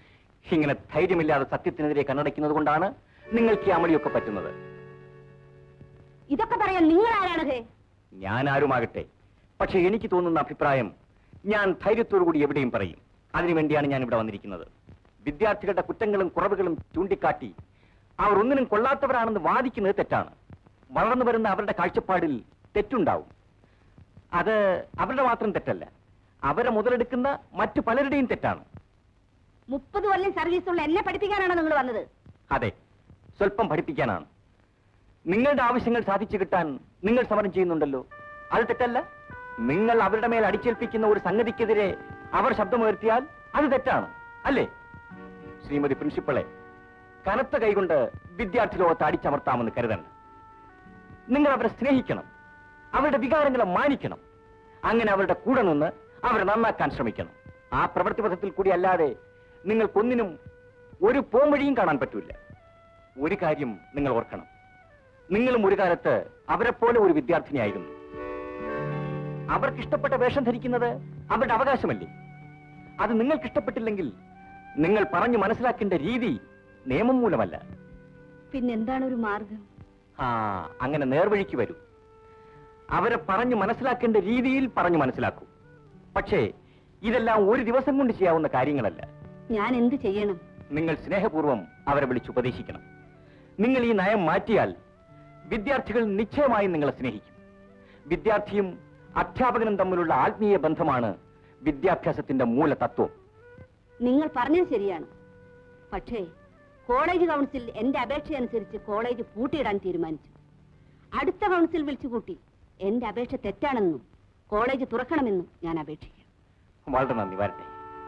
ഇങ്ങനെ ധൈര്യമില്ലാതെ സത്യത്തിനെതിരെ കണ്ണടയ്ക്കുന്നത് കൊണ്ടാണ് നിങ്ങൾക്ക് ഈ അമളിയൊക്കെ പറ്റുന്നത് ഇതൊക്കെ പറയാൻ നിങ്ങൾ ആരാണ് ഹേ ഞാൻ ആരുമാകട്ടെ പക്ഷെ എനിക്ക് തോന്നുന്ന അഭിപ്രായം ഞാൻ ധൈര്യത്തോടു കൂടി എവിടെയും പറയും അതിനുവേണ്ടിയാണ് ഞാൻ ഇവിടെ വന്നിരിക്കുന്നത് വിദ്യാർത്ഥികളുടെ കുറ്റങ്ങളും കുറവുകളും ചൂണ്ടിക്കാട്ടി അവർ ഒന്നിനും കൊള്ളാത്തവരാണെന്ന് വാദിക്കുന്നത് തെറ്റാണ് വളർന്നു വരുന്ന അവരുടെ കാഴ്ചപ്പാടിൽ തെറ്റുണ്ടാവും അത് അവരുടെ മാത്രം തെറ്റല്ല അവരെ മുതലെടുക്കുന്ന മറ്റു പലരുടെയും തെറ്റാണ് മുപ്പത് കൊല്ലം സർവീസുള്ള എന്നെ പഠിപ്പിക്കാനാണോ നിങ്ങൾ വന്നത് അതെ സ്വല്പം പഠിപ്പിക്കാനാണ് നിങ്ങളുടെ ആവശ്യങ്ങൾ സാധിച്ചു കിട്ടാൻ നിങ്ങൾ സമരം ചെയ്യുന്നുണ്ടല്ലോ അത് തെറ്റല്ല നിങ്ങൾ അവരുടെ മേൽ അടിച്ചേൽപ്പിക്കുന്ന ഒരു സംഗതിക്കെതിരെ അവർ ശബ്ദമുയർത്തിയാൽ അത് തെറ്റാണ് അല്ലേ ശ്രീമതി പ്രിൻസിപ്പളെ കനത്ത കൈകൊണ്ട് വിദ്യാർത്ഥി ലോകത്ത് അടിച്ചമർത്താമെന്ന് കരുതണ്ട നിങ്ങൾ അവരെ സ്നേഹിക്കണം അവരുടെ വികാരങ്ങളെ മാനിക്കണം അങ്ങനെ അവരുടെ കൂടെ നിന്ന് അവരെ നന്നാക്കാൻ ശ്രമിക്കണം ആ പ്രവൃത്തിപഥത്തിൽ കൂടി അല്ലാതെ നിങ്ങൾക്കൊന്നിനും ഒരു പോംവഴിയും കാണാൻ പറ്റൂല ഒരു കാര്യം നിങ്ങൾ ഓർക്കണം നിങ്ങളും ഒരു കാലത്ത് അവരെപ്പോലെ ഒരു വിദ്യാർത്ഥിനിയായിരുന്നു അവർക്ക് ഇഷ്ടപ്പെട്ട വേഷം ധരിക്കുന്നത് അവരുടെ അവകാശമല്ലേ അത് നിങ്ങൾക്ക് ഇഷ്ടപ്പെട്ടില്ലെങ്കിൽ നിങ്ങൾ പറഞ്ഞു മനസ്സിലാക്കേണ്ട രീതി നിയമം മൂലമല്ല പിന്നെന്താണ് ഒരു മാർഗം ആ അങ്ങനെ നേർവഴിക്ക് വരൂ അവരെ പറഞ്ഞു മനസ്സിലാക്കേണ്ട രീതിയിൽ പറഞ്ഞു മനസ്സിലാക്കൂ പക്ഷേ ഇതെല്ലാം ഒരു ദിവസം കൊണ്ട് ചെയ്യാവുന്ന കാര്യങ്ങളല്ല ഞാൻ എന്ത് ചെയ്യണം നിങ്ങൾ സ്നേഹപൂർവ്വം അവരെ വിളിച്ചുപദേശിക്കണം നിങ്ങൾ ഈ നയം മാറ്റിയാൽ വിദ്യാർത്ഥികൾ നിശ്ചയമായും നിങ്ങളെ സ്നേഹിക്കും വിദ്യാർത്ഥിയും അധ്യാപകനും തമ്മിലുള്ള ആത്മീയ ബന്ധമാണ് വിദ്യാഭ്യാസത്തിന്റെ മൂലതത്വം നിങ്ങൾ പറഞ്ഞത് ശരിയാണ് പക്ഷേ കോളേജ് കൗൺസിൽ എന്റെ അപേക്ഷ അനുസരിച്ച് കോളേജ് പൂട്ടിയിടാൻ തീരുമാനിച്ചു അടുത്ത കൗൺസിൽ വിളിച്ചു കൂട്ടി എന്റെ അപേക്ഷ തെറ്റാണെന്നും കോളേജ് തുറക്കണമെന്നും ഞാൻ അപേക്ഷിക്കാം വളരെ നന്ദി വരട്ടെ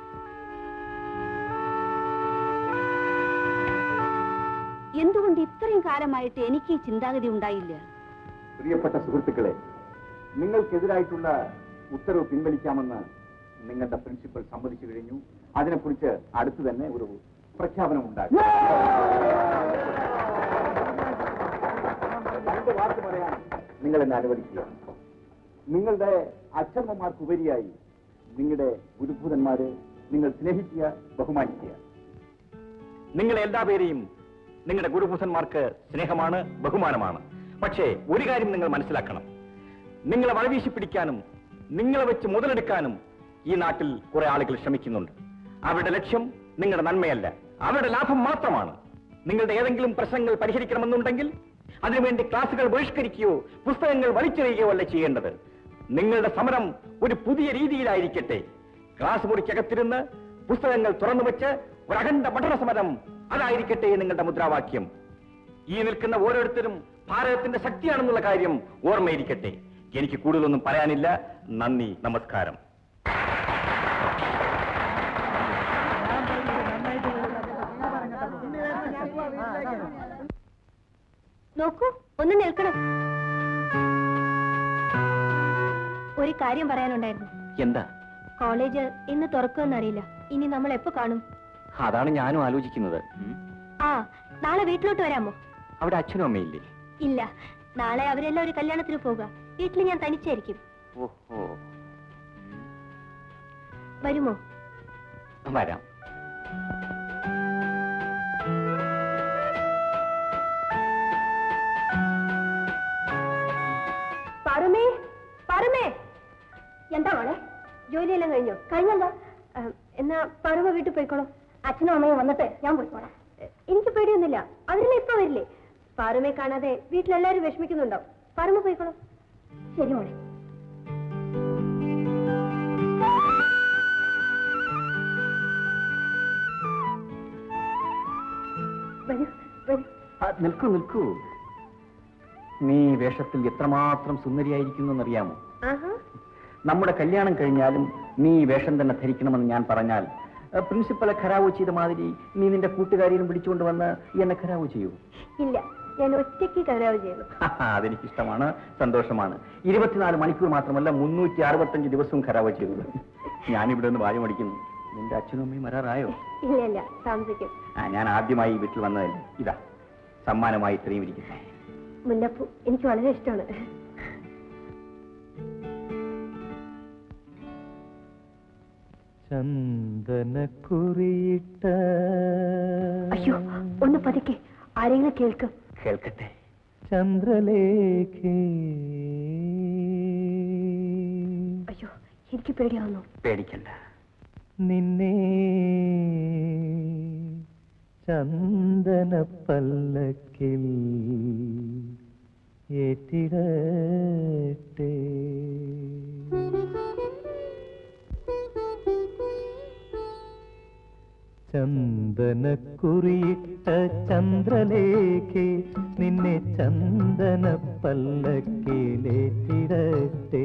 എന്തുകൊണ്ട് ഇത്രയും കാലമായിട്ട് എനിക്ക് ഈ ചിന്താഗതി ഉണ്ടായില്ല പ്രിയപ്പെട്ട സുഹൃത്തുക്കളെ നിങ്ങൾക്കെതിരായിട്ടുള്ള ഉത്തരവ് പിൻവലിക്കാമെന്ന് നിങ്ങളുടെ പ്രിൻസിപ്പൽ സമ്മതിച്ചു കഴിഞ്ഞു അതിനെക്കുറിച്ച് അടുത്തു തന്നെ ഒരു പ്രഖ്യാപനം ഉണ്ടാകും രണ്ട് വാക്ക് പറയാൻ നിങ്ങൾ എന്നെ അനുവദിക്കുക നിങ്ങളുടെ അച്ഛമ്മമാർക്കുപരിയായി നിങ്ങളുടെ ഗുരുഭൂതന്മാരെ നിങ്ങൾ സ്നേഹിക്കുക ബഹുമാനിക്കുക നിങ്ങളെ എല്ലാ പേരെയും നിങ്ങളുടെ ഗുരുഭൂഷന്മാർക്ക് സ്നേഹമാണ് ബഹുമാനമാണ് പക്ഷേ ഒരു കാര്യം നിങ്ങൾ മനസ്സിലാക്കണം നിങ്ങളെ വളവീശി പിടിക്കാനും നിങ്ങളെ വെച്ച് മുതലെടുക്കാനും ഈ നാട്ടിൽ കുറെ ആളുകൾ ശ്രമിക്കുന്നുണ്ട് അവരുടെ ലക്ഷ്യം നിങ്ങളുടെ നന്മയല്ല അവരുടെ ലാഭം മാത്രമാണ് നിങ്ങളുടെ ഏതെങ്കിലും പ്രശ്നങ്ങൾ പരിഹരിക്കണമെന്നുണ്ടെങ്കിൽ അതിനുവേണ്ടി ക്ലാസുകൾ ബഹിഷ്കരിക്കുകയോ പുസ്തകങ്ങൾ വലിച്ചെറിയുകയോ അല്ല ചെയ്യേണ്ടത് നിങ്ങളുടെ സമരം ഒരു പുതിയ രീതിയിലായിരിക്കട്ടെ ക്ലാസ് മുറിക്കകത്തിരുന്ന് പുസ്തകങ്ങൾ തുറന്നു വെച്ച് ഒരു അഖണ്ഡ പഠന സമരം അതായിരിക്കട്ടെ നിങ്ങളുടെ മുദ്രാവാക്യം ഈ നിൽക്കുന്ന ഓരോരുത്തരും ഭാരതത്തിന്റെ ശക്തിയാണെന്നുള്ള കാര്യം ഓർമ്മയിരിക്കട്ടെ എനിക്ക് കൂടുതലൊന്നും പറയാനില്ല നന്ദി നമസ്കാരം നോക്കൂ ഒന്ന് നിൽക്കണം ഒരു കാര്യം പറയാനുണ്ടായിരുന്നു എന്താ കോളേജ് ഇന്ന് തുറക്കുമെന്നറിയില്ല ഇനി നമ്മൾ എപ്പോ കാണും അതാണ് ഞാനും ആലോചിക്കുന്നത് ആ നാളെ വീട്ടിലോട്ട് വരാമോ അവിടെ അച്ഛനും അമ്മയില്ലേ ഇല്ല നാളെ അവരെല്ലാം ഒരു കല്യാണത്തിന് പോകുക വീട്ടിൽ ഞാൻ തനിച്ചായിരിക്കും ഓഹോ വരുമോ വരാം പറമേ പറമേ എന്താ മോളെ ജോലിയെല്ലാം കഴിഞ്ഞോ കഴിഞ്ഞല്ലോ ആ, എന്നാ പറമ വീട്ടിൽ പോയിക്കോളൂ അച്ഛനും അമ്മയും വന്നിട്ട് ഞാൻ പോയിക്കോളാം എ, എനിക്ക് പേടിയൊന്നുമില്ല അവരെല്ലാം ഇപ്പൊ വരില്ലേ പാറുമയെ കാണാതെ വീട്ടിലെല്ലാരും വിഷമിക്കുന്നുണ്ടാവും പറമ പോയിക്കോളൂ ശരി മോളെ വരൂ വരൂ ആ, നിൽക്കൂ നിൽക്കൂ നീ വേഷത്തിൽ എത്രമാത്രം സുന്ദരിയായിരിക്കുന്നു എന്നറിയാമോ ആഹാ നമ്മുടെ കല്യാണം കഴിഞ്ഞാലും നീ ഈ വേഷം തന്നെ ധരിക്കണമെന്ന് ഞാൻ പറഞ്ഞാൽ ആ, പ്രിൻസിപ്പലെ ഖരാവോ ചെയ്ത മാതിരി നീ നിന്റെ കൂട്ടുകാരിയും പിടിച്ചുകൊണ്ട് വന്ന് എന്നെ ഖരാവോ ചെയ്യൂ ഇല്ല ഞാൻ ഒറ്റയ്ക്ക് കരാവ് ചെയ്യുന്നു അതെനിക്കിഷ്ടമാണ് സന്തോഷമാണ് ഇരുപത്തിനാല് മണിക്കൂർ മാത്രമല്ല മുന്നൂറ്റി അറുപത്തഞ്ച് ദിവസവും ഖരാവോ ചെയ്തത് ഞാനിവിടെ നിന്ന് വായു മടിക്കുന്നു നിന്റെ അച്ഛനും അമ്മയും വരാറായോ ഇല്ല ഇല്ല താമസിക്കും ആ ഞാൻ ആദ്യമായി ഈ വീട്ടിൽ വന്നതല്ലേ ഇതാ സമ്മാനമായി ഇത്രയും ഇരിക്കുന്നു മുല്ലപ്പൂ എനിക്ക് വളരെ ഇഷ്ടമാണ് ചന്ദനക്കുറിയിട്ട അയ്യോ ഒന്ന് പതുക്കെ ആരെങ്കിലും കേൾക്കും കേൾക്കട്ടെ ചന്ദ്രലേഖേ അയ്യോ എനിക്ക് പേടിയാവുന്നു പേടിക്കണ്ട നിന്നെ ചന്ദന പല്ലക്കിൽ ഏറ്റിടട്ടെ ചന്ദനക്കുറിയിട്ട ചന്ദ്രലേഖേ നിന്നെ ചന്ദന പല്ലക്കിലേറ്റിടട്ടെ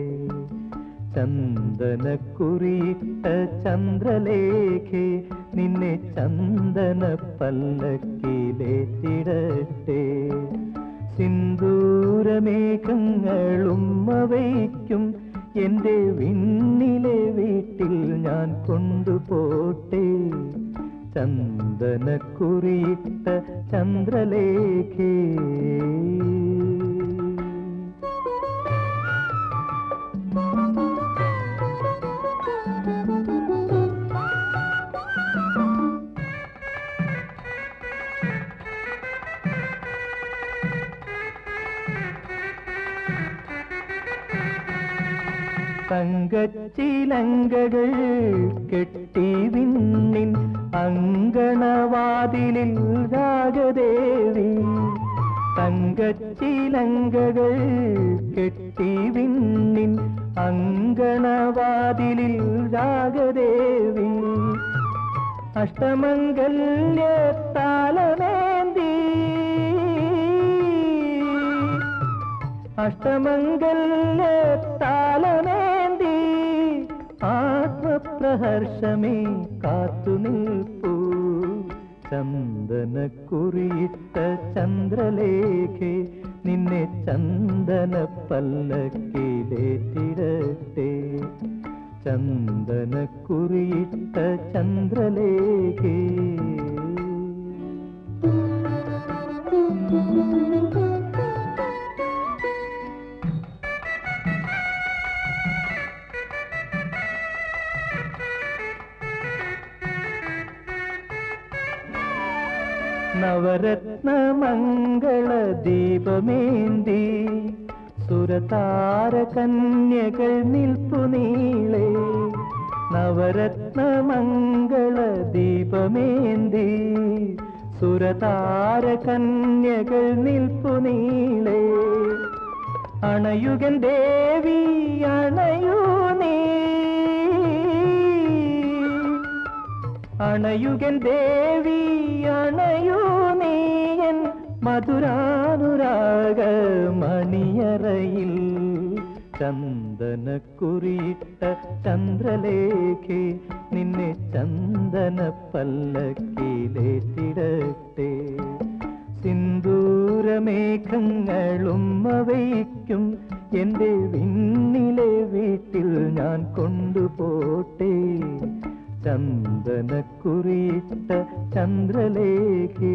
ചന്ദനക്കുറിയിട്ട ചന്ദ്രലേഖേ നിന്നെ ചന്ദന പല്ലക്കിലേറ്റിടട്ടെ സിന്ദൂരമേഘങ്ങളും വയ്ക്കും എന്റെ വിണ്ണിലെ വീട്ടിൽ ഞാൻ കൊണ്ടുപോട്ടെ ചന്ദനക്കുറിയിട്ട ചന്ദ്രലേഖേ തങ്കച്ചിലങ്കകൾ കെട്ടി വിണ്ണിൻ അങ്കണവാതിലിൽ രാഗദേവി തങ്കച്ചിലങ്കകൾ കെട്ടി വിണ്ണിൻ അങ്കണവാതിലിൽ രാഗദേവി അഷ്ടമംഗല്യ താലമേന്തി അഷ്ടമംഗല്യ താലമേന്തി ആത്മപ്രഹർഷമേ കാത്തു നിൽപ്പൂ ചന്ദനക്കുറിയിട്ട ചന്ദ്രലേഖേ നിന്നെ ചന്ദന പല്ലക്കിലേറ്റിടട്ടെ ചന്ദനക്കുറിയിട്ട ചന്ദ്രലേഖേ നവരത്നമംഗള ദീപമേന്തി സുരതാര കന്യകൾ നിൽപ്പു നീളെ നവരത്നമംഗള ദീപമേന്തി സുരതാര കന്യകൾ നിൽപ്പു നീളെ അണയുകൻ ദേവി അണയൂ നീ അണയുകൻ ദേവി അണയൂ നീയൻ മധുരാനുരാഗ മണിയറയിൽ ചന്ദനക്കുറിയിട്ട ചന്ദ്രലേഖേ നിന്നെ ചന്ദന പല്ലക്കിലേറ്റിടട്ടെ സിന്ദൂരമേഘങ്ങളും അവയ്ക്കും എന്റെ വിണ്ണിലെ വീട്ടിൽ ഞാൻ കൊണ്ടുപോട്ടെ ചന്ദനക്കുറിയിട്ട ചന്ദ്രലേഖേ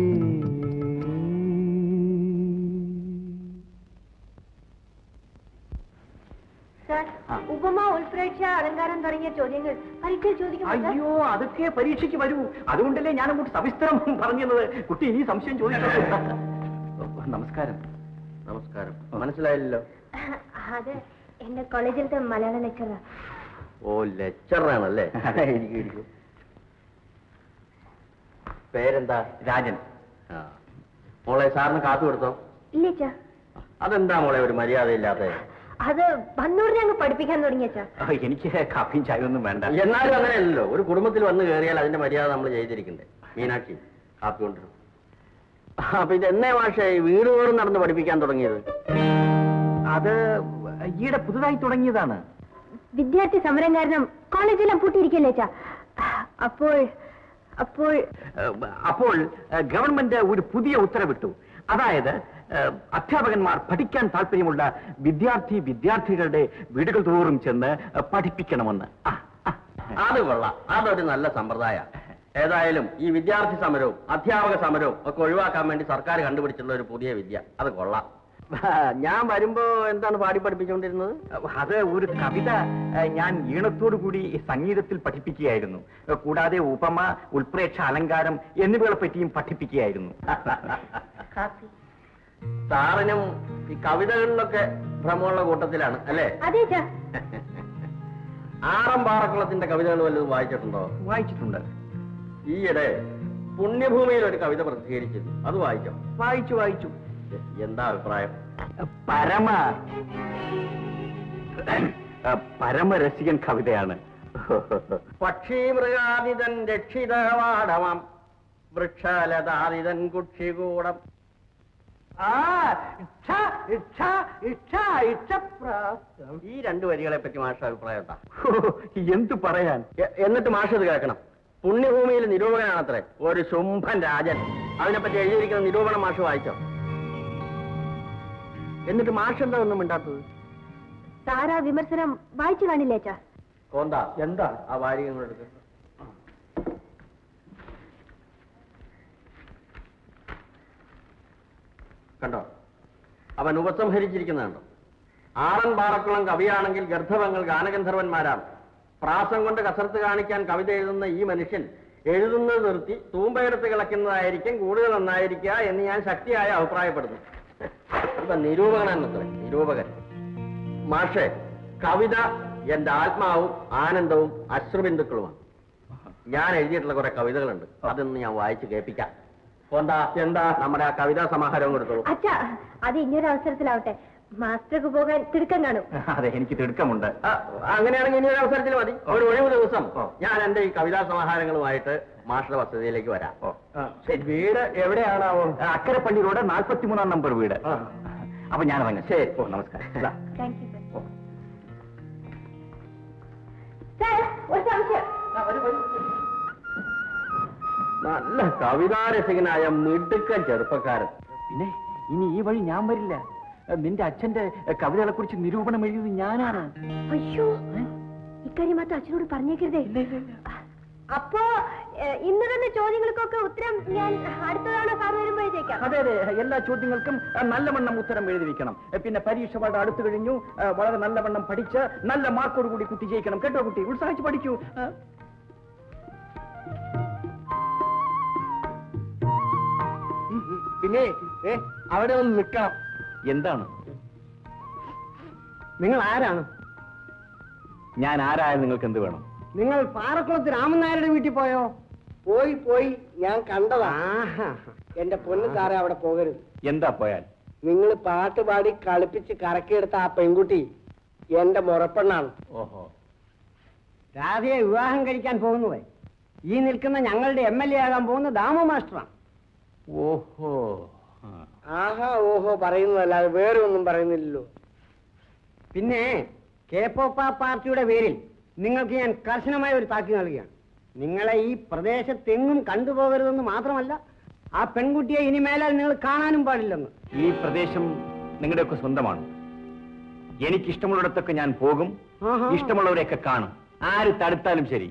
സാർ ഉപമ ഉൾപ്രേക്ഷ അലങ്കാരം തുടങ്ങിയ ചോദ്യങ്ങൾ പരീക്ഷയിൽ ചോദിക്കുമ്പോൾ സാർ, അയ്യോ അതൊക്കെ പരീക്ഷയ്ക്ക് വരൂ അതുകൊണ്ടല്ലേ ഞാൻ അങ്ങോട്ട് സവിസ്തരം പറഞ്ഞത് കുട്ടി ഇനി സംശയം ചോദിച്ചു നമസ്കാരം നമസ്കാരം മനസ്സിലായില്ലല്ലോ അത് എന്റെ കോളേജിലത്തെ മലയാള ലെക്ചറാ ഓ ലെക്ചറാണല്ലേ ഇരിക്കൂ ഇരിക്കൂ പേരെന്താ രാജൻ ആ മോളെ സാറിന് കാത്തു കൊടുത്തോ ഇല്ലേച്ചാ അതെന്താ മോളെ ഒരു മര്യാദയില്ലാതെ അത് വന്നോടനെ അങ്ങ് പഠിപ്പിക്കാൻ തുടങ്ങിയച്ചാ എനിക്ക് കാപ്പിയും ചായ ഒന്നും വേണ്ട എന്നാലും അങ്ങനെയല്ലല്ലോ ഒരു കുടുംബത്തിൽ വന്ന് കയറിയാൽ അതിന്റെ മര്യാദ നമ്മൾ ചെയ്തിരിക്കണ്ടേ മീനാക്ഷി കാപ്പി കൊണ്ടുവരും അപ്പൊ ഇത് എന്നേ മാഷേ വീട് തോറും നടന്ന് പഠിപ്പിക്കാൻ തുടങ്ങിയത് അത് ഈയിടെ പുതുതായി തുടങ്ങിയതാണ് വിദ്യാർത്ഥി സമരം കാരണം കോളേജെല്ലാം പൂട്ടിയിരിക്കല്ലേച്ചാ അപ്പോൾ അപ്പോൾ ഏഹ്, അപ്പോൾ ഏഹ്, ഗവൺമെന്റ് ഒരു പുതിയ ഉത്തരവിട്ടു അതായത് ഏഹ്, അധ്യാപകന്മാർ പഠിക്കാൻ താല്പര്യമുള്ള വിദ്യാർത്ഥി വിദ്യാർത്ഥികളുടെ വീടുകൾ തോറും ചെന്ന് ഏഹ്, പഠിപ്പിക്കണമെന്ന് ആ, ആ. അത് കൊള്ളാം അതൊരു നല്ല സമ്പ്രദായ ഏതായാലും ഈ വിദ്യാർത്ഥി സമരവും അധ്യാപക സമരവും ഒക്കെ ഒഴിവാക്കാൻ വേണ്ടി സർക്കാർ കണ്ടുപിടിച്ചിട്ടുള്ള ഒരു പുതിയ വിദ്യ അത് കൊള്ളാം ഞാൻ വരുമ്പോ എന്താണ് പാടി പഠിപ്പിച്ചുകൊണ്ടിരുന്നത് അത് ഒരു കവിത ഏഹ്, ഞാൻ ഈണത്തോടു കൂടി സംഗീതത്തിൽ പഠിപ്പിക്കുകയായിരുന്നു ഏഹ്, കൂടാതെ ഉപമ ഉൽപ്രേക്ഷ അലങ്കാരം എന്നിവകളെ പറ്റിയും പഠിപ്പിക്കുകയായിരുന്നു സാറിനും ഈ കവിതകളിലൊക്കെ ഭ്രമമുള്ള കൂട്ടത്തിലാണ് അല്ലേ അതെ അച്ഛാ ആറം പാറക്കുളത്തിന്റെ കവിതകൾ വല്ലതും വായിച്ചിട്ടുണ്ടോ വായിച്ചിട്ടുണ്ട് ഈയിടെ പുണ്യഭൂമിയിൽ ഒരു കവിത പ്രസിദ്ധീകരിച്ചിരുന്നു അത് വായിച്ചോ വായിച്ചു വായിച്ചു എന്താ അഭിപ്രായം പരമ ഏഹ്, പരമരസികൻ കവിതയാണ് പക്ഷി മൃഗാദിതൻ രക്ഷിതവാടമാം വൃക്ഷലതാദിതൻ കുക്ഷികൂടം ആ ഇച്ഛ ഇച്ഛ ഇച്ഛ ഇച്ഛപ്രാപ്തം ഈ രണ്ടു വരികളെ പറ്റി മാഷ അഭിപ്രായം എന്താ എന്തു പറയാൻ എ- എന്നിട്ട് മാഷ് ഇത് കേൾക്കണം പുണ്യഭൂമിയിൽ നിരൂപകനാണത്രേ ഒരു ശുംഭൻ രാജൻ അതിനെപ്പറ്റി എഴുതിയിരിക്കുന്ന നിരൂപണം മാഷ് വായിച്ചോ എന്നിട്ട് മാഷ് എന്താ ഒന്നും മിണ്ടാത്തത് താരാ വിമർശനം വായിച്ചു കാണില്ലേ അച്ഛാ കോന്താ എന്താ ആ വാരിക ഇങ്ങോട്ട് എടുക്ക്. കണ്ടോ അവൻ ഉപസംഹരിച്ചിരിക്കുന്നുണ്ടോ ആറൻ പാറക്കുളം കവിയാണെങ്കിൽ ഗർദ്ധവങ്ങൾ ഗാനഗന്ധർവന്മാരാണ് പ്രാസം കൊണ്ട് കസർത്ത് കാണിക്കാൻ കവിത എഴുതുന്ന ഈ മനുഷ്യൻ എഴുതുന്നത് നിർത്തി തൂമ്പയെടുത്ത് കിളക്കുന്നതായിരിക്കും കൂടുതൽ നന്നായിരിക്കുക എന്ന് ഞാൻ ശക്തിയായ അഭിപ്രായപ്പെടുന്നു ഇപ്പൊ നിരൂപകനാണെന്നത്രേ നിരൂപകൻ മാഷേ കവിത എന്റെ ആത്മാവും ആനന്ദവും അശ്രുബിന്ദുക്കളുമാണ് ഞാൻ എഴുതിയിട്ടുള്ള കുറെ കവിതകളുണ്ട് അതൊന്ന് ഞാൻ വായിച്ച് കേൾപ്പിക്കാം എന്താ എന്താ നമ്മുടെ ആ കവിതാ സമാഹാരം കൊടുത്തോളൂ അച്ഛാ അത് ഇനിയൊരു അവസരത്തിലാവട്ടെ മാസ്റ്റർക്ക് പോകാൻ തിടുക്കം കാണും അതെ എനിക്ക് തിടുക്കമുണ്ട് ആ, അങ്ങനെയാണെങ്കിൽ ഇനി ഒരു അവസരത്തിൽ മതി ഒരു ഒഴിവ് ദിവസം ഞാൻ എന്റെ ഈ കവിതാ സമാഹാരങ്ങളുമായിട്ട് മാസ്റ്റർ വസതിയിലേക്ക് വരാം വീട് എവിടെയാണാവോ അക്കരപ്പള്ളി റോഡ് നാൽപ്പത്തിമൂന്നാം നമ്പർ വീട് അപ്പൊ ഞാൻ ഇറങ്ങാം ശരി ഓ നമസ്കാരം ഇതാ. താങ്ക് യു സാർ ഒരു സംശയം നല്ല കവിതാരസികനായ മിടുക്കൻ ചെറുപ്പക്കാരൻ പിന്നെ ഇനി ഈ വഴി ഞാൻ വരില്ല നിന്റെ അച്ഛന്റെ കവിതകളെ കുറിച്ച് നിരൂപണം എഴുതിയത് ഞാനാണ് അയ്യോ ഇക്കാര്യം മാത്രം അച്ഛനോട് പറഞ്ഞേക്കരുതേ അപ്പോ ഏഹ്, ഇന്ന് തന്നെ ചോദ്യങ്ങൾക്കൊക്കെ ഉത്തരം ഞാൻ അടുത്ത തവണ സാർ വരുമ്പോഴേക്കാം അതെ അതെ എല്ലാ ചോദ്യങ്ങൾക്കും അഹ്, നല്ലവണ്ണം ഉത്തരം എഴുതി വെക്കണം എഹ്, പിന്നെ പരീക്ഷ വളരെ അടുത്തു കഴിഞ്ഞു അഹ്, വളരെ നല്ലവണ്ണം പഠിച്ച് നല്ല മാർക്കോട് കൂടി കുട്ടി ജയിക്കണം കേട്ടോ കുട്ടി ഉത്സാഹിച്ച് പഠിക്കൂ അഹ്. പിന്നെ ഏ അവിടെ ഒന്ന് നിൽക്കണം എന്താണ് നിങ്ങൾ ആരാണ് ഞാൻ ആരായ നിങ്ങൾക്ക് എന്ത് വേണം നിങ്ങൾ പാറക്കുളത്ത് രാമൻ നായരുടെ വീട്ടിൽ പോയോ പോയി പോയി ഞാൻ കണ്ടതാ എന്റെ പൊന്നു സാറേ അവിടെ പോകരുത് എന്താ പോയാൽ നിങ്ങൾ പാട്ട് പാടി കളിപ്പിച്ച് കറക്കിയെടുത്ത ആ പെൺകുട്ടി എന്റെ മുറപ്പെണ്ണാണ് ഓഹോ രാധയെ വിവാഹം കഴിക്കാൻ പോകുന്നത് ഈ നിൽക്കുന്ന ഞങ്ങളുടെ എം എൽ എ ആകാൻ പോകുന്ന ദാമ മാസ്റ്ററാണ് ഓഹോ ആഹാ ഓഹോ പറയുന്നതല്ലാതെ വേറെ ഒന്നും പറയുന്നില്ലല്ലോ പിന്നെ കെ പോപ്പ പാർട്ടിയുടെ പേരിൽ നിങ്ങൾക്ക് ഞാൻ കർശനമായ ഒരു താക്കി നൽകുകയാണ് നിങ്ങളെ ഈ പ്രദേശത്തെങ്ങും കണ്ടുപോകരുതെന്ന് മാത്രമല്ല ആ പെൺകുട്ടിയെ ഇനി മേലാൽ നിങ്ങൾ കാണാനും പാടില്ലെന്ന് ഈ പ്രദേശം നിങ്ങളുടെയൊക്കെ സ്വന്തമാണ് എനിക്കിഷ്ടമുള്ളിടത്തൊക്കെ ഞാൻ പോകും ആഹാ. ഇഷ്ടമുള്ളവരെയൊക്കെ കാണും ആര് തടുത്താലും ശരി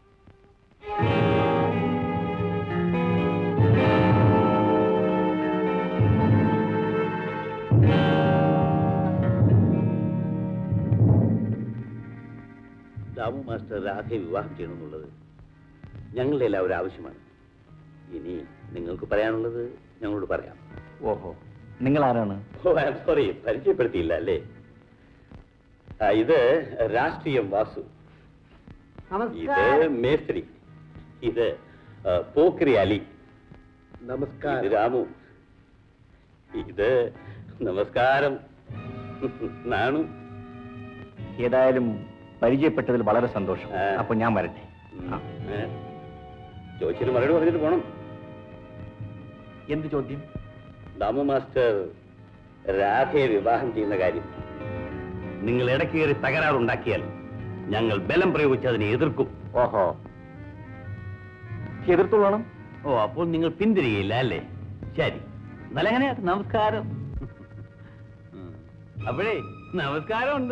ദാമു മാസ്റ്റർ രാധയെ വിവാഹം ചെയ്യണമെന്നുള്ളത് ഞങ്ങളുടെ എല്ലാവരും ആവശ്യമാണ് ഇനി നിങ്ങൾക്ക് പറയാനുള്ളത് ഞങ്ങളോട് പറയാം ഓഹോ നിങ്ങൾ ആരാണ് ഓ ഐ സോറി പരിചയപ്പെടുത്തിയില്ല അല്ലേ ആ, ഇത് രാഷ്ട്രീയം വാസു ഇത് മേസ്ത്രി ഇത് ആ, പോക്രി അലി നമസ്കാരം ഇത് രാമു ഇത് നമസ്കാരം നാണു ഏതായാലും പരിചയപ്പെട്ടതിൽ വളരെ സന്തോഷം ആ. അപ്പൊ ഞാൻ വരട്ടെ ഉം. ഏ? ചോദിച്ചിട്ട് മറുപടി പറഞ്ഞിട്ട് പോണം എന്ത് ചോദ്യം ദാമു മാസ്റ്റർ രാധയെ വിവാഹം ചെയ്യുന്ന കാര്യം നിങ്ങൾ ഇടക്കേറി തകരാറുണ്ടാക്കിയാൽ ഞങ്ങൾ ബലം പ്രയോഗിച്ച് അതിനെ എതിർക്കും ഓഹോ എതിർത്തോളണം ഓ അപ്പോൾ നിങ്ങൾ പിന്തിരികയില്ല അല്ലേ ശരി നല്ലങ്ങനെ നമസ്കാരം ഉം. അപ്പോഴേ നമസ്കാരമുണ്ട്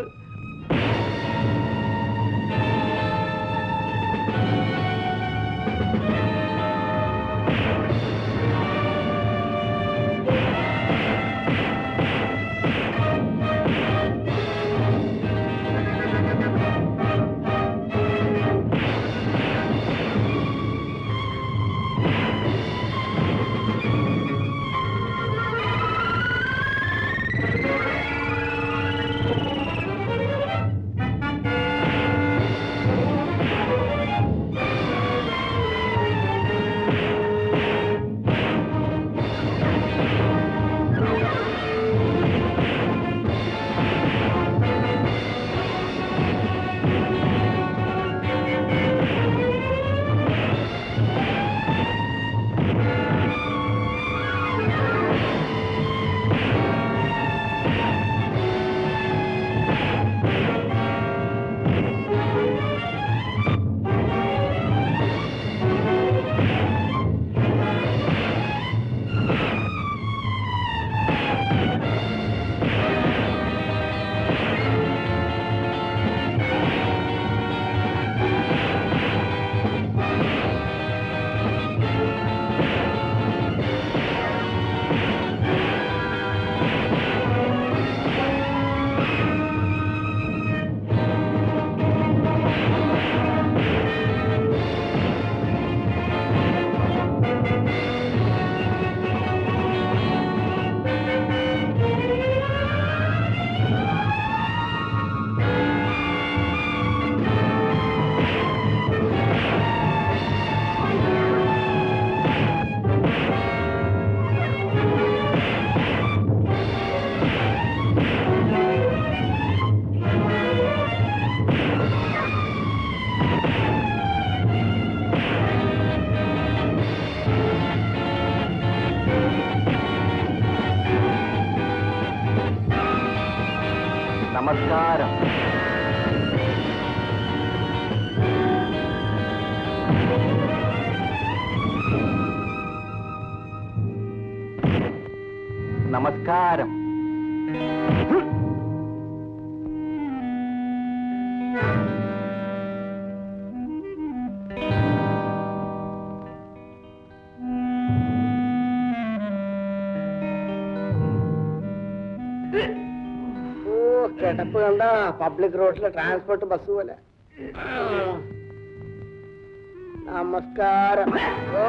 നമസ്കാരം നമസ്കാരം ഓ കിടപ്പ് കണ്ട പബ്ലിക് റോഡിലെ ട്രാൻസ്പോർട്ട് ബസ് പോലെ നമസ്കാരം ഓ,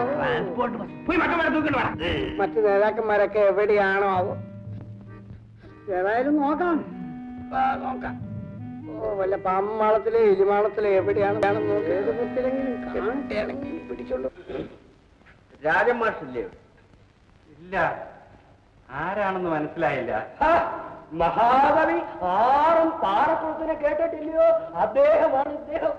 മറ്റു നേതാക്കന്മാരൊക്കെ എവിടെയാണോ ആവോ ഏതായാലും നോക്കാം ആ, നോക്കാം ഓ വല്ല പാമ്മാളത്തിലെ എലിമാളത്തിലെ എവിടെയാണ് വേണം നോക്കി ഏത് കുത്തിലെങ്കിലും കാണട്ടെയാണെങ്കിൽ പിടിച്ചോളൂ രാജൻ മാഷില്ലേ ഇല്ല ആരാണെന്ന് മനസ്സിലായില്ല മഹാകവി ആറും പാറക്കുളത്തിനെ കേട്ടിട്ടില്ലയോ അദ്ദേഹമാണ് ഇദ്ദേഹം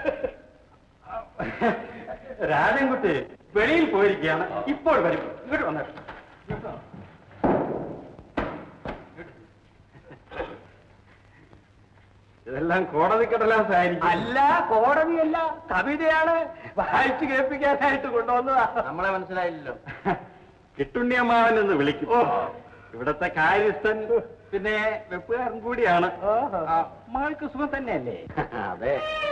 രാജൻകുട്ടി വെളിയിൽ പോയിരിക്കുകയാണ് ഇപ്പോൾ വരും ഇങ്ങോട്ട് വന്നേട്ടെ ഇതെല്ലാം കോടതി കടലാസായിരിക്കും അല്ല കോടതിയല്ല കവിതയാണ് വായിച്ചു കേൾപ്പിക്കാനായിട്ട് കൊണ്ടുവന്നതാ നമ്മളെ മനസ്സിലായില്ലല്ലോ കിട്ടുണ്ണിയമ്മാവൻ എന്ന് വിളിക്കും ഇവിടത്തെ കാര്യസ്ഥൻ പിന്നെ വെപ്പുകാരൻ കൂടിയാണ് ആ, മകൾക്ക് സുഖം തന്നെയല്ലേ അതെ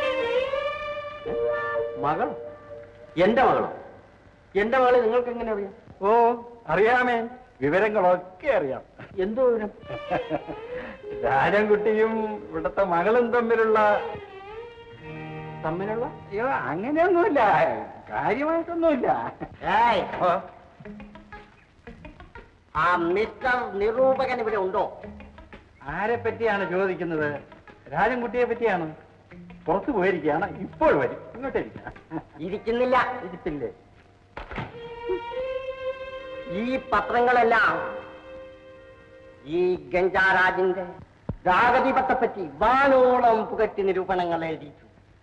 മകൾ എന്റെ മകളോ എന്റെ മകളെ നിങ്ങൾക്ക് എങ്ങനെ അറിയാം ഓ അറിയാമേ വിവരങ്ങളൊക്കെ അറിയാം എന്തോ വിവരം രാജൻകുട്ടിയും ഇവിടത്തെ മകളും തമ്മിലുള്ള തമ്മിലുള്ള അയ്യോ അങ്ങനെയൊന്നുമില്ല കാര്യമായിട്ടൊന്നുമില്ല ഏയ് ആ മിസ്റ്റർ നിരൂപകൻ ഇവിടെ ഉണ്ടോ ആരെ പറ്റിയാണ് ചോദിക്കുന്നത് രാജൻകുട്ടിയെ പറ്റിയാണ് പുറത്തു പോയിരിക്കുകയാണ് ഇപ്പോൾ വരും ഇങ്ങോട്ടേക്ക് ഇരിക്കുന്നില്ല ഇരിപ്പില്ലേ ഈ പത്രങ്ങളെല്ലാം ഈ ഗംജാരാജിന്റെ രാഗദീപത്തെ പറ്റി വാനോളം പുകറ്റി നിരൂപണങ്ങൾ എഴുതിയിട്ടു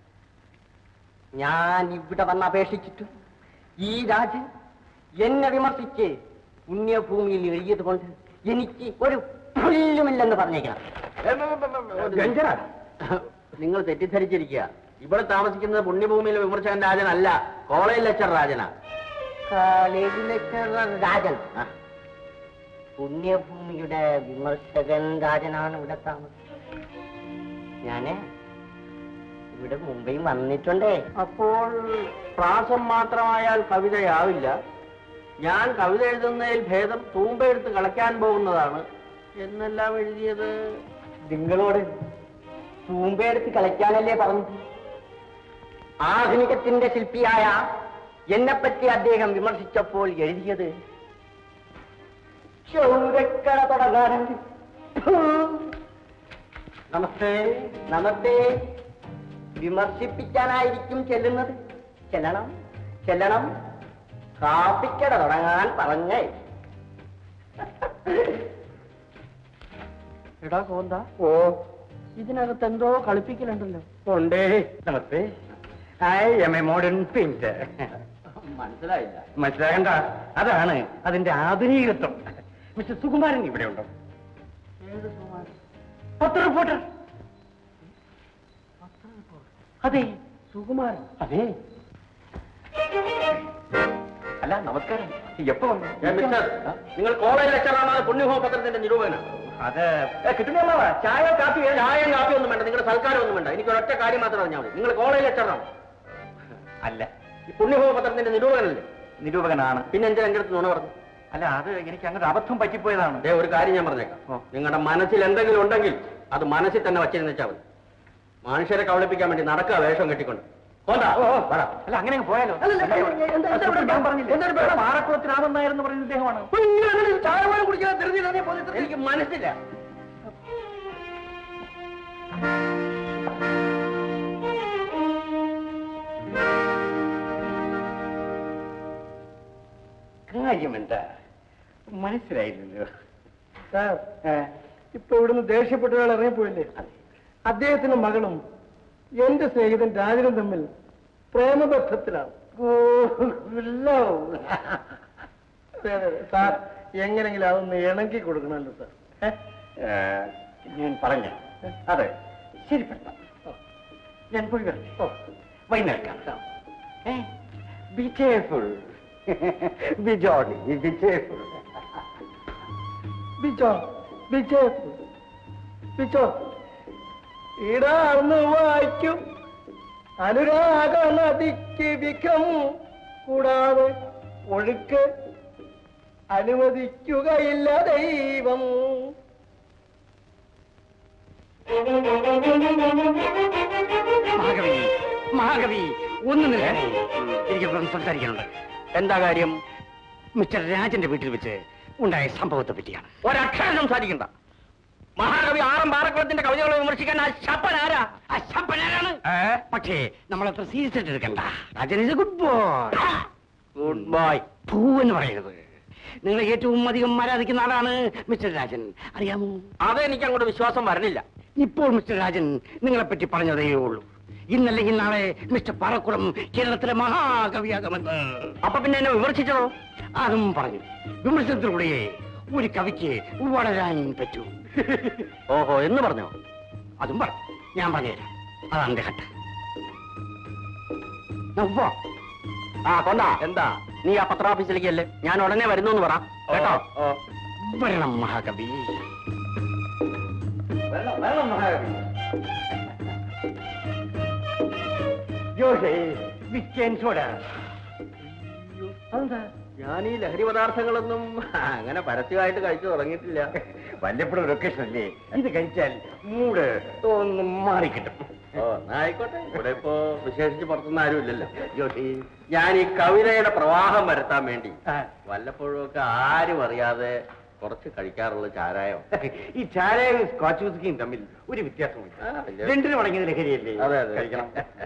ഞാൻ ഇവിടെ വന്ന് അപേക്ഷിച്ചിട്ടു ഈ രാജൻ എന്നെ വിമർശിച്ച് പുണ്യഭൂമിയിൽ എഴുതിയത് കൊണ്ട് എനിക്ക് ഒരു പുല്ലുമില്ലെന്ന് പറഞ്ഞേക്കാം ഗഞ്ചന നിങ്ങൾ തെറ്റിദ്ധരിച്ചിരിക്കുക ഇവിടെ താമസിക്കുന്നത് പുണ്യഭൂമിയിലെ വിമർശകൻ രാജനല്ല കോളേജ് ലെക്ചർ രാജനാ കോളേജ് ലെക്ചറർ രാജൻ പുണ്യഭൂമിയുടെ വിമർശകൻ രാജനാണ് ഇവിടെ താമസം ഞാന് ഇവിടെ മുംബൈ വന്നിട്ടുണ്ടേ അപ്പോൾ പ്രാസം മാത്രമായാൽ കവിതയാവില്ല ഞാൻ കവിത എഴുതുന്നതിൽ ഭേദം തൂമ്പെടുത്ത് കളയ്ക്കാൻ പോകുന്നതാണ് എന്നെല്ലാം എഴുതിയത് നിങ്ങളോട് തൂമ്പയെടുത്ത് കളിക്കാനല്ലേ പറഞ്ഞു ആധുനികത്തിന്റെ ശില്പിയായ എന്നെപ്പറ്റി അദ്ദേഹം വിമർശിച്ചപ്പോൾ എഴുതിയത് ചൗരക്കട തുടങ്ങാറുണ്ട് നമസ്തേ നമസ്തേ വിമർശിപ്പിക്കാനായിരിക്കും ചെല്ലുന്നത് ചെല്ലണം ചെല്ലണം കാപ്പിക്കട തുടങ്ങാൻ പറഞ്ഞേ എടാ കോന്ത ഓ ഇതിനകത്ത് എന്തോ കളിപ്പിക്കലുണ്ടല്ലോ ഉണ്ടേ namaste I'm a modern painter മനസ്സിലായില്ല മനസ്സിലാകണ്ട അതാണ് അതിന്റെ ആധുനികത്വം മിസ്റ്റർ സുകുമാരൻ ഇവിടെ ഉണ്ടോ പത്ര റിപ്പോർട്ടർ അതെ സുകുമാരൻ അതെ അല്ല നമസ്കാരം എപ്പോ വന്നു ഏ, മിസ്റ്റർ നിങ്ങൾ കോളേജ് ലെക്ചറാണോ അതോ പുണ്യഭൂമി പത്രത്തിന്റെ നിരൂപകനാണ് അത് കിട്ടുന്ന ചായ കാപ്പി ചായയും കാപ്പി ഒന്നും വേണ്ട നിങ്ങളുടെ സൽക്കാരം ഒന്നും വേണ്ട എനിക്ക് ഒരൊറ്റ കാര്യം മാത്രം അറിഞ്ഞാൽ മതി നിങ്ങൾ കോളേജ് ലെക്ചറാണോ അല്ല ഈ പുണ്യഭൂമി പത്രത്തിന്റെ നിരൂപകനല്ലേ നിരൂപകനാണ് പിന്നെ എന്തിനാ എന്റെ അടുത്ത് നുണ പറഞ്ഞു അല്ല അത് എനിക്ക് അങ്ങനെ അബദ്ധം പറ്റിപ്പോയതാണ് ദേ ഒരു കാര്യം ഞാൻ പറഞ്ഞേക്കാം നിങ്ങളുടെ മനസ്സിൽ എന്തെങ്കിലും ഉണ്ടെങ്കിൽ അത് മനസ്സിൽ തന്നെ വച്ചിരുന്ന് വെച്ചാൽ മതി മനുഷ്യരെ കവളിപ്പിക്കാൻ വേണ്ടി നടക്കുക വേഷം കെട്ടിക്കൊണ്ട് പോണ്ടാ, വാടാ. അല്ല അങ്ങനെ അങ്ങ് പോയാലോ ഞാൻ പറഞ്ഞില്ല പാറക്കുളത്ത് രാമൻ നായർ എന്ന് പറയുന്ന ഇദ്ദേഹമാണ് ചായ പോലും കുടിക്കാതെ തെരഞ്ഞെടുത്തേ പോലെ എനിക്ക് മനസ്സില്ല കാര്യമെന്താ മനസ്സിലായില്ലല്ലോ സാർ ഇപ്പൊ ഇവിടുന്ന് ദേഷ്യപ്പെട്ട ഒരാൾ ഇറങ്ങിപ്പോയില്ലേ അദ്ദേഹത്തിന്റെ മകളും എന്റെ സ്നേഹിതൻ രാജനും തമ്മിൽ പ്രേമബദ്ധത്തിലാണ് അതെ, അതെ, അതെ. സാർ എങ്ങനെങ്കിലും അതൊന്ന് ഇണക്കി കൊടുക്കണമല്ലോ സാർ ഞാൻ പറഞ്ഞ അതെ ശരി പെട്ട ഞാൻ പോയി വരട്ടെ ഓ വൈകുന്നേരം be careful be jolly be careful ബിജോ ബി കെയർഫുൾ ബിജോ ഇടാർന്ന് വായിക്കും അനുരാഗ നദിക്ക് വിക്രമു കൂടാതെ ഒഴുക്ക് അനുവദിക്കുകയില്ല ദൈവം മഹാകവി മഹാകവി ഒന്ന് നിൽക്കണേ എനിക്കിപ്പം സംസാരിക്കാനുണ്ട് എന്താ കാര്യം മിസ്റ്റർ രാജന്റെ വീട്ടിൽ വെച്ച് ഉണ്ടായ സംഭവത്തെ പറ്റിയാണ് ഒരക്ഷരം സംസാരിക്കണ്ട മഹാകവി ആറം പാറക്കുളത്തിന്റെ കവിതകളെ വിമർശിക്കാൻ ആ ശപ്പൻ ആരാ ആ ശമ്പനാരാണ് പക്ഷേ നമ്മൾ അത്ര സീരിയസ് ആയിട്ട് എടുക്കണ്ട Rajan is good boy good boy പൂ എന്ന് പറയുന്നത് നിങ്ങളെ ഏറ്റവും അധികം ആരാധിക്കുന്ന ആളാണ് മിസ്റ്റർ രാജൻ അറിയാമോ അതെനിക്ക് അങ്ങോട്ട് വിശ്വാസം വരണില്ല ഇപ്പോൾ മിസ്റ്റർ രാജൻ നിങ്ങളെ പറ്റി പറഞ്ഞതേ ഉള്ളൂ ഇന്നല്ലെങ്കിൽ നാളെ മിസ്റ്റർ പാറക്കുളം കേരളത്തിലെ മഹാകവിയാകുമെന്ന് അപ്പൊ പിന്നെ എന്നെ വിമർശിച്ചോ അതും പറഞ്ഞു വിമർശനത്തിലൂടെ ഒരു കവിക്ക് വളരാൻ പറ്റൂ ഓഹോ എന്ന് പറഞ്ഞോ അതും പറഞ്ഞു ഞാൻ പറഞ്ഞുതരാം അതാണ് എന്റെ ഘട്ടം നമുക്ക് പോവാം. ആ കൊണ്ടാ എന്താ നീ ആ പത്രാഫീസിലേക്ക് അല്ലേ ഞാൻ ഉടനെ വരുന്നു എന്ന് പറ കേട്ടോ വരണം മഹാകവി വരണം വരണം മഹാകവി ജോഷേ വിക്കാൻ സോഡ അതെന്താ ഞാൻ ഈ ലഹരി പദാർത്ഥങ്ങളൊന്നും അങ്ങനെ പരസ്യമായിട്ട് കഴിച്ചു തുടങ്ങിയിട്ടില്ല വല്ലപ്പോഴും ഒരു ഒക്കേഷൻ അല്ലേ ഇത് കഴിച്ചാൽ മൂഡ് ഒന്ന് മാറിക്കിട്ടും ഓ എന്നാ ആയിക്കോട്ടെ ഇവിടെ ഇപ്പോ വിശേഷിച്ച് പുറത്തുനിന്ന് ആരും ഇല്ലല്ലോ ജോഷി ഞാൻ ഈ കവിതയുടെ പ്രവാഹം വരുത്താൻ വേണ്ടി വല്ലപ്പോഴും ഒക്കെ ആരും അറിയാതെ കുറച്ച് കഴിക്കാറുള്ള ചാരായം ഈ ചാരയും സ്കോച്ച് വിസ്കിയും തമ്മിൽ ഒരു വ്യത്യാസമുണ്ട് ആ, വലിയ- രണ്ടിനും അടങ്ങിയത് ലഹരിയല്ലേ അതെ, അതെ. കഴിക്കണം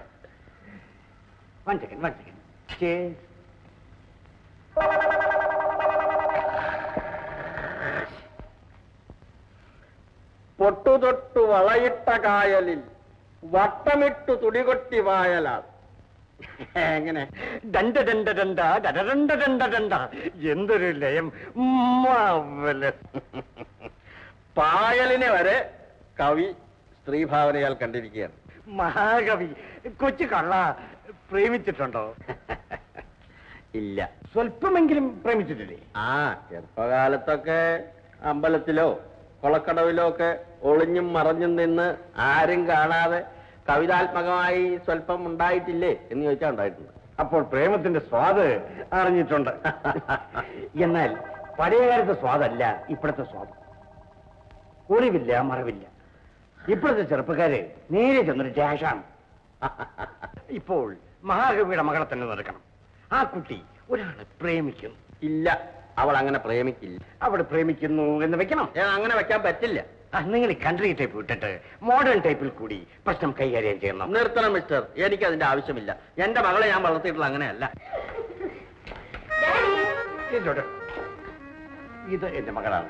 വൺ സെക്കൻഡ് വൺ സെക്കൻഡ് പൊട്ടുതൊട്ടു വളയിട്ട കായലിൽ വട്ടമിട്ടു തുടികൊട്ടി വായലാൽ എങ്ങനെ ദണ്ട ദണ്ട ദണ്ട ദടദണ്ട ദണ്ട ദണ്ട എന്തൊരു ലയം മാവലസ്. പായലിനെ വരെ കവി സ്ത്രീഭാവനയാൽ കണ്ടിരിക്കുകയാണ് മഹാകവി കൊച്ചു കള്ള പ്രേമിച്ചിട്ടുണ്ടോ ഇല്ല സ്വല്പമെങ്കിലും പ്രേമിച്ചിട്ടില്ലേ ആ ചെറുപ്പകാലത്തൊക്കെ അമ്പലത്തിലോ കൊളക്കടവിലോ ഒക്കെ ഒളിഞ്ഞും മറഞ്ഞും നിന്ന് ആരും കാണാതെ കവിതാത്മകമായി സ്വല്പം ഉണ്ടായിട്ടില്ലേ എന്ന് ചോദിച്ചാൽ ഉണ്ടായിട്ടുണ്ട് അപ്പോൾ പ്രേമത്തിന്റെ സ്വാദ് അറിഞ്ഞിട്ടുണ്ട് എന്നാൽ പഴയകാലത്തെ സ്വാദല്ല ഇപ്പോഴത്തെ സ്വാദ് ഒളിവില്ല മറവില്ല ഇപ്പോഴത്തെ ചെറുപ്പക്കാര് നേരെ ചെന്നൊരു ഡാഷാണ് ഇപ്പോൾ മഹാകവിയുടെ മകളെ തന്നെ നടക്കണം ആ കുട്ടി ഒരാളെ പ്രേമിക്കുന്നു ഇല്ല അവൾ അങ്ങനെ പ്രേമിക്കില്ല അവിടെ പ്രേമിക്കുന്നു എന്ന് വെക്കണം ഏ, അങ്ങനെ വെക്കാൻ പറ്റില്ല ആ, നിങ്ങൾ ഈ കൺട്രി ടൈപ്പ് വിട്ടിട്ട് മോഡേൺ ടൈപ്പിൽ കൂടി പ്രശ്നം കൈകാര്യം ചെയ്യണം നിർത്തണം മിസ്റ്റർ എനിക്ക് അതിന്റെ ആവശ്യമില്ല എന്റെ മകളെ ഞാൻ വളർത്തിയിട്ടുള്ള അങ്ങനെയല്ല എന്നോട് ഇത് എന്റെ മകളാണ്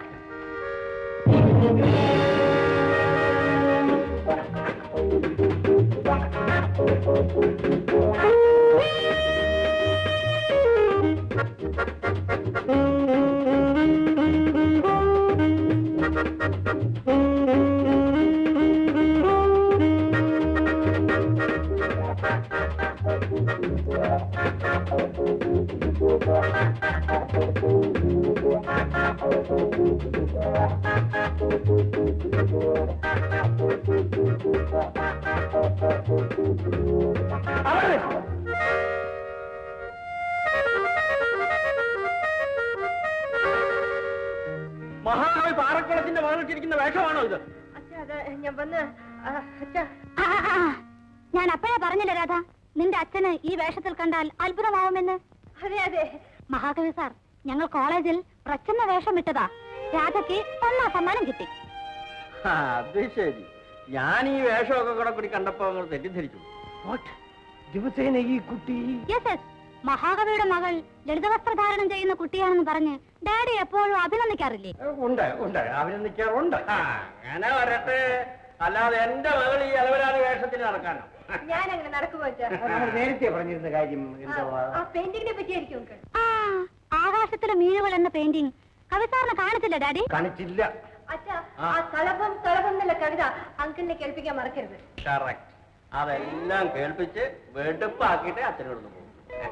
മഹാകവി പാറക്കുളത്തിന്റെ മകളിട്ടിരിക്കുന്ന വേഷമാണോ ഇത് ഞാൻ വന്ന് അച്ഛാ ആ, ആ, ആ. ഞാൻ അപ്പോഴേ പറഞ്ഞില്ല രാധ നിന്റെ അച്ഛന് ഈ വേഷത്തിൽ കണ്ടാൽ അത്ഭുതമാവുമെന്ന് അതെ അതെ മഹാകവി സാർ ഞങ്ങൾ കോളേജിൽ പ്രച്ഛന്ന വേഷം ഇട്ടതാ രാധയ്ക്ക് ഒന്നാം സമ്മാനം കിട്ടി ആ, അത് ശരി ഞാൻ ഈ വേഷമൊക്കെ കൂടെ കൂടി കണ്ടപ്പോ അങ്ങ് തെറ്റിദ്ധരിച്ചു ദിവസേന ഈ കുട്ടി യെസ് യെസ് മഹാകവിയുടെ മകൾ ലളിതവസ്ത്രധാരണം ചെയ്യുന്ന കുട്ടിയാണെന്ന് പറഞ്ഞ് ഡാഡി എപ്പോഴും അഭിനന്ദിക്കാറില്ലേ ഉണ്ട് ഉണ്ട് അഭിനന്ദിക്കാറുണ്ട് ആ, അങ്ങനെ വരട്ടെ അല്ലാതെ എന്റെ മകൾ ഈ അലവരാതി വേഷത്തിന് നടക്കാനോ ഞാൻ അങ്ങനെ നടക്കുമോ അച്ഛാ നമ്മൾ നേരത്തെ പറഞ്ഞിരുന്ന കാര്യം എന്തോ ആ പെയിന്റിങ്ങിനെ പറ്റിയായിരിക്കും അങ്കിൾ ആ ആകാശത്തിലെ മീനുകൾ എന്ന പെയിന്റിംഗ് കവി സാറിന് കാണിച്ചില്ല ഡാഡി കാണിച്ചില്ല അച്ഛാ ആ. ആ കളഭം കളഭം എന്നുള്ള കവിത അങ്കിളിനെ കേൾപ്പിക്കാൻ മറക്കരുത് കറക്റ്റ് അതെല്ലാം കേൾപ്പിച്ച് വെടുപ്പാക്കിയിട്ട് അച്ഛനോട് പോകും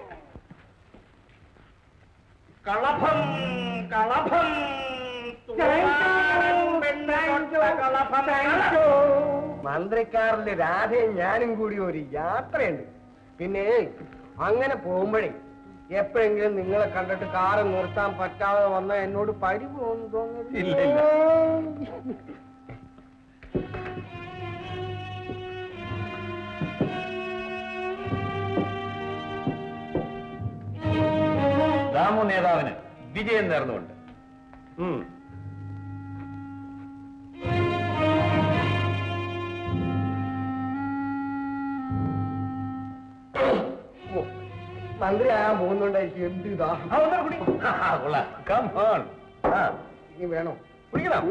കളഭം കളഭം മന്ത്രിക്കാറില് രാധയും ഞാനും കൂടി ഒരു യാത്രയുണ്ട് പിന്നെ അങ്ങനെ പോകുമ്പോഴേ എപ്പോഴെങ്കിലും നിങ്ങളെ കണ്ടിട്ട് കാറ് നിർത്താൻ പറ്റാതെ വന്ന എന്നോട് പരിപോന്ന് തോന്നുന്നു ഇല്ല, ഇല്ല. ദാമു നേതാവിന് വിജയം നേർന്നുകൊണ്ട് ഉം. മന്ത്രി ആകാൻ പോകുന്നുണ്ടായിരിക്കും എന്ത് ഇതാ ആ, ഒന്നൂടെ കുടി. ആ, കൊള്ളാം. Come on. ആ, ഇനി വേണോ കുടിക്കണം.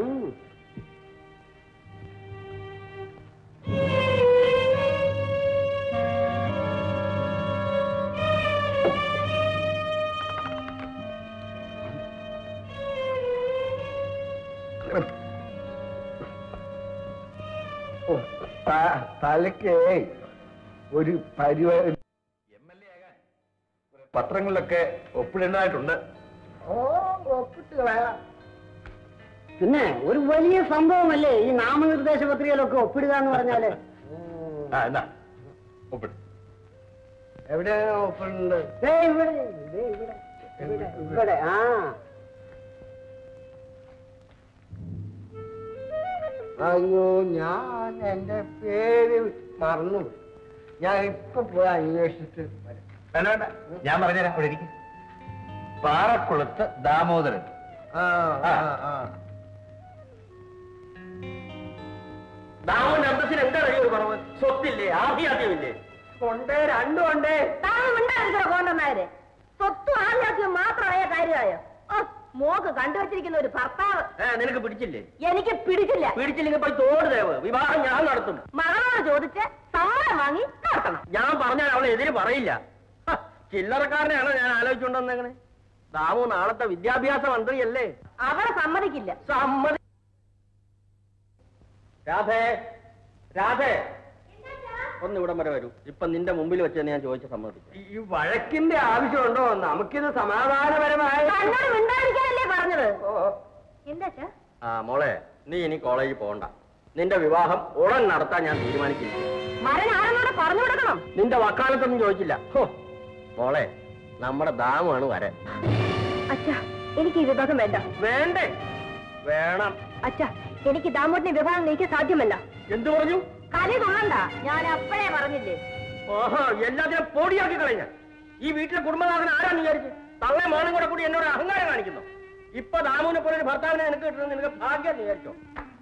ഓ, ത- തലയ്ക്ക് ഒരു പരിപാടി പത്രങ്ങളിലൊക്കെ ഒപ്പിടേണ്ടതായിട്ടുണ്ട് ഓ ഒപ്പിട്ട് കളയാം പിന്നെ ഒരു വലിയ സംഭവമല്ലേ ഈ നാമനിർദ്ദേശ പത്രികയിലൊക്കെ ഒപ്പിടുക എന്ന് പറഞ്ഞാല് ആ എന്നാ ഒപ്പിട് എവിടെയാണ് ഒപ്പിടുന്നത് ദേ ഇവിടെ ദേ ഇവിടെ ഇവിടെ ഇവിടെ ആ അയ്യോ ഞാൻ എന്റെ പേര് മറന്നു ഞാൻ ഇപ്പൊ പോയി അന്വേഷിച്ചിട്ട് വരാം വേണ്ട വേണ്ട ഞാൻ പറഞ്ഞുതരാം അവിടെ ഇരിക്കും പാറക്കുളത്ത് ദാമോദരൻ ആ ആ ആ ദാമോന്റെ അന്തസ്സിന് എന്താ ഒരു കുറവ് സ്വത്തില്ലേ ആദ്യാദ്യമില്ലേ ഉണ്ട് രണ്ടും ഉണ്ട് താഴെ കോണ്ടന്നായരെ സ്വത്തും ആദ്യാദ്യം മാത്രമായ കാര്യമായോ ഓ, മോക്ക് കണ്ടുവച്ചിരിക്കുന്ന ഒരു ഭർത്താവ് ഏ നിനക്ക് പിടിച്ചില്ലേ എനിക്ക് പിടിച്ചില്ല പിടിച്ചില്ലെങ്കിൽ പോയി തോട് ദേവ് വിവാഹം ഞാൻ നടത്തും മകളോട് ചോദിച്ച് സമ്മതം വാങ്ങി നടത്തണം ഞാൻ പറഞ്ഞാൽ അവൾ എതിര് പറയില്ല ഹ, ചില്ലറക്കാരനെയാണോ ഞാൻ ആലോചിച്ചുകൊണ്ടെന്നേക്കണേ ദാമു നാളത്തെ വിദ്യാഭ്യാസ മന്ത്രിയല്ലേ അവളെ സമ്മതിക്കില്ല സമ്മതി രാധേ രാധേ ഒന്ന് ഇവിടം വരെ വരൂ ഇപ്പൊ നിന്റെ മുമ്പിൽ വെച്ച് തന്നെ ഞാൻ ചോദിച്ച സമ്മതിച്ചു ഈ വഴക്കിന്റെ ആവശ്യമുണ്ടോ നമുക്കിത് സമാധാനപരമായ കണ്ണോട് മിണ്ടാതിരിക്കാനല്ലേ പറഞ്ഞത് ഓ, എന്താ അച്ഛാ ആ മോളെ നീ ഇനി കോളേജിൽ പോകണ്ട നിന്റെ വിവാഹം ഉടൻ നടത്താൻ ഞാൻ തീരുമാനിച്ചിരിക്കുന്നു മരൻ ആരെന്നോട് പറഞ്ഞു കൊടുക്കണം നിന്റെ വക്കാലത്തൊന്നും ചോദിച്ചില്ല ഹോ, മോളെ നമ്മുടെ ദാമാണ് വരാൻ അച്ഛാ എനിക്ക് ഈ വിവാഹം വേണ്ട വേണ്ടേ വേണം അച്ഛാ എനിക്ക് ദാമോട്ടിനെ വിവാഹം കഴിക്കാൻ സാധ്യമല്ല എന്തു പറഞ്ഞു കലി കൊള്ളണ്ട ഞാൻ അപ്പഴേ പറഞ്ഞില്ലേ ഓഹോ എല്ലാത്തിനും പൊടിയാക്കി കളഞ്ഞ ഈ വീട്ടിലെ കുടുംബനാഥൻ ആരാന്ന് വിചാരിച്ച് തള്ളേ മോനും കൂടെ കൂടി എന്നോട് അഹങ്കാരം കാണിക്കുന്നു ഇപ്പൊ ദാമുവിനെ പോലെ ഒരു ഭർത്താവിനെ നിനക്ക് കിട്ടുന്നത് നിനക്ക് ഭാഗ്യം വിചാരിച്ചോ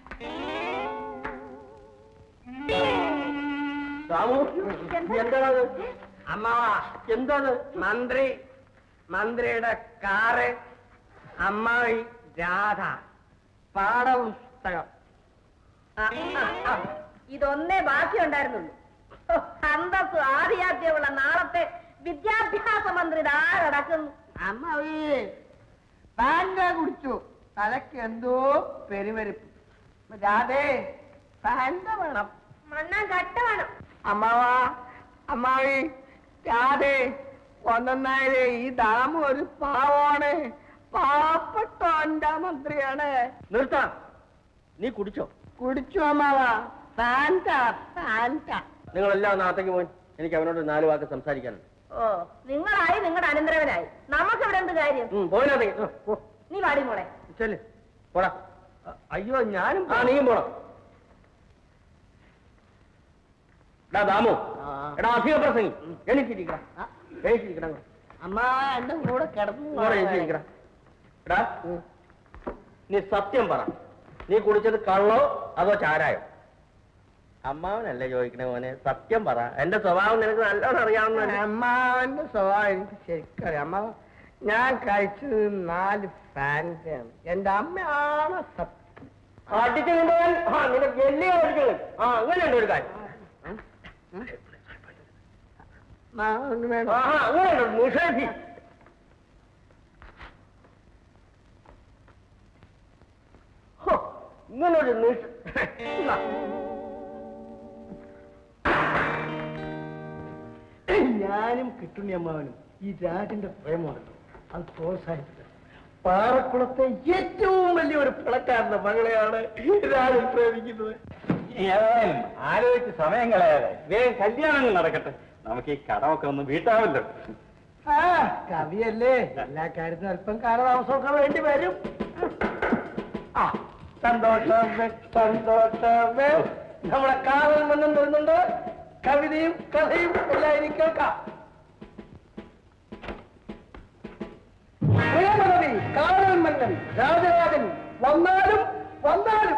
ദാമു എന്താണത് അമ്മാവാ എന്താണ് മന്ത്രി മന്ത്രിയുടെ കാറ് അമ്മായി രാധ പാഠപുസ്തകം ആ, ആ, ആ. ഇതൊന്നേ ബാക്കിയുണ്ടായിരുന്നുള്ളൂ ഹോ, അന്തസ്സു ആദ്യാദ്യമുള്ള നാളത്തെ വിദ്യാഭ്യാസ മന്ത്രി ദാ കിടക്കുന്നു അമ്മാവി പാൻഡ കുടിച്ചു തലക്ക് എന്തോ പെരുവരിപ്പ് രാധേ പാൻഡ വേണം മണ്ണാൻ കട്ട വേണം അമ്മാവാ അമ്മാവി രാധേ ഒന്നായത് ഈ ദാമു ഒരു പാവാണ് പാവപ്പെട്ടോന്റെ മന്ത്രിയാണ് നിർത്താം നീ കുടിച്ചോ കുടിച്ചു അമ്മാവാ പാൻറ്റ പാൻറ്റ നിങ്ങളെല്ലാം നാളത്തേക്ക് പോയി എനിക്ക് അവനോട് ഒരു നാല് വാക്ക് സംസാരിക്കാനുണ്ട് ഓ നിങ്ങളായി നിങ്ങളുടെ അനന്തരവനായി നമുക്കിവിടെ എന്ത് കാര്യം ഉം, പോയിനാത്തേക്ക് ഉം, പോ. നീ വാടി മോളെ ചെല്ല് പോടാ അയ്യോ ഞാനും ആ നീയും പോണം എടാ ദാമു എടാ അധിക പ്രസംഗി എണീറ്റിരിക്കണം എണീറ്റിരിക്കണം അമ്മ എന്റെ കൂടെ കിടന്നു ഇങ്ങോട്ട് എണീറ്റിരിക്കണം എടാ നീ സത്യം പറ നീ കുടിച്ചത് കള്ളോ അതോ ചാരായോ അമ്മാവനല്ലേ ചോദിക്കണേ മോനെ സത്യം പറ എന്റെ സ്വഭാവം നിനക്ക് നല്ലോണം അറിയാവുന്ന അമ്മാവന്റെ സ്വഭാവം എനിക്ക് ശരിക്കറിയാം അമ്മ ഞാൻ കഴിച്ചത് നാല് ഫാൻറ്റാണ് എന്റെ അമ്മയാണ് സത്യം അടിച്ചു കൊണ്ടുപോകാൻ ആ നിനക്ക് എല്ലി അടിച്ചത് ആ അങ്ങനെയുണ്ട് ഒരു കാര്യം അമ്മ, ഒന്ന് വേണം ആഹാ അങ്ങനെയുണ്ട് നിഷേധി ഹോ, ഇങ്ങനൊരു നിഷ ഇതാ. ഞാനും കിട്ടുണ്ണി അമ്മാവനും ഈ രാജന്റെ പ്രേമമുണ്ടല്ലോ അത് പ്രോത്സാഹിപ്പിച്ചത് പാറക്കുളത്തെ ഏറ്റവും വലിയ ഒരു പിളക്കാരന്റെ മകളെയാണ് രാജൻ പ്രേമിക്കുന്നത് ആലോചിച്ച് സമയം കളയാതെ വേഗം കല്യാണങ്ങൾ നടക്കട്ടെ നമുക്ക് ഈ കടമൊക്കെ ഒന്ന് വീട്ടാമല്ലോ ആ കവിയല്ലേ എല്ലാ കാര്യത്തിനും അല്പം കാലതാമസമൊക്കെ വേണ്ടി വരും ആ സന്തോഷമേ സന്തോഷമേ നമ്മളെ കാവൽ മന്നം വരുന്നുണ്ട് കവിതയും കഥയും എല്ലാം ഇനി കേൾക്കാം പ്രേമനദി കാവൽ മന്നൻ രാജരാജൻ വന്നാലും വന്നാലും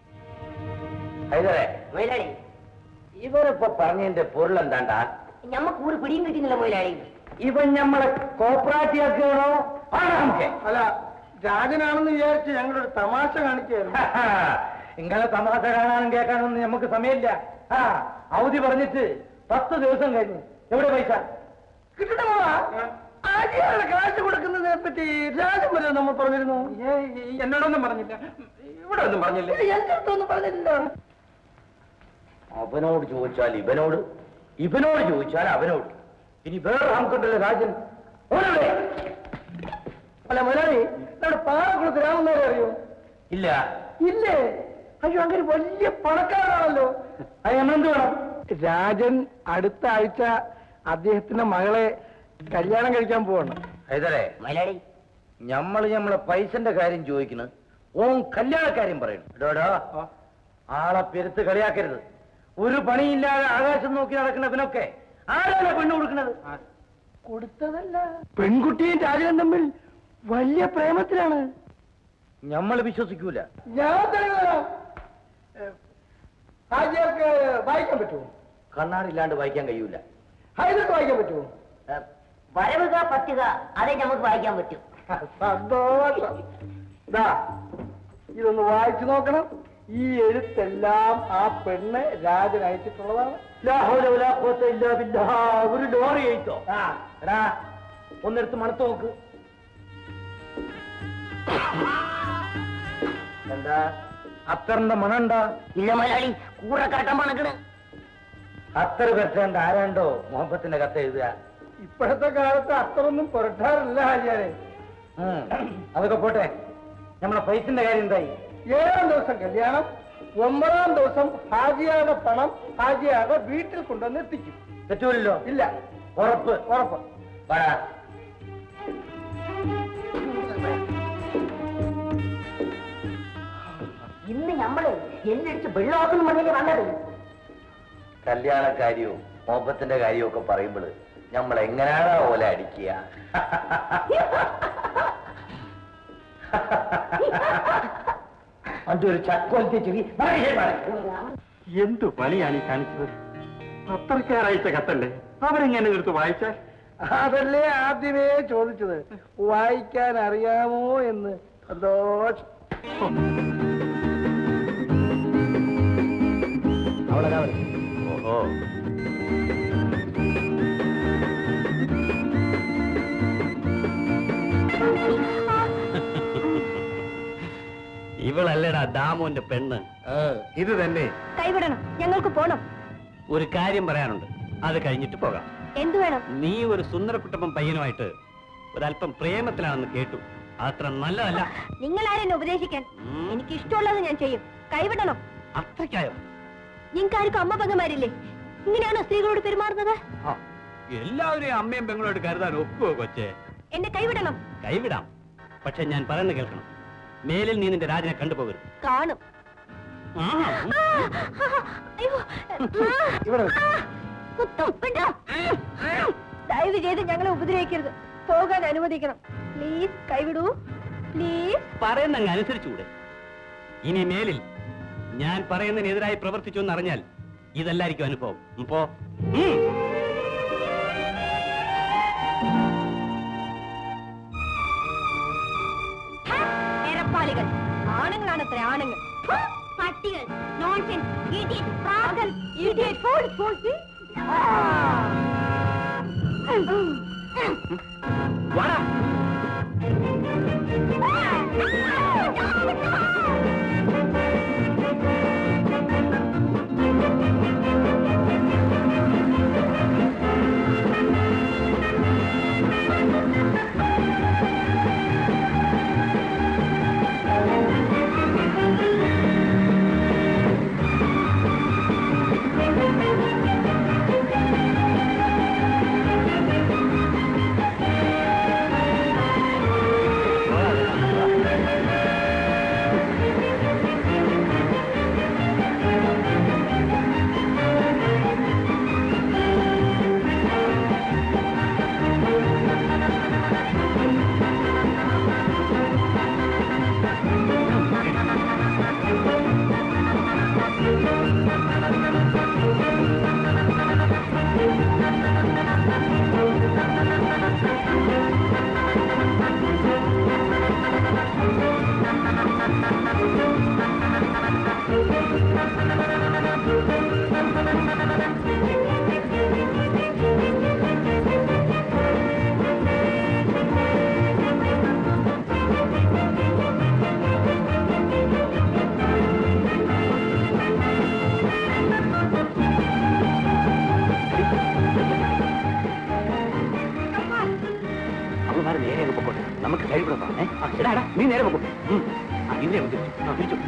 ഹൈദരെ മുതലാളി ഇവരിപ്പോ പറഞ്ഞതിന്റെ പൊരുൾ എന്താണ്ടാ ഞമ്മക്ക് ഒരു പിടിയും കിട്ടുന്നില്ല മുതലാളി ഇവൻ നമ്മളെ കോപ്പറേറ്റീവാക്കുകയാണോ ആണോ നമുക്ക് അല്ല രാജനാണെന്ന് വിചാരിച്ച് ഞങ്ങളൊരു തമാശ കാണിക്കുകയായിരുന്നു ഇങ്ങനെ തമാശ കാണാനും കേൾക്കാനൊന്നും നമുക്ക് സമയമില്ല ആ അവധി പറഞ്ഞിട്ട് പത്ത് ദിവസം കഴിഞ്ഞു എവിടെ പൈസ കിട്ടണമോ ആരെയാണ് കാശ് കൊടുക്കുന്നതിനെ പറ്റി രാജൻ വരെ നമ്മൾ പറഞ്ഞിരുന്നു എന്നോടൊന്നും പറഞ്ഞില്ല ഇവിടെ ഒന്നും പറഞ്ഞില്ല എന്റെ അടുത്തൊന്നും പറഞ്ഞിട്ടില്ല അവനോട് ചോദിച്ചാൽ ഇവനോട് ഇവനോട് ചോദിച്ചാൽ അവനോട് ഇനി വേറെ നമുക്കുണ്ടല്ലോ രാജൻ ഓനെവിടെ? അല്ല മുതലാളി നമ്മുടെ പാറക്കുളത്ത് രാമനാരെ അറിയോ ഇല്ല ഇല്ലേ അയ്യോ അങ്ങനെ വലിയ പണക്കാരാണല്ലോ അതെന്ത് വേണം രാജൻ അടുത്ത ആഴ്ച അദ്ദേഹത്തിന്റെ മകളെ കല്യാണം കഴിക്കാൻ പോവാണ് ഹൈദരെ മുതലാളി ഞമ്മള് ഞമ്മളെ പൈസന്റെ കാര്യം ചോദിക്കുന്നു ഓൻ കല്യാണക്കാര്യം പറയുന്നു എടോടോ ആളെ പെരുത്ത് കളിയാക്കരുത് ഒരു പണിയില്ലാതെ ആകാശം നോക്കി നടക്കുന്നവനൊക്കെ ആരാണ് പെണ്ണ് കൊടുക്കുന്നത് കൊടുത്തതല്ല പെൺകുട്ടിയും രാജനും തമ്മിൽ വലിയ പ്രേമത്തിലാണ് ഞമ്മൾ വിശ്വസിക്കൂല ഞാൻ തരുന്നതാ ഹാജിയാർക്ക് വായിക്കാൻ പറ്റുമോ കണ്ണാടില്ലാണ്ട് വായിക്കാൻ കഴിയൂല ഹൈദർക്ക് വായിക്കാൻ പറ്റുമോ വരവുക പറ്റുക അതേ നമുക്ക് വായിക്കാൻ പറ്റും സന്തോഷം ദാ ഇതൊന്ന് വായിച്ചു നോക്കണം ഈ എഴുത്തെല്ലാം ആ പെണ്ണ് രാജൻ അയച്ചിട്ടുള്ളതാണ് ലാ ഹൗല വലാ ഖുവത ഇല്ലാ ബില്ലാഹ്. ഒരു ലോറി എഴുത്തോ ആ എടാ ഒന്നെടുത്ത് മണത്ത് നോക്ക് എന്താ അത്തറിന്റെ മണണ്ടാ ഇല്ല മുതലാളി കൂറ കട്ടം പണക്കണ് അത്തർ പറ്റേണ്ട ആരാണ്ടോ മുഹബത്തിന്റെ കത്ത് എഴുതുക ഇപ്പോഴത്തെ കാലത്ത് അത്രയൊന്നും പുരട്ടാറില്ല ഹാജിയാരെ ഉം. അതൊക്കെ പോട്ടെ നമ്മളെ പൈസന്റെ കാര്യം എന്തായി ഏഴാം ദിവസം കല്യാണം ഒമ്പതാം ദിവസം ഹാജിയാടെ പണം ഹാജിയാടെ വീട്ടിൽ കൊണ്ടുവന്ന് എത്തിക്കും തെറ്റൂലല്ലോ ഇല്ല ഉറപ്പ് ഉറപ്പ് വാടാ ഇന്ന് നമ്മള് എന്നടിച്ച് വെള്ളമാക്കുന്ന മണ്ണിൽ വന്നത് കല്യാണക്കാര്യവും മുഹബത്തിന്റെ കാര്യവും ഒക്കെ പറയുമ്പോൾ നമ്മൾ എങ്ങനെയാണ് ഓല അടിക്കുക അന്റെ ഒരു ചക്കോലത്തെ ചെവി എന്തു പണിയാണ് ഈ കാണിച്ചത് പത്രക്കാരയച്ച കത്തല്ലേ അവരെങ്ങനെ എടുത്ത് വായിച്ചാൽ അതല്ലേ ആദ്യമേ ചോദിച്ചത് വായിക്കാൻ അറിയാമോ എന്ന് സന്തോഷം ഓഹോ ഇവളല്ലടാ ദാമോന്റെ പെണ്ണ് ഇത് തന്നെ കൈവിടണം ഞങ്ങൾക്ക് പോണം ഒരു കാര്യം പറയാനുണ്ട് അത് കഴിഞ്ഞിട്ട് പോകാം എന്തു വേണം നീ ഒരു സുന്ദരക്കുട്ടപ്പൻ പയ്യനുമായിട്ട് ഒരല്പം പ്രേമത്തിലാണെന്ന് കേട്ടു അത്ര നല്ലതല്ല നിങ്ങൾ ആരെന്നെ ഉപദേശിക്കാൻ എനിക്ക് ഇഷ്ടമുള്ളത് ഞാൻ ചെയ്യും കൈവിടണം അത്രയ്ക്കായോ നിങ്ങൾക്ക് ആർക്കും അമ്മ പങ്കമാരില്ലേ ഇങ്ങനെയാണോ സ്ത്രീകളോട് പെരുമാറുന്നത് ആ, എല്ലാവരെയും അമ്മയും പെങ്ങളോട് കരുതാൻ ഒക്കുവോ കൊച്ചേ എന്നെ കൈവിടണം കൈവിടാം പക്ഷെ ഞാൻ പറയുന്നത് കേൾക്കണം മേലിൽ നീ നിന്റെ രാജനെ കണ്ടുപോകരുത് കാണും ആ, ഉം. ആ, അയ്യോ ഇവിടെ ആ, കുത്തും വിട്ടോ. ദയവ് ചെയ്ത് ഞങ്ങളെ ഉപദ്രവിക്കരുത് പോകാൻ അനുവദിക്കണം പ്ലീസ് കൈവിടൂ പ്ലീസ് പറയുന്നങ്ങ് അനുസരിച്ചുകൂടെ ഇനി മേലിൽ ഞാൻ പറയുന്നതിനെതിരായി പ്രവർത്തിച്ചു എന്നറിഞ്ഞാൽ ഇതല്ലായിരിക്കും അനുഭവം ഉം, പോ ഉം. എരപ്പാളികൾ ആണുങ്ങളാണ് അത്ര ആണുങ്ങൾ പട്ടികൾ നോൺസെൻസ് ഇഡിയറ്റ് പ്രാകൽ ഇഡിയറ്റ് ഫോൾ ഫോൾ വാടാ ആ അവന്മാർ നേരെ അങ്ങ് പൊക്കോട്ടെ നമുക്ക് സൈഡ് കൂടെ പോകാം, ഏ? ആ, എടാ, എടാ, നീ നേരെ പൊക്കോ ഉം. ആ, ഇതിനെ അങ്ങ് തിരിച്ചു ആ, തിരിച്ചു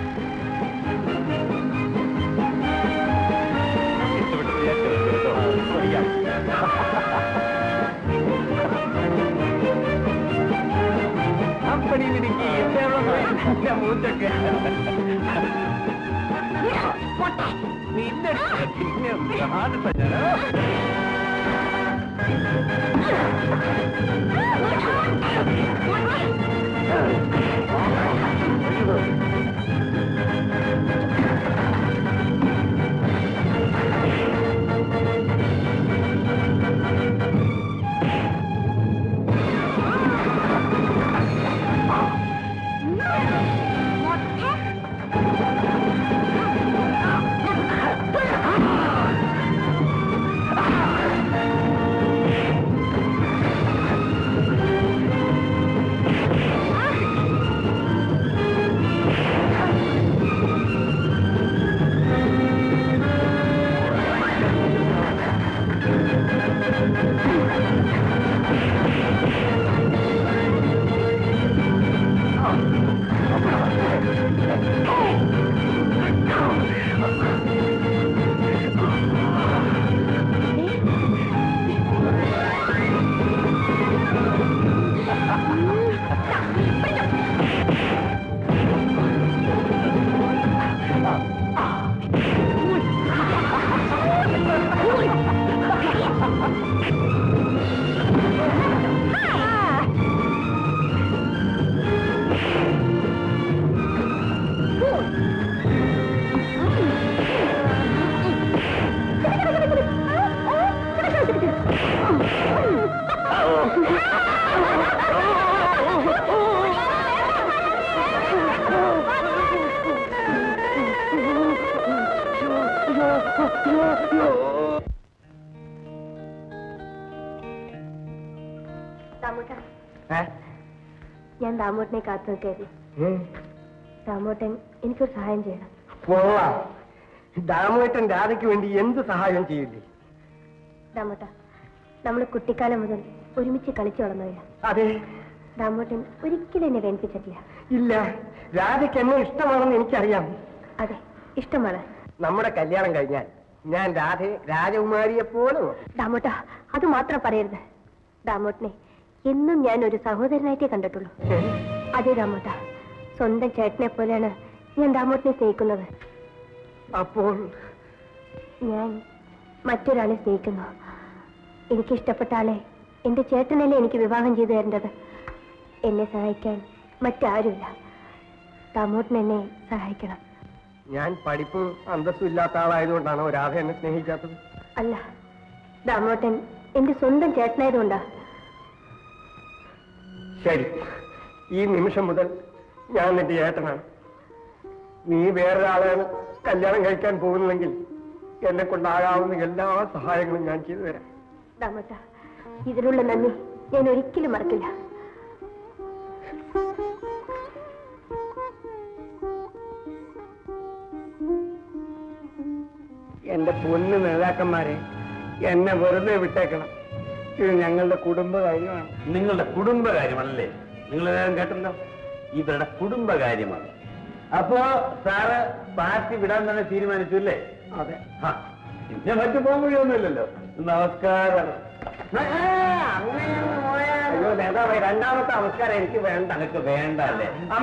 ഇഷ്ടപ്പെട്ടത് ഞാൻ കേട്ടോ. പഠിക്കാം. അപ്പണി മിടുക്കി എന്റെ മൂത്തൊക്കെ നിന്നെ പിന്നെ കാണട്ടെ ഞാൻ ദാമോട്ട ഞാൻ ദാമോട്ടനെ കാത്തു നിൽക്കായിരുന്നു ദാമോട്ടൻ എനിക്കൊരു സഹായം ചെയ്യണം കൊള്ളാം ദാമോട്ടൻ രാധയ്ക്ക് വേണ്ടി എന്ത് സഹായം ചെയ്യില്ലേ ദാമോട്ട നമ്മൾ കുട്ടിക്കാലം മുതൽ ഒരുമിച്ച് കളിച്ചു വളർന്നവരാ അതെ ദാമോട്ടൻ ഒരിക്കലും എന്നെ വേണിപ്പിച്ചിട്ടില്ല ഇല്ല രാധയ്ക്ക് എന്നെ ഇഷ്ടമാണെന്ന് എനിക്കറിയാം അതെ ഇഷ്ടമാണ് നമ്മുടെ കല്യാണം കഴിഞ്ഞാൽ ഞാൻ രാധയെ രാജകുമാരിയെ പോലെ നോക്കും. ദാമോട്ട അത് മാത്രം പറയരുത് ദാമോട്ടനെ എന്നും ഞാൻ ഒരു സഹോദരനായിട്ടേ കണ്ടിട്ടുള്ളൂ അതെ ദാമോട്ട സ്വന്തം ചേട്ടനെ പോലെയാണ് ഞാൻ ദാമോട്ടനെ സ്നേഹിക്കുന്നത് അപ്പോൾ ഞാൻ മറ്റൊരാളെ സ്നേഹിക്കുന്നു എനിക്ക് ഇഷ്ടപ്പെട്ട ആളെ എന്റെ ചേട്ടനല്ലേ എനിക്ക് വിവാഹം ചെയ്തു തരേണ്ടത് എന്നെ സഹായിക്കാൻ മറ്റാരുമില്ല ദാമോട്ടൻ എന്നെ സഹായിക്കണം ഞാൻ പഠിപ്പും അന്തസ്സും ഇല്ലാത്ത ആളായതുകൊണ്ടാണോ രാധ എന്നെ സ്നേഹിക്കാത്തത് അല്ല ദാമോട്ടൻ എന്റെ സ്വന്തം ചേട്ടനായതുകൊണ്ടാ ശരി ഈ നിമിഷം മുതൽ ഞാൻ നിന്റെ ഏട്ടനാണ് നീ വേറൊരാളെയാണ് കല്യാണം കഴിക്കാൻ പോകുന്നതെങ്കിൽ എന്നെ കൊണ്ടാകാവുന്ന എല്ലാ സഹായങ്ങളും ഞാൻ ചെയ്തു തരാം ദാമോട്ട ഇതിനുള്ള നന്ദി ഞാൻ ഒരിക്കലും മറക്കില്ല എന്റെ പൊന്ന് നേതാക്കന്മാരെ എന്നെ വെറുതെ വിട്ടേക്കണം ഇത് ഞങ്ങളുടെ കുടുംബകാര്യമാണ് നിങ്ങളുടെ കുടുംബകാര്യമാണല്ലേ നിങ്ങൾ കേട്ടല്ലോ ഇവരുടെ കുടുംബകാര്യമാണ് അപ്പോ സാറ് പാർട്ടി വിടാൻ തന്നെ തീരുമാനിച്ചു അല്ലേ അതെ ആ, പിന്നെ മറ്റു പോകാൻ വഴിയൊന്നുമില്ലല്ലോ നമസ്കാരം അയ്യോ നേതാവേ രണ്ടാമത്തെ നമസ്കാരം എനിക്ക് വേണ്ട നിനക്ക് വേണ്ട അല്ലേ അമ്മ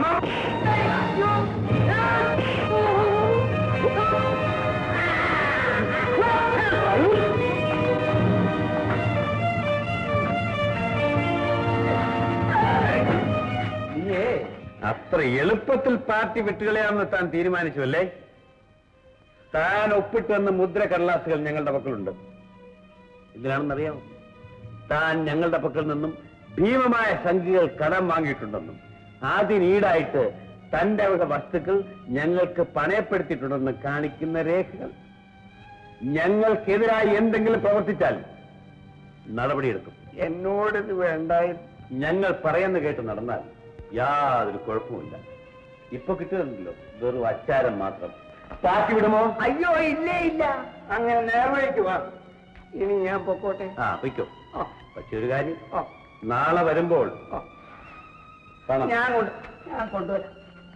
നീയേ അത്ര എളുപ്പത്തിൽ പാർട്ടി വിട്ടുകളയാമെന്ന് താൻ തീരുമാനിച്ചു അല്ലേ താൻ ഒപ്പിട്ട് വന്ന മുദ്ര കടലാസുകൾ ഞങ്ങളുടെ പക്കലുണ്ട് എന്തിനാണെന്നറിയാമോ താൻ ഞങ്ങളുടെ പക്കൽ നിന്നും ഭീമമായ സംഖ്യകൾ കടം വാങ്ങിയിട്ടുണ്ടെന്നും അതിനീടായിട്ട് തന്റെ വക വസ്തുക്കൾ ഞങ്ങൾക്ക് പണയപ്പെടുത്തിയിട്ടുണ്ടെന്ന് കാണിക്കുന്ന രേഖകൾ ഞങ്ങൾക്കെതിരായി എന്തെങ്കിലും പ്രവർത്തിച്ചാൽ നടപടിയെടുക്കും എന്നോടിത് വേണ്ടായിരുന്നു ഞങ്ങൾ പറയുന്ന കേട്ട് നടന്നാൽ യാതൊരു കുഴപ്പമില്ല ഇപ്പൊ കിട്ടുന്നുണ്ടല്ലോ വെറും അച്ചാരം മാത്രം പാർട്ടി വിടുമോ അയ്യോ ഇല്ലേ ഇല്ല അങ്ങനെ നേർവഴിക്ക് വാ ഇനി ഞാൻ പൊക്കോട്ടെ ആ വയ്ക്കോ പക്ഷെ ഒരു കാര്യം നാളെ വരുമ്പോൾ പണം ഞാൻ കൊണ്ട് ഞാൻ കൊണ്ടുവരാം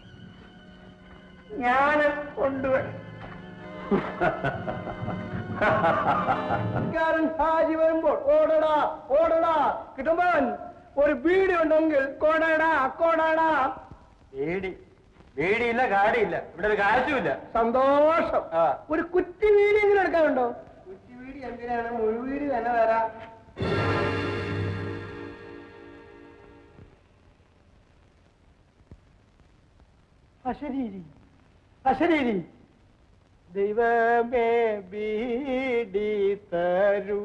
ഞാൻ കൊണ്ടുവരാം കാരൻ ഹാജി വരുമ്പോൾ ഓടടാ ഓടടാ കിട്ടുമ്പോൾ ഒരു ബീഡി ഉണ്ടെങ്കിൽ കൊടടാ കൊടടാ ബീഡി ബീഡിയില്ല കാടിയില്ല ഇവിടെ ഒരു കാശുമില്ല സന്തോഷം ഒരു കുറ്റി വീടി എങ്കിലും എടുക്കാനുണ്ടോ കുറ്റി വീടി എന്തിനാണ് മുഴുവീടി തന്നെ തരാം അശരീരി അശരീരി ദൈവമേ ബീഡി തരൂ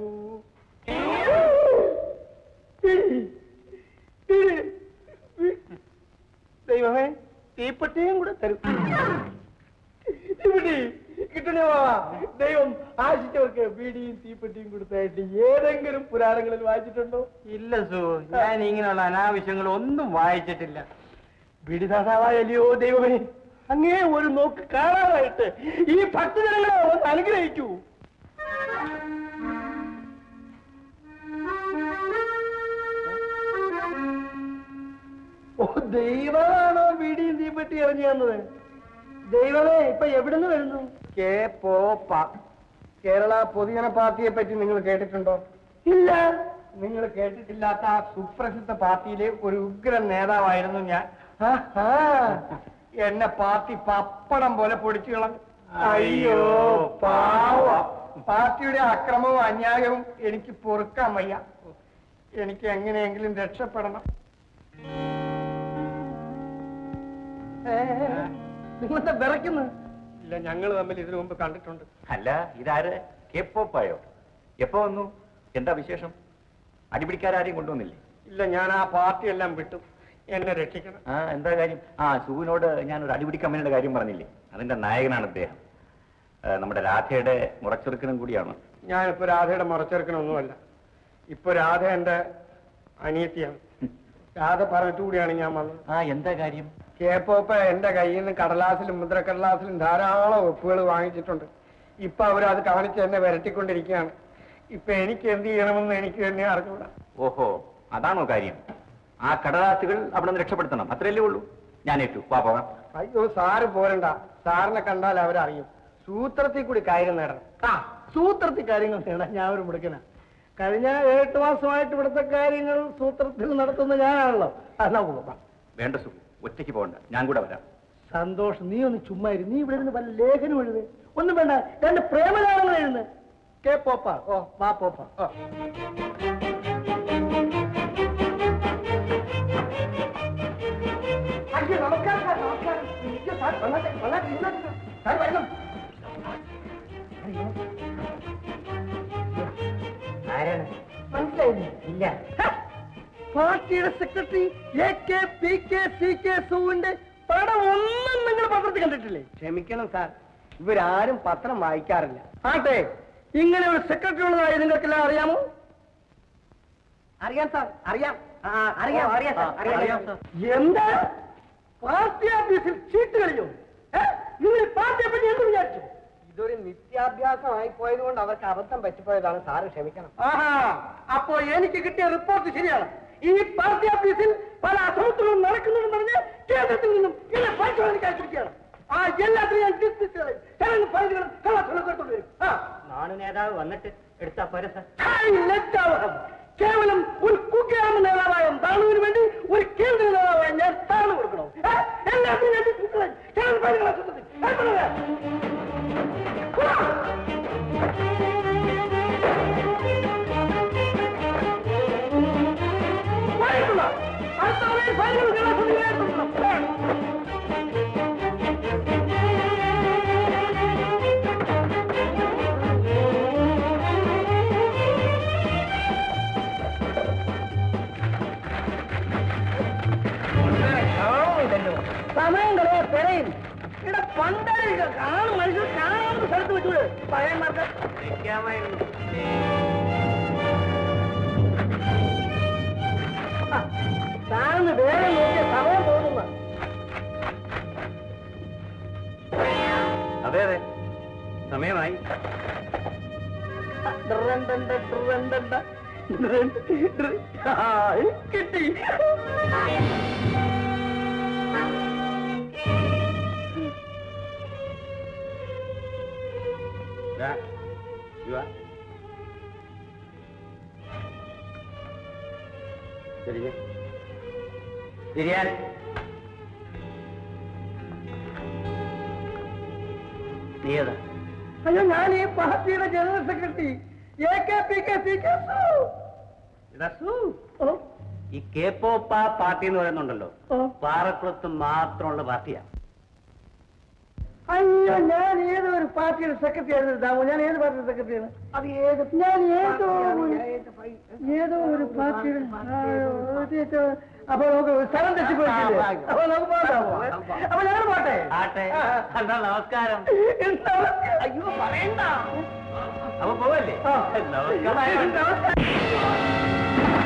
ബീഡി, ബീഡി, ബീ- ദൈവമേ തീപ്പെട്ടിയും കൂടെ തരും തീപ്പെട്ടി കിട്ടണേ ബാബാ ദൈവം ആശിച്ചവർക്ക് ബീഡിയും തീപ്പെട്ടിയും കൊടുത്തായിട്ട് ഏതെങ്കിലും പുരാണങ്ങളിൽ വായിച്ചിട്ടുണ്ടോ ഇല്ല സു ഞാൻ ഇങ്ങനെയുള്ള അനാവശ്യങ്ങൾ ഒന്നും വായിച്ചിട്ടില്ല ബീഡിദാതാവായല്ലയോ ദൈവമേ അങ്ങേ ഒരു നോക്ക് കാണാനായിട്ട് ഈ ഭക്തജനങ്ങളെ ഒന്ന് അനുഗ്രഹിക്കൂ ഓ ദൈവമാണോ ബീഡിയും തീപ്പെട്ടി എറിഞ്ഞു തന്നത് ദൈവമേ ഇപ്പൊ എവിടുന്ന് വരുന്നു കെ പോപ്പ കേരള പൊതുജന പാർട്ടിയെ പറ്റി നിങ്ങൾ കേട്ടിട്ടുണ്ടോ ഇല്ല നിങ്ങൾ കേട്ടിട്ടില്ലാത്ത ആ സുപ്രസിദ്ധ പാർട്ടിയിലെ ഒരു ഉഗ്രൻ നേതാവായിരുന്നു ഞാൻ ആഹാ. എന്നെ പാർട്ടി പപ്പടം പോലെ പൊടിച്ചു കളഞ്ഞു അയ്യോ പാവ പാർട്ടിയുടെ അക്രമവും അന്യായവും എനിക്ക് പൊറുക്കാൻ വയ്യ എനിക്ക് എങ്ങനെയെങ്കിലും രക്ഷപ്പെടണം നിങ്ങളെന്താ വിറയ്ക്കുന്നു ഇല്ല ഞങ്ങൾ തമ്മിൽ ഇതിനു മുമ്പ് കണ്ടിട്ടുണ്ട് അല്ല ഇതാര് കേപ്പോപ്പായോ എപ്പോ വന്നു എന്താ വിശേഷം അടിപിടിക്കാരും കൊണ്ടുവന്നില്ലേ ഇല്ല ഞാൻ ആ പാർട്ടി എല്ലാം വിട്ടു എന്നെ രക്ഷിക്കണം ആ എന്താ കാര്യം ആ സുവിനോട് ഞാൻ ഒരു അടിപിടി കമ്പനിയുടെ കാര്യം പറഞ്ഞില്ലേ അതിന്റെ നായകനാണ് അദ്ദേഹം ആ, നമ്മുടെ രാധയുടെ മുറച്ചെറുക്കനും കൂടിയാണ് ഞാനിപ്പോ രാധയുടെ മുറച്ചെറുക്കണമൊന്നുമല്ല ഇപ്പൊ രാധ എന്റെ അനിയത്തിയാണ് രാധ പറഞ്ഞിട്ട് കൂടിയാണ് ഞാൻ വന്നത് ആ എന്താ കാര്യം കേപ്പോപ്പ എന്റെ കയ്യിൽ നിന്ന് കടലാസിലും മുദ്രക്കടലാസിലും ധാരാളം ഒപ്പുകൾ വാങ്ങിച്ചിട്ടുണ്ട് ഇപ്പൊ അവരത് കാണിച്ച് എന്നെ വരട്ടിക്കൊണ്ടിരിക്കുകയാണ് ഇപ്പൊ എനിക്ക് എന്ത് ചെയ്യണമെന്ന് എനിക്ക് തന്നെ അറിഞ്ഞൂടാ ഓഹോ അതാണോ കാര്യം ആ കടലാസുകൾ അവിടെ നിന്ന് രക്ഷപ്പെടുത്തണം അത്രയല്ലേ ഉള്ളൂ ഞാൻ ഏറ്റു വാ പോകാം അയ്യോ സാറ് പോരണ്ട സാറിനെ കണ്ടാൽ അവരറിയും സൂത്രത്തിൽ കൂടി കാര്യം നേടണം ആ സൂത്രത്തിൽ കാര്യങ്ങൾ നേടാൻ ഞാൻ ഒരു മുടുക്കന കഴിഞ്ഞ എട്ട് മാസമായിട്ട് ഇവിടുത്തെ കാര്യങ്ങൾ സൂത്രത്തിൽ നടത്തുന്ന ഞാനാണല്ലോ എന്നാ പോകാം വേണ്ട സു ഒറ്റയ്ക്ക് പോകണ്ട ഞാൻ കൂടെ വരാം സന്തോഷം നീ ഒന്ന് ചുമ്മാ ഇരു നീ ഇവിടെ ഇരുന്ന് വല്ല ലേഖനം എഴുത് ഒന്നും വേണ്ട രണ്ട് പ്രേമലാളങ്ങൾ എഴുതുന്നു കെ പോപ്പ ഓ വാ പോപ്പ ഓ അയ്യോ നമസ്കാരം സാർ നമസ്കാരം ഇരിക്കൂ സാർ വന്നാട്ടെ വന്നാട്ടെ ഇരുന്നാട്ടെ സാർ വരണം ആരാണ് മനസ്സിലായില്ലേ ഇല്ല പാർട്ടിയുടെ secretary A K P K C K സുവിന്റെ പടം ഒന്നും നിങ്ങൾ പത്രത്തിൽ കണ്ടിട്ടില്ലേ ക്ഷമിക്കണം സാർ ഇവരാരും പത്രം വായിക്കാറില്ല ആട്ടെ ഇങ്ങനെ ഒരു സെക്രട്ടറി ഉള്ളതായി നിങ്ങൾക്കെല്ലാം അറിയാമോ അറിയാം സാർ അറിയാം ആ, അറിയാം അറിയാം സാർ അറിയാം സാർ എന്താ പാർട്ടി ഓഫീസിൽ ചീട്ട് കളിയോ ഏ? നിങ്ങൾ ഈ പാർട്ടിയെ പറ്റി എന്ത് വിചാരിച്ചു ഇതൊരു നിത്യാഭ്യാസമായി പോയത് കൊണ്ട് അവർക്ക് അബദ്ധം പറ്റിപ്പോയതാണ് സാറ് ക്ഷമിക്കണം ആഹാ അപ്പോ എനിക്ക് കിട്ടിയ റിപ്പോർട്ട് ശരിയാണ് ഈ പാർട്ടി ഓഫീസിൽ പല അസമത്വങ്ങളും നടക്കുന്നുണ്ടെന്ന് പറഞ്ഞ് കേന്ദ്രത്തിൽ നിന്നും എന്നെ പരിശോധനയ്ക്ക് അയച്ചിരിക്കുകയാണ് ആ എല്ലാത്തിനും ഞാൻ ഡിസ്മിസ് ചെയ്യും ചടങ്ങ് ഫയലുകളും കള്ളത്തുകളും എടുത്തോണ്ട് വരും ആ നാണു നേതാവ് വന്നിട്ട് എടുത്താ പോരെ സാർ ഹായ് ലജ്ജാവഹം കേവലം ഒരു കുഗ്രാമ നേതാവായ താണുവിന് വേണ്ടി ഒരു കേന്ദ്ര നേതാവായ ഞാൻ താണു കൊടുക്കണോ ഏ? എല്ലാത്തിനും ഞാൻ dismiss ചെയ്യും. ചടങ്ങ് ഫയലുകളെ ശ്രദ്ധിച്ച്. ഏ, ഫയലുകള. അടുത്ത തവണ ഫയലുകൾ കലാസമിതിയിൽ ഏർപ്പെടുത്തണം. ഏ. സമയം കളയാ പെരയിൽ ഇവിടെ പണ്ടേ കാണും മനുഷ്യർ കാണാവുന്ന സ്ഥലത്ത് വെച്ചു പഴയന്മാർക്ക് താഴ്ന്ന് വേറെ നോക്കിയ സമയം പോകുന്ന അതെ അതെ സമയമായി കിട്ടി ദാ, ഇങ്ങ് വാ. തിരിഞ്ഞ്. തിരിയാൻ നീ ഏതാ അയ്യോ ഞാൻ ഈ പാർട്ടിയുടെ general secretary A K P K C K എടാ സു, ഈ കെ പോപ്പ പാർട്ടി എന്ന് പറയുന്നുണ്ടല്ലോ പാറക്കുളത്ത് മാത്രമുള്ള പാർട്ടിയാ അയ്യോ ഞാൻ ഏതോ ഒരു പാർട്ടിയുടെ സെക്രട്ടറി ആയിരുന്നു ദാമു ഞാൻ ഏത് പാർട്ടിയുടെ സെക്രട്ടറിയാണ് അത് ഏത് ഞാൻ ഏതോ ഒരു- ഏതോ ഒരു പാർട്ടിയുടെ ആ, ഇത് ഇത് അപ്പൊ നമുക്ക് സ്ഥലം തെറ്റിപ്പോയിട്ടില്ലേ അപ്പൊ നമുക്ക് പോകാമോ അപ്പൊ ഞാൻ പോട്ടെ ആട്ടെ എന്നാ നമസ്കാരം അയ്യോ പറയണ്ട അപ്പൊ പോവല്ലേ ആ. നമസ്കാരം നമസ്കാരം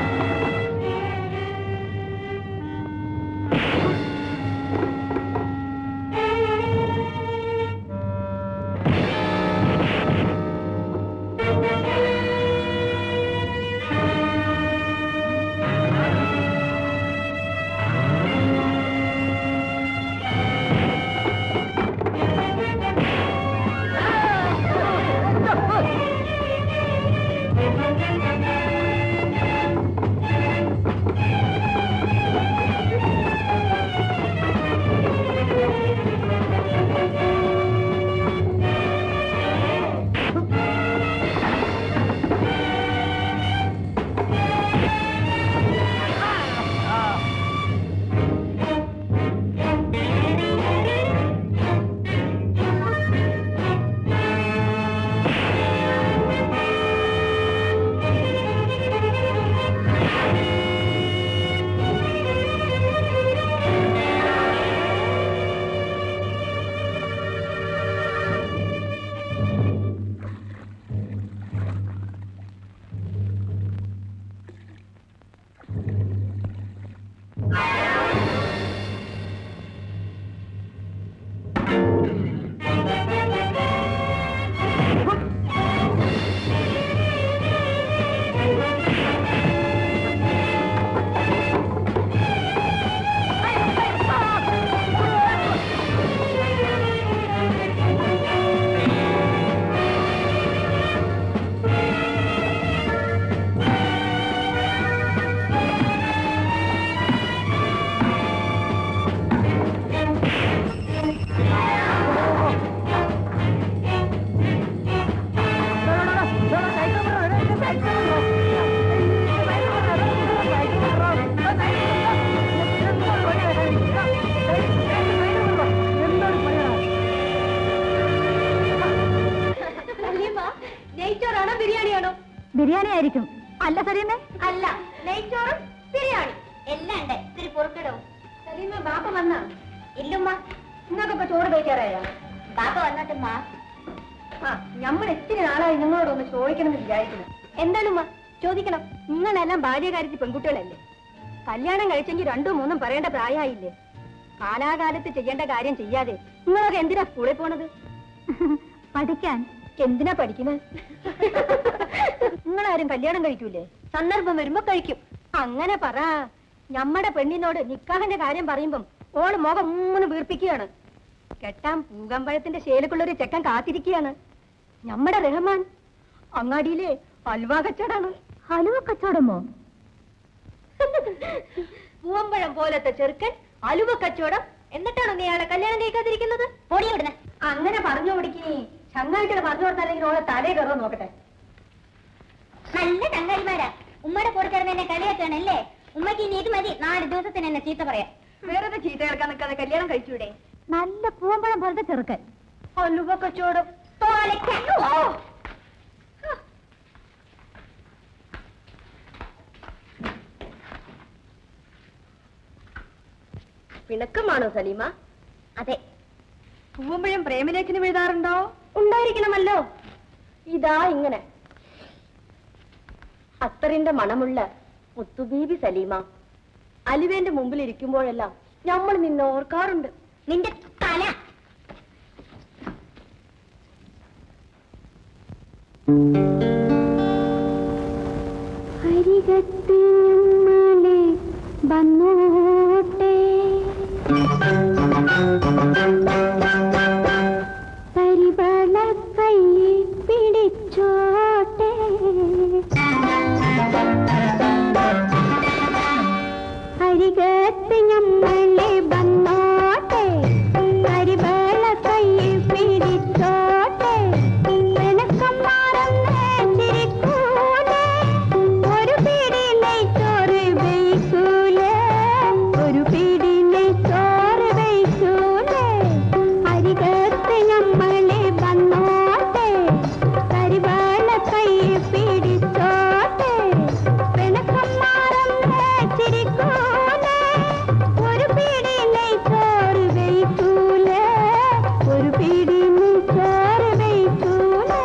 നെയ്ച്ചോറാണോ ബിരിയാണിയാണോ ബിരിയാണി ആയിരിക്കും അല്ല സരീമേ അല്ല നെയ്ച്ചോറും ബിരിയാണി എല്ലാം ഉണ്ട് ഇത്തിരി പൊറുക്കിടവും സലീമ ബാപ്പ വന്ന ഇല്ലുമ്മ നിങ്ങൾക്കൊക്കെ ചോറ് കഴിക്കാറായോ ബാപ്പ വന്നിട്ടുമ്മ ആ നമ്മൾ ഇത്തിരി നാളായി നിങ്ങളോട് ഒന്ന് ചോദിക്കണമെന്ന് വിചാരിക്കുന്നു എന്താണുമ്മ ചോദിക്കണം നിങ്ങളെല്ലാം ഭാര്യകാര്യത്തിൽ പെൺകുട്ടികളല്ലേ കല്യാണം കഴിച്ചെങ്കിൽ രണ്ടും മൂന്നും പറയേണ്ട പ്രായമായില്ലേ കാലാകാലത്ത് ചെയ്യേണ്ട കാര്യം ചെയ്യാതെ നിങ്ങളൊക്കെ എന്തിനാ സ്കൂളിൽ പോണത് പഠിക്കാൻ എന്തിനാ പഠിക്കുന്നത് നിങ്ങളാരും കല്യാണം കഴിക്കൂലേ സന്ദർഭം വരുമ്പോ കഴിക്കും അങ്ങനെ പറ ഞമ്മടെ പെണ്ണിനോട് നിക്കാഹിന്റെ കാര്യം പറയുമ്പം ഓള് മുഖം മൂന്ന് വീർപ്പിക്കുകയാണ് കെട്ടാൻ പൂകമ്പഴത്തിന്റെ ശേലക്കുള്ള ഒരു ചെക്കൻ കാത്തിരിക്കുകയാണ് ഞമ്മടെ റഹ്മാൻ അങ്ങാടിയിലെ ഹൽവ കച്ചവടാണ് ഹലുവ കച്ചവടമോ പൂവമ്പഴം പോലത്തെ ചെറുക്കൻ അലുവ കച്ചവടം എന്നിട്ടാണോ നീ അയാളെ കല്യാണം കഴിക്കാതിരിക്കുന്നത് ഓടിയോടുന്ന അങ്ങനെ പറഞ്ഞു കൊടുക്കിനി ചങ്ങായിട്ടത് പറഞ്ഞു കൊടുത്താലെങ്കിൽ ഓളെ തലേ കയറോ നോക്കട്ടെ നല്ല ചങ്ങായിമാരാ ഉമ്മയുടെ കൂടെ ചേർന്ന് എന്നെ കളിയാക്കാണല്ലേ ഉമ്മക്ക് ഇനി ഇത് മതി നാല് ദിവസത്തിന് എന്നെ ചീത്ത പറയാം വേറെ ചീത്ത കേൾക്കാൻ നിൽക്കാതെ കല്യാണം കഴിച്ചൂടെ നല്ല പൂവമ്പഴം പോലത്തെ ചെറുക്കൻ അലുവ കച്ചവടം തോലയ്ക്കാൻ. ഓ! പിണക്കമാണോ സലീമ അതെ പൂവമ്പഴം പ്രേമലേഖനം എഴുതാറുണ്ടോ ഉണ്ടായിരിക്കണമല്ലോ ഇതാ ഇങ്ങനെ അത്തറിന്റെ മണമുള്ള മുത്തുബീബി സലീമ അലുവേന്റെ മുമ്പിൽ ഇരിക്കുമ്പോഴെല്ലാം നമ്മൾ നിന്നെ ഓർക്കാറുണ്ട് നിന്റെ തല ഹൈ, അരികത്തിയുമ്മളെ വന്നോട്ടെ പരിവള കൈ പിടിച്ചോട്ടെ അരികത്ത് ഞമ്മളെ വന്നോട്ടെ പരിവള കൈ പിടിച്ചോട്ടെ പിണക്കം മറന്ന് ചിരിക്കൂലേ ഒരു പിടി നെയ്ച്ചോറ് വെയ്ക്കൂലേ ഒരു പിടി നെയ്ച്ചോറ് വെയ്ക്കൂലേ അരികത്ത് ഞമ്മളെ വന്നോട്ടെ പരിവാള കൈ പിടിച്ചോട്ടെ പിണക്കം മറന്ന് ചിരിക്കൂലേ ഒരു പിടി നെയ്ച്ചോറ് വെയ്ക്കൂലേ ഒരു പിടി നെയ്ച്ചോറ് വെയ്ക്കൂലേ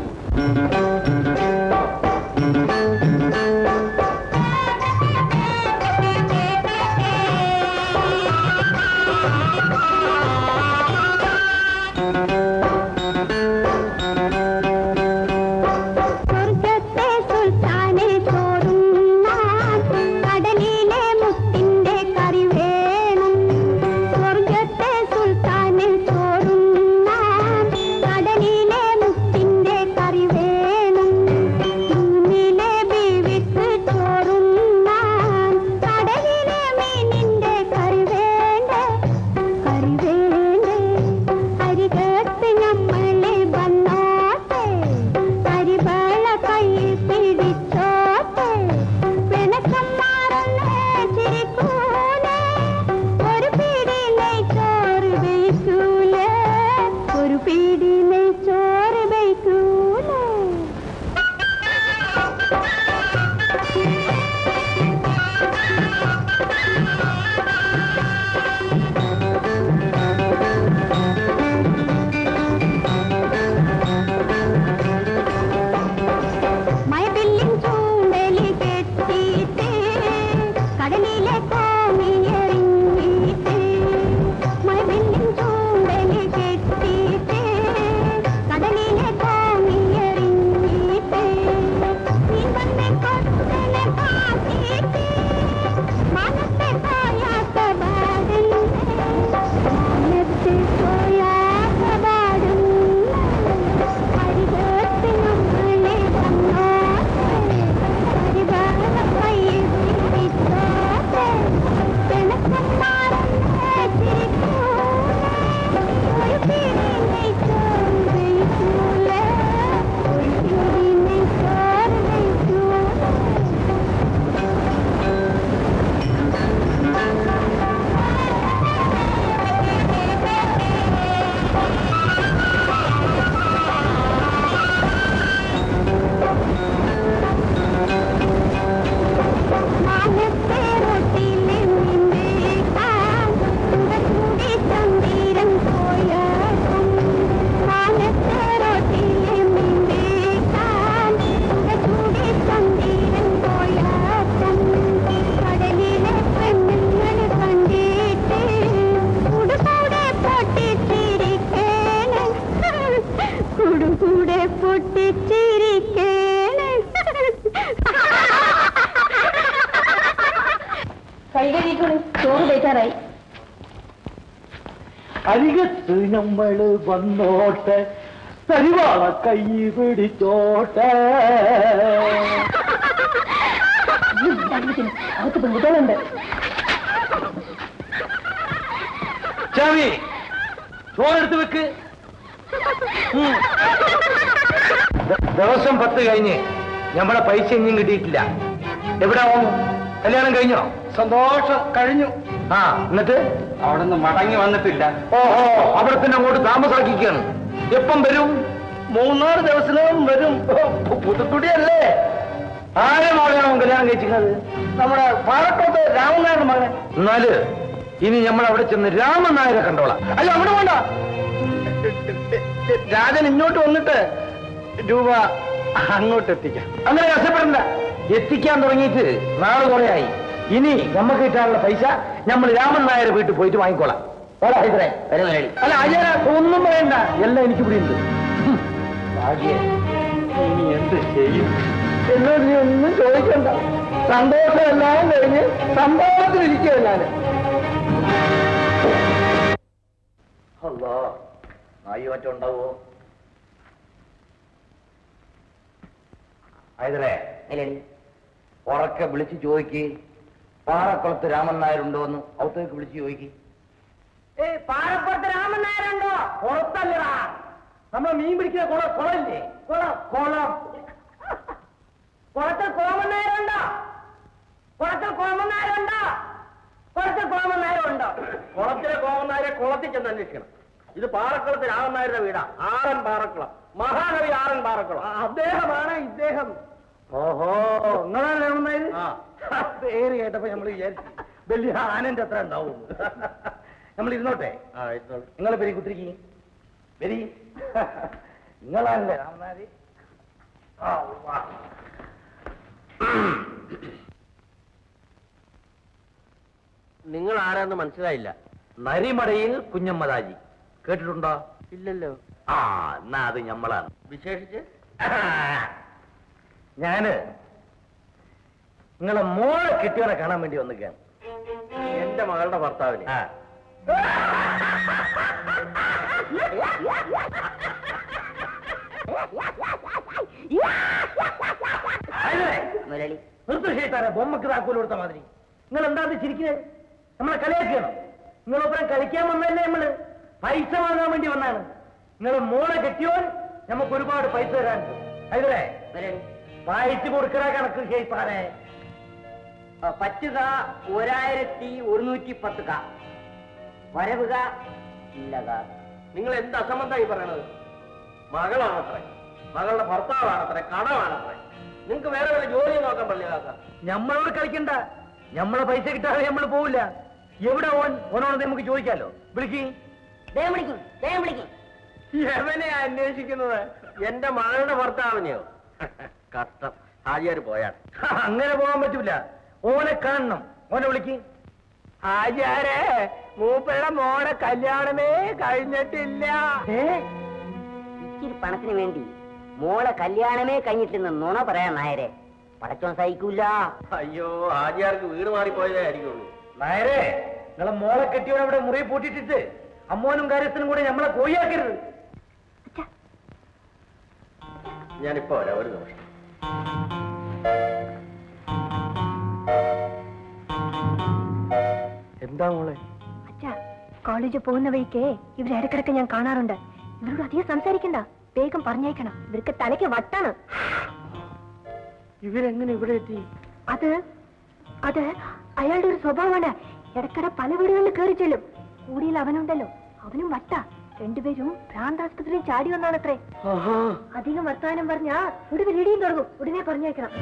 സ്വർഗത്തെ സുൽത്താനെ ചോറുണ്ണാൻ കടലിലെ മുത്തിന്റെ കറി വേണം സ്വർഗത്തെ സുൽത്താനെ ചോറുണ്ണാൻ കടലിലെ മുത്തിന്റെ കറി വേണം ഭൂമിയിലെ ബീവിക്ക് ചോറുണ്ണാൻ കടലിലെ മീനിന്റെ കറി വേണ്ടേ കറി വേണ്ടേ അരികത്ത് നമ്മളെ വന്നോട്ടെ പരിവള കൈ പിടിച്ചോട്ടെ പിണക്കം മാറുന്നേ ചിരിക്കൂലേ ഒരു പിടി നെയ്ച്ചോറ് വെയ്ക്കൂലേ ഒരു പിടി നെയ്ച്ചോറ് വെയ്ക്കൂലേ മഴവില്ലിൻ ചൂണ്ടലി കെട്ടിയിട്ട് കടലിലെ കോമിയെറിഞ്ഞിട്ട് മഴവില്ലിൻ ചൂണ്ടലി കെട്ടിയിട്ട് കടലിലെ കോമിയെറിഞ്ഞിട്ട് നീ വന്നെ കൊത്തനെ കാത്തിട്ട് മനത്തെ പോയാത്ത പാടുന്നു മനത്തെ പോയാത്ത പാടുന്നു അരികത്ത് നമ്മളെ വന്നോട്ടെ പരിവാള കൈ പിടിച്ചോട്ടെ പിണക്കം മാറുന്നേ ചിരിക്കൂലേ ഒരു പിടി നെയ്ച്ചോറ് വെയ്ക്കൂലേ ഒരു പിടി നെയ്ച്ചോറ് വെയ്ക്കൂലേ മാനത്തെ റൊട്ടിലെ നിന്നേക്കാൻ ചുടചൂടി ചന്ദിരൻ പോയാക്കും മാനത്തെ റൊട്ടിലെ നിന്നേക്കാൻ ചുടചൂടി ചന്ദിരൻ പോയാക്കും കടലിലെ പെണ്ണുങ്ങൾ കണ്ടിട്ട് കുടുകൂടെ പൊട്ടിച്ചിരിക്കേണ് കുടുകൂടെ പൊട്ടിച്ചിരിക്കേണ് കൈ കഴിക്കണു ചോറ് കഴിക്കാറായി അരികത്ത് നമ്മള് വന്നോട്ടെ തരിവാള കൈ പിടിച്ചോട്ടെ അകത്ത് പെൺകുട്ടികളുണ്ട് ചാവി ചോറെടുത്ത് വെക്ക് ഉം. ദ- ദിവസം പത്ത് കഴിഞ്ഞ് നമ്മളെ പൈസ ഇനിയും കിട്ടിയിട്ടില്ല എവിടെ പോകും കല്യാണം കഴിഞ്ഞോ സന്തോഷം കഴിഞ്ഞു ആ എന്നിട്ട് അവിടെ നിന്ന് മടങ്ങി വന്നിട്ടില്ല ഓഹോ അവിടെ തന്നെ അങ്ങോട്ട് താമസാക്കിക്കാണ് എപ്പം വരും മൂന്നാറ് ദിവസവും വരും പുതുക്കുടിയല്ലേ ആരെ മോളെയാണോ കല്യാണം കഴിച്ചിരുന്നത് നമ്മുടെ പാലക്കോട്ട് രാമനാഥൻ മകൻ എന്നാല് ഇനി നമ്മൾ അവിടെ ചെന്ന് രാമൻ നായരെ കണ്ടോളാം അല്ല അവിടെ വേണ്ട രാജൻ ഇങ്ങോട്ട് വന്നിട്ട് രൂപ അങ്ങോട്ട് എത്തിക്കാം അങ്ങനെ കഷ്ടപ്പെടണ്ട എത്തിക്കാൻ തുടങ്ങിയിട്ട് നാളെ കുറെയായി ഇനി നമുക്ക് കിട്ടാനുള്ള പൈസ നമ്മൾ രാമൻ നായരെ വീട്ടിൽ പോയിട്ട് വാങ്ങിക്കോളാം ഓടാ ഹൈദരേ വരെ മുതലാളി അല്ല അയ്യാ ഒന്നും പറയണ്ട എല്ലാം എനിക്ക് ഇവിടെ ഉണ്ട് ഹും. ഭാഗ്യേ ഇനി എന്ത് ചെയ്യും എന്നോട് നീ ഒന്നും ചോദിക്കണ്ട സന്തോഷമെല്ലാം കഴിഞ്ഞ് സംഭവത്തിലിരിക്കുക ഞാൻ അല്ലോ നായി മറ്റോ ഉണ്ടാവോ ആയതേ ഉറക്കെ വിളിച്ച് ചോദിക്ക് പാറക്കുളത്ത് രാമൻ നായരുണ്ടോ എന്ന് ഔത്തേക്ക് വിളിച്ച് ചോദിക്ക് ഏ പാലപ്പുറത്ത് രാമൻ നായരുണ്ടോ പുറത്തല്ലടാ നമ്മൾ മീൻ പിടിക്കുന്ന കുളം കുളമില്ലേ കുളം കുളം കുളത്തിൽ കോമൻ നായരുണ്ടോ കുളത്തിൽ കോമൻ നായരുണ്ടോ കുളത്തിൽ കോമൻ നായരുണ്ടോ കുളത്തിലെ കോമനായരെ കുളത്തിൽ ചെന്ന് അന്വേഷിക്കണം ഇത് പാറക്കുളത്ത് രാമനായരുടെ വീടാ ആറൻ പാറക്കുളം മഹാകവി ആറൻ പാറക്കുളം അദ്ദേഹമാണ് ഇദ്ദേഹം ഓഹോ നിങ്ങളാണ് രാമൻ നായർ പേര് കേട്ടപ്പോ നമ്മൾ വിചാരിച്ചു വലിയ ആനന്റെ അത്ര ഉണ്ടാവും നമ്മൾ ഇരുന്നോട്ടെ നിങ്ങളെ പെരി കുത്തിരിക്കി പെരി നിങ്ങളാണല്ലേ രാമനാരി നിങ്ങൾ ആരാന്ന് മനസ്സിലായില്ല നരിമടയിൽ കുഞ്ഞമ്മദാജി കേട്ടിട്ടുണ്ടോ ഇല്ലല്ലോ ആ എന്നാ അത് ഞമ്മളാണ് വിശേഷിച്ച് ഞാന് നിങ്ങളെ മോളെ കിട്ടിയവരെ കാണാൻ വേണ്ടി വന്നിക്കാണ് എന്റെ മകളുടെ ഭർത്താവിനെ ആ മുരളി നിർത്തുഷേത്താരെ ബൊമ്മക്ക് താക്കോൽ കൊടുത്ത മാതിരി നിങ്ങൾ എന്താ ചിരിക്കുന്നത് നമ്മളെ കളിയാക്കണം നിങ്ങളൊപ്പം കളിക്കാൻ വന്നല്ലേ നമ്മള് പൈസ വാങ്ങാൻ വേണ്ടി വന്നാണ് നിങ്ങൾ മോളെ കെട്ടിയോൻ നമുക്ക് ഒരുപാട് പൈസ തരാനുണ്ട് അതിലേ മുരളി വായിച്ചു കൊടുക്കണ കണക്ക് ഷേത്താരെ ആ, പറ്റുക ഒരായിരത്തി ഒരുന്നൂറ്റി പത്ത് ക വരവുക ഇല്ലക നിങ്ങൾ എന്ത് അസംബന്ധമായി പറയണത് മകളാണത്രേ മകളുടെ ഭർത്താവാണത്രേ കടമാണത്രേ നിങ്ങൾക്ക് വേറെ വല്ല ജോലി നോക്കാൻ പള്ളിയാക്കാം ഞമ്മളോട് കളിക്കണ്ട ഞമ്മളെ പൈസ കിട്ടാതെ നമ്മൾ പോവില്ല എവിടെ ഓൻ ഓനോട് നമുക്ക് ചോദിക്കാലോ വിളിക്ക് വേഗം വിളിക്കും വേഗം വിളിക്കും എവനെ അന്വേഷിക്കുന്നത് എന്റെ മകളുടെ ഭർത്താവിനെയോ കഷ്ടം ഹാജിയാര് പോയാൽ അങ്ങനെ പോകാൻ പറ്റൂല ഓനെ കാണണം ഓനെ വിളിക്ക് ആചാരേ മൂപ്പയുടെ മോടെ കല്യാണമേ കഴിഞ്ഞിട്ടില്ല ഇച്ചിരി പണത്തിന് വേണ്ടി മോളെ കല്യാണമേ കഴിഞ്ഞിട്ടെന്ന് നുണ പറയാൻ നായരെ പടച്ചോൻ സഹിക്കൂല അയ്യോ ഹാജിയാർക്ക് വീട് മാറിപ്പോയതേ ആയിരിക്കുള്ളൂ നായരെ നിങ്ങളെ മോളെ കെട്ടിയോടെ അവിടെ മുറി പൂട്ടിട്ടിട്ട് അമ്മോനും കാര്യത്തിനും കൂടെ നമ്മളെ കോഴിയാക്കരുത് ഞാനിപ്പോ വരാം ഒരു നിമിഷം എന്താ മോളെ അച്ഛാ കോളേജിൽ പോകുന്ന വഴിക്ക് ഇവർ ഇടക്കിടക്ക് ഞാൻ കാണാറുണ്ട് ഇവരോട് അധികം സംസാരിക്കണ്ട വേഗം പറഞ്ഞേക്കണം ഇവർക്ക് തലയ്ക്ക് വട്ടാണ് ഇവരെങ്ങനെ ഇവിടെ എത്തി അത് അത് അയാളുടെ ഒരു സ്വഭാവമാണ് ഇടക്കിടെ പല വീടുകളിൽ കയറി ചെല്ലും കൂടിയിൽ അവനുണ്ടല്ലോ അവനും വട്ട രണ്ടുപേരും ഭ്രാന്താസ്പത്രിയിൽ ചാടി വന്നാണത്രേ അധികം വർത്താനം പറഞ്ഞാ ഒടുവിൽ ഇടിയും തുടങ്ങും ഉടനെ പറഞ്ഞേക്കണം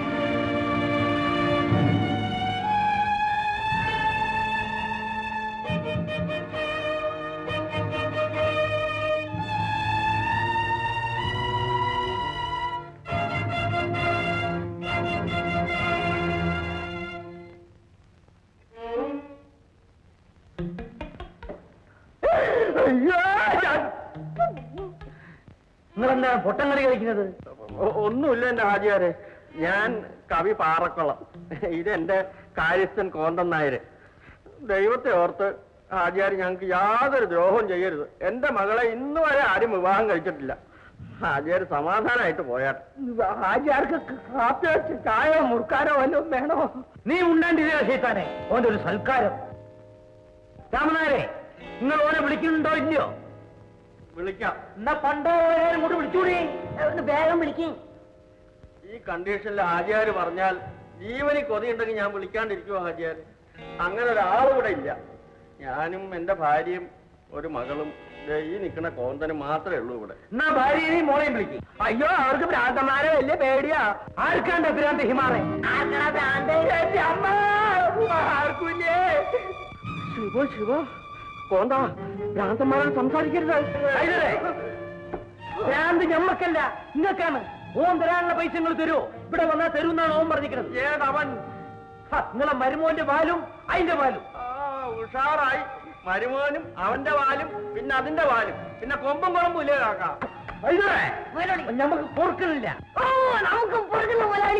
നിങ്ങളെന്താ പൊട്ടം കളി കളിക്കുന്നത് ഒ- ഒന്നുമില്ല എന്റെ ഹാജിയാരെ ഞാൻ കവി പാറക്കുളം ഇതെന്റെ കാര്യസ്ഥൻ കോന്തൻ നായര് ദൈവത്തെ ഓർത്ത് ഹാജിയാർ ഞങ്ങൾക്ക് യാതൊരു ദ്രോഹവും ചെയ്യരുത് എന്റെ മകളെ ഇന്ന് വരെ ആരും വിവാഹം കഴിച്ചിട്ടില്ല ഹാജിയാർ സമാധാനമായിട്ട് പോയാട്ടെ ആചാർക്ക് കാപ്പി വെച്ച് ചായോ മുറുക്കാനോ വല്ലതും വേണോ നീ ഉണ്ടാണ്ടില്ല ശൈത്താനെ ഓന്റെ ഒരു സൽക്കാരം രാമനായരെ നിങ്ങൾ ഓനെ വിളിക്കുന്നുണ്ടോ ഇല്ലയോ വിളിക്കാം എന്നാ പണ്ടോ കൂടെ വിളിച്ചൂടി ഒന്ന് വേഗം വിളിക്കും ഈ കണ്ടീഷനിൽ ഹാജിയാർ പറഞ്ഞാൽ ജീവന് കൊതിയുണ്ടെങ്കിൽ ഞാൻ വിളിക്കാണ്ടിരിക്കുമോ ഹാജിയാർ അങ്ങനെ ഒരാളിവിടെ ഇല്ല ഞാനും എന്റെ ഭാര്യയും ഒരു മകളും ദേ ഈ നിൽക്കുന്ന കോന്തനും മാത്രമേ ഉള്ളൂ ഇവിടെ എന്നാ ഭാര്യയെയും മോളെയും വിളിക്കും അയ്യോ അവർക്ക് ഭ്രാന്തന്മാരെ വലിയ പേടിയാ ആർക്കാണ്ട് ഭ്രാന്ത് ഹിമാറെ എന്റെ അമ്മ ആർക്കുമില്ലേ ശിവ ശിവ കോന്ത ഭ്രാന്തന്മാരോട് സംസാരിക്കരുത് ഹൈദരേ, ഭ്രാന്ത് ഞമ്മക്കല്ല നിങ്ങൾക്കാണ് ഓൻ തരാനുള്ള പൈസ നിങ്ങൾ തരുമോ ഇവിടെ വന്നാൽ തരുമെന്നാണ് ഓൻ പറഞ്ഞിരിക്കുന്നത് ഏതവൻ ഹ, നിങ്ങളെ മരുമോന്റെ പാലും അതിന്റെ പാലും ആ, ഉഷാറായി മരുമോനും അവന്റെ വാലും പിന്നെ അതിന്റെ വാലും പിന്നെ കൊമ്പും കുളമ്പും ഇല്ലേ കാക്ക ഹൈദരേ, നമുക്ക് പൊറുക്കണില്ല ഓ നമുക്ക് പൊറുക്കുന്ന മുതലാളി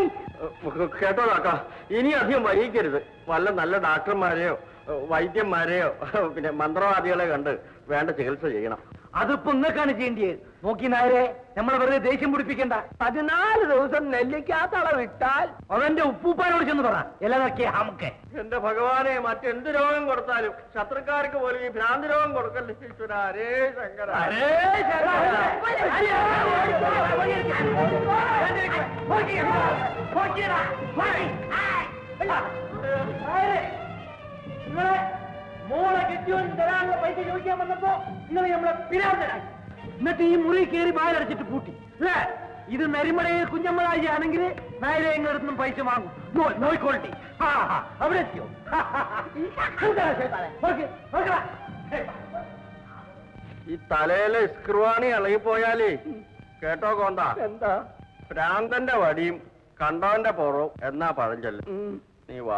കേട്ടോ കാക്ക ഇനി അധികം വൈകിക്കരുത് വല്ല നല്ല ഡോക്ടർമാരെയോ വൈദ്യന്മാരെയോ പിന്നെ മന്ത്രവാദികളെ കണ്ട് വേണ്ട ചികിത്സ ചെയ്യണം അതിപ്പോ ഇങ്ങക്കാണ് ചെയ്യേണ്ടത് നോക്കി നായരെ നമ്മളെ വെറുതെ ദേഷ്യം പിടിപ്പിക്കണ്ട പതിനാല് ദിവസം നെല്ലിക്കാത്തള വിട്ടാൽ അവന്റെ ഉപ്പൂപ്പാനോട് ചെന്ന് പറ ഇലതൊക്കെ നമുക്ക് എന്റെ ഭഗവാനെ മറ്റെന്ത് രോഗം കൊടുത്താലും ശത്രുക്കാർക്ക് പോലും ഈ ഭ്രാന്തി രോഗം കൊടുക്കല്ലേ ഈശ്വര ഹരേ ശങ്കര ഹരേ നിങ്ങളെ മോളെ കെട്ടിയോൻ തരാനുള്ള പൈസ ചോദിക്കാൻ വന്നപ്പോ നിങ്ങൾ നമ്മളെ പിരാന്തരായി എന്നിട്ട് ഈ മുറി കയറി ബാലടച്ചിട്ട് പൂട്ടി അല്ലേ ഇത് നരിമടയിൽ കുഞ്ഞമ്മളായി ആണെങ്കിൽ നായരെ എങ്ങളടുത്തും പൈസ വാങ്ങും നോ നോയിക്കോളി ആ ആ, അവിടെ എത്തിയോ ഹാ, ഹാ, ഹാ. എന്താ ശൈത്താനെ? നോക്ക്, നോക്കടാ. ഈ തലയിലെ സ്ക്രൂവാണി ഇളകിപ്പോയാലേ കേട്ടോ കോന്ത എന്താ ഭ്രാന്തന്റെ വടിയും കണ്ടവന്റെ പുറവും എന്നാ പഴഞ്ചൊല്ല് നീ വാ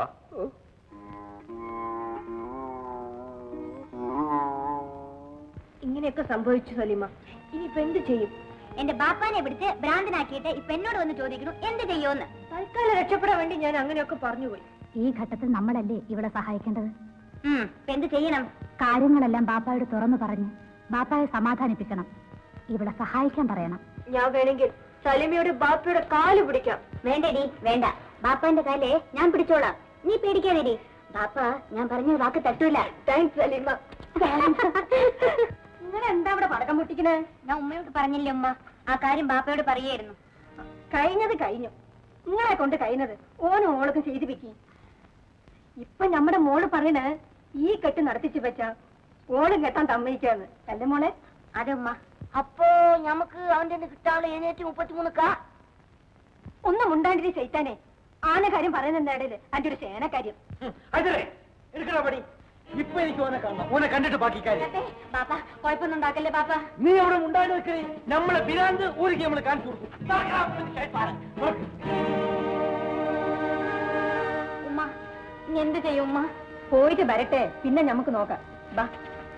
ഇങ്ങനെയൊക്കെ സംഭവിച്ചു സലീമ ഇനിയിപ്പോ എന്ത് ചെയ്യും എന്റെ ബാപ്പാനെ പിടിച്ച് ഭ്രാന്തനാക്കിയിട്ട് ഇപ്പൊ എന്നോട് വന്ന് ചോദിക്കണു എന്ത് ചെയ്യുമെന്ന് തൽക്കാലം രക്ഷപ്പെടാൻ വേണ്ടി ഞാൻ അങ്ങനെയൊക്കെ പറഞ്ഞുപോയി ഈ ഘട്ടത്തിൽ നമ്മളല്ലേ ഇവിടെ സഹായിക്കേണ്ടത് ഉം, ഇപ്പൊ എന്ത് ചെയ്യണം കാര്യങ്ങളെല്ലാം ബാപ്പായോട് തുറന്നു പറഞ്ഞ് ബാപ്പായെ സമാധാനിപ്പിക്കണം ഇവിടെ സഹായിക്കാൻ പറയണം ഞാൻ വേണമെങ്കിൽ സലീമയുടെ ബാപ്പയുടെ കാല് പിടിക്കാം വേണ്ടടി വേണ്ട ബാപ്പാന്റെ കാലേ ഞാൻ പിടിച്ചോളാം നീ പേടിക്കാതെടി ബാപ്പ ഞാൻ പറഞ്ഞ വാക്ക് തട്ടൂല താങ്ക്സ് സലീമ നിങ്ങൾ എന്താ ഇവിടെ പടക്കം പൊട്ടിക്കണേ ഞാൻ ഉമ്മയോട് പറഞ്ഞില്ലേ ഉമ്മ ആ കാര്യം ബാപ്പയോട് പറയായിരുന്നു കഴിഞ്ഞത് കഴിഞ്ഞു നിങ്ങളെ കൊണ്ട് കഴിഞ്ഞത് ഓനും ഓളൊക്കെ ചെയ്തു വെക്കി ഇപ്പൊ നമ്മുടെ മോള് പറയണ ഈ കെട്ട് നടത്തിച്ചു വെച്ച ഓളും കെട്ടാൻ തമ്മയിക്കാന്ന് അല്ലേ മോളെ അതെ ഉമ്മ അപ്പോ നമുക്ക് അവന്റെ കിട്ടാനുള്ള എഴുന്നേറ്റ് മുപ്പത്തിമൂന്ന് കാ ഒന്നും ഉണ്ടാണ്ടിരി ചെയ്താനെ ആന കാര്യം പറയുന്ന ഇടയില് അതിന്റെ ഒരു സേന കാര്യം അതെ എടുക്കണ പടി ഇപ്പൊ എനിക്ക് ഓനെ കാണണം ഓനെ കണ്ടിട്ട് ബാക്കി കാര്യം ബാപ്പ കുഴപ്പമൊന്നും ഉണ്ടാക്കല്ലേ ബാപ്പ നീ അവിടെ ഉണ്ടായി നിൽക്കേ നമ്മളെ ബിരാന്ത് ഊരിക്ക് നമ്മൾ കാണിച്ചു കൊടുക്കും ദാ, ദാ, ശൈത്താനെ. നോക്ക്. ഉമ്മ ഇനി എന്ത് ചെയ്യും ഉമ്മ പോയിട്ട് വരട്ടെ പിന്നെ നമുക്ക് നോക്കാം ബാ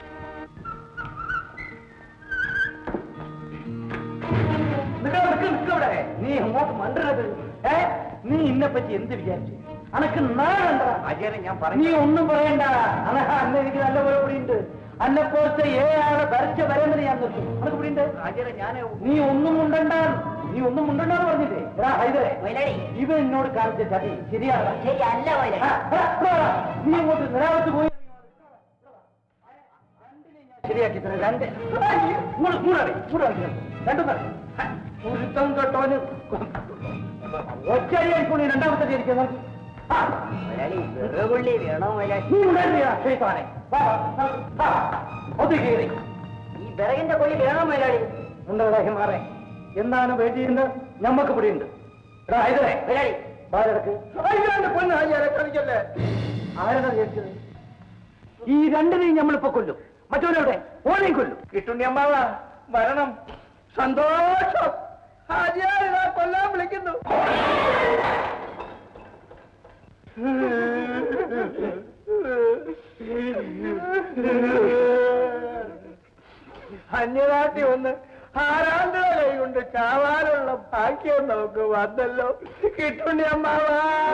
നിക്ക് നിക്ക് നിക്ക് ഇവിടെ. നീ അങ്ങോട്ട് മണ്ടരുത് ഏ നീ ഇന്നെ പറ്റി എന്ത് വിചാരിച്ചു അനക്ക് നാളെന്താ അജയനെ ഞാൻ പറഞ്ഞു നീ ഒന്നും പറയണ്ട അന അന്ന് എനിക്ക് നല്ലപോലെ കൂടിയുണ്ട് അന്നെ പോലത്തെ ഏഴാളെ വരച്ച വരേണ്ടത് ഞാൻ നിർത്തും അനക്ക് കൂടിയുണ്ട് അജയനെ ഞാൻ നീ ഒന്നും ഉണ്ടണ്ട നീ ഒന്നും ഉണ്ടണ്ടെന്ന് പറഞ്ഞില്ലേ എടാ ഹൈദരെ ഇത് എന്നോട് കാണിച്ച ചതി ശരിയാണ് ശരിയല്ല വൈല ആ, ആ, ആ, നീ അങ്ങോട്ട് നിരാവത്ത് പോയി ശരിയാക്കി തരാം രണ്ട് മൂന്ന് മൂന്നറി മൂന്നറി രണ്ടും തരാം ഒരുത്തം തൊട്ടവന് ഒറ്റയായിക്കോണി രണ്ടാമത്തെ ശരിക്കും നോക്കി ആ, വെറുപുള്ളി വേണോ മുതലാളി നീ ഉണ്ടായിരുന്നില്ല ശരിത്താനെ വാ, വാ, വാ, ഒന്ന് കയറി ഈ വിറകിന്റെ കൊള്ളി വേണോ മുതലാളി ഉണ്ടല്ലേ ഹിമാറെ എന്താണ് വേണ്ടിയിരുന്നത് ഞമ്മക്ക് പിടിയുണ്ട് എടാ ഹൈദരെ മുതലാളി ബാലടക്ക് പൊന്ന് അയ്യാരെ കളിക്കല്ലേ ആരാണ് ജയിച്ചത് ഈ രണ്ടിനെയും നമ്മളിപ്പോ കൊല്ലും മറ്റവനെവിടെ ഓനെയും കൊല്ലും കിട്ടുണ്ണി അമ്മാവ വരണം സന്തോഷം ഹാജിയാരിതാ കൊല്ലാൻ വിളിക്കുന്നു അന്യനാട്ടി വന്ന് ആരാണ്ട് കൈ കൊണ്ട് ചാവാനുള്ള ഭാഗ്യം നമുക്ക് വന്നല്ലോ കിട്ടുണ്ണി അമ്മാവ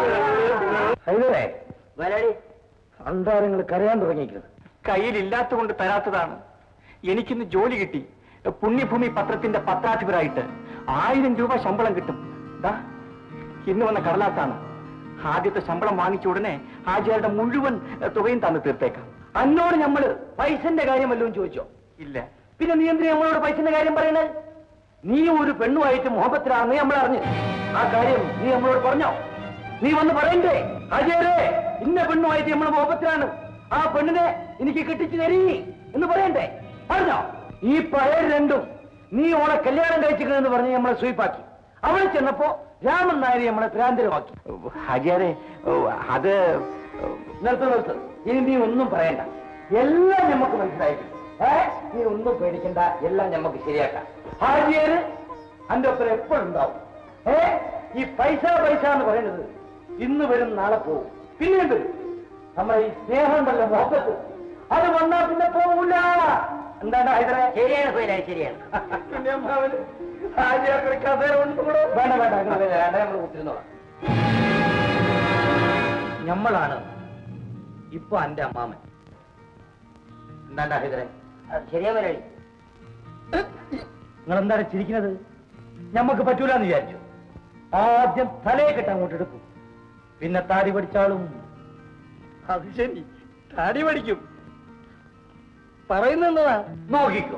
മുതലാളി അന്താരങ്ങൾ കരയാൻ തുടങ്ങിയിരിക്കുന്നത് കയ്യിലില്ലാത്ത കൊണ്ട് തരാത്തതാണ് എനിക്കിന്ന് ജോലി കിട്ടി പുണ്യഭൂമി പത്രത്തിന്റെ പത്രാധിപരായിട്ട് ആയിരം രൂപ ശമ്പളം കിട്ടും ദാ ഇന്ന് വന്ന കടലാസാണ് ആദ്യത്തെ ശമ്പളം വാങ്ങിച്ച ഉടനെ ആചാരുടെ മുഴുവൻ എ, തുകയും തന്നു തീർത്തേക്കാം അന്നോട് നമ്മള് പൈസന്റെ കാര്യം വല്ലതും ചോദിച്ചോ ഇല്ല പിന്നെ നീ എന്തിനാ നമ്മളോട് പൈസന്റെ കാര്യം പറയണത് നീ ഒരു പെണ്ണുമായിട്ട് മുഹബത്തിലാണെന്ന് നമ്മൾ അറിഞ്ഞു ആ കാര്യം നീ നമ്മളോട് പറഞ്ഞോ നീ വന്ന് പറയണ്ടേ അജയരെ ഇന്ന പെണ്ണുമായിട്ട് നമ്മൾ മുഹബത്തിലാണ് ആ പെണ്ണിനെ എനിക്ക് കെട്ടിച്ചു തരീ എന്ന് പറയണ്ടേ പറഞ്ഞോ ഈ പഴയ രണ്ടും നീ ഓളെ കല്യാണം കഴിച്ചിരിക്കണെന്ന് പറഞ്ഞ് നമ്മളെ സ്വീപ്പാക്കി അവിടെ ചെന്നപ്പോ രാമൻ നായരെ നമ്മളെ ഭ്രാന്തരമാക്കി ഹാജിയാരെ അത് നിർത്ത് നിർത്ത് ഇനി നീ ഒന്നും പറയണ്ട എല്ലാം നമുക്ക് മനസ്സിലായിരിക്കും ഏ നീ ഒന്നും പേടിക്കണ്ട എല്ലാം നമുക്ക് ശരിയാക്കാം ഹാജിയര് അന്റെ ഒപ്പം എപ്പോഴും ഉണ്ടാവും ഏ ഈ പൈസ പൈസ എന്ന് പറയുന്നത് ഇന്ന് വരും നാളെ പോകും പിന്നെയും വരും നമ്മുടെ ഈ സ്നേഹമുണ്ടല്ലോ മുഹബത്ത് അത് വന്നാ പിന്നെ പോകൂല എന്താണ് ഹൈദരെ ശരിയാണ് മുതലാളി ശരിയാണ് വേണ്ട വേണ്ട അങ്ങനെ വേണ്ട നമ്മൾ കുത്തിരുന്നോളാം ഞമ്മളാണ് ഇപ്പൊ എന്റെ അമ്മാമൻ എന്താണ്ടാ ഹൈദരെ ശരിയാ മുരളി നിങ്ങൾ എന്താണ് ചിരിക്കുന്നത് ഞമ്മക്ക് പറ്റൂലെന്ന് വിചാരിച്ചു ആദ്യം തലയെ കെട്ട് അങ്ങോട്ട് എടുക്കും പിന്നെ താടി പഠിച്ചാളും അത് ശരി താടി പഠിക്കും പറയുന്നതാ നോക്കിക്കോ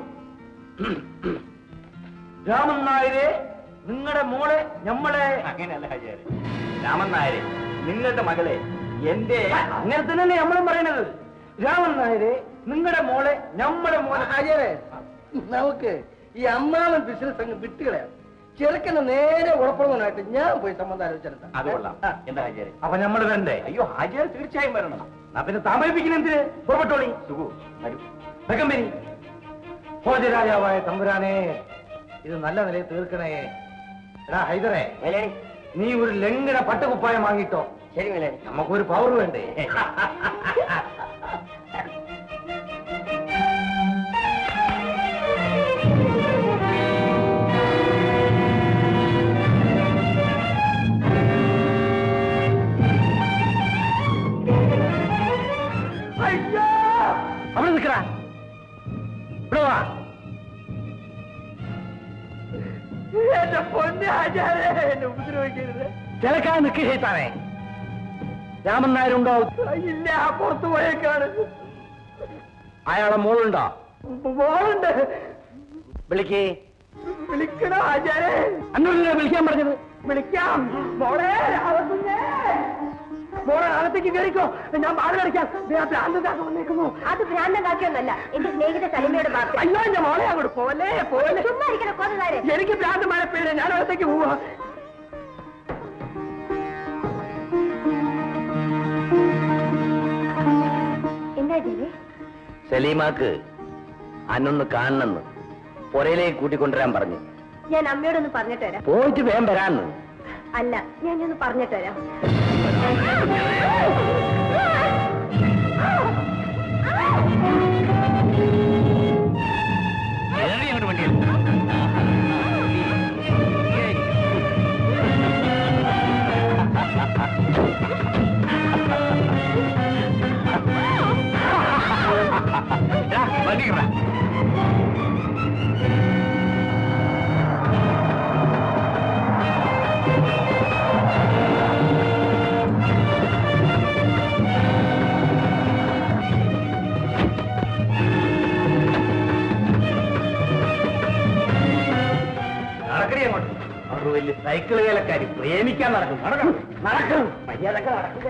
രാമൻ നായരെ നിങ്ങളുടെ മോളെ ഞമ്മളെ അങ്ങനെയല്ല ഹരിയാരെ രാമൻ നായരെ നിങ്ങളുടെ മകളെ എന്റെ അങ്ങനെ തന്നെയല്ലേ നമ്മളും പറയണത് രാമൻ നായരെ നിങ്ങളുടെ മോളെ ഞമ്മടെ മോളെ അജയരെ നമുക്ക് ഈ അമ്മാവൻ ബിസിനസ് അങ്ങ് വിട്ടുകളയാം ചെറുക്കനെ നേരെ ഉറപ്പുള്ളവനായിട്ട് ഞാൻ പോയി സംബന്ധം ആലോചിച്ചെടുത്താം അത് കൊള്ളാം എന്താ ഹരിയാരെ അപ്പൊ നമ്മൾ വരണ്ടേ അയ്യോ ഹാജിയാർ തീർച്ചയായും വരണം എന്നാ പിന്നെ താമസിപ്പിക്കുന്ന എന്തിന് പുറപ്പെട്ടോളി സുഖു വരൂ ബെഗംബരി ഭോജരാജാവായ തമ്പുരാനെ ഇത് നല്ല നിലയിൽ തീർക്കണേ എടാ ഹൈദറെ മുരളി നീ ഒരു ലംഘന പട്ടുകുപ്പായം വാങ്ങിട്ടോ ശരി മുരളി നമുക്കൊരു പവർ വേണ്ടേ അയ്യോ അവിടെ നിൽക്കടാ ഇവിടെ വാ എന്റെ പൊന്നെ ആചാരെ എന്നെ ഉപദ്രവിക്കരുത് ചിലക്കാൻ നിൽക്കുക ചെയ്താനേ രാമൻ നായരുണ്ടോ ഇല്ല പുറത്തു പോയേക്കാണ് അയാളെ മോളുണ്ടോ മോളുണ്ട് വിളിക്കേ വിളിക്കണോ ആചാരെ അന്നോട് വിളിക്കാൻ പറഞ്ഞത് വിളിക്കാം മോളെ അകത്തുന്നേ മോളെ അകത്തേക്ക് കയറിക്കോ ഞാൻ പാട് കളിക്കാം ഭ്രാന്തതാക്ക വന്നേക്കുന്നു അത് ഭ്രാന്തം കാക്കിയൊന്നല്ല എന്റെ സ്നേഹിത സലിമയുടെ ബാപ്പ അയ്യോ എന്റെ മോളെ അങ്ങോട്ട് പോലെ പോലെ ചുമ്മാ ഇരിക്കണ കൊതുകാരെ എനിക്ക് ഭ്രാന്തമായ പേര് ഞാൻ അകത്തേക്ക് പോവാ എന്താ ജെറി സലീമാക്ക് അന്നൊന്ന് കാണണമെന്ന് പുരയിലേക്ക് കൂട്ടിക്കൊണ്ടുവരാൻ പറഞ്ഞു ഞാൻ അമ്മയോടൊന്ന് പറഞ്ഞിട്ട് വരാം പോയിട്ട് വേഗം വരാന്ന് അല്ല ഞാൻ ഒന്ന് പറഞ്ഞിട്ട് വരാം അങ്ങോട്ട് വണ്ടിയിൽ നടക്കണേ അങ്ങോട്ട് അവർ വലിയ സൈക്കിൾ വേലക്കാരി പ്രേമിക്കാൻ നടക്കും നടക്കണം നടക്കണം മര്യാദക്ക് നടക്കില്ല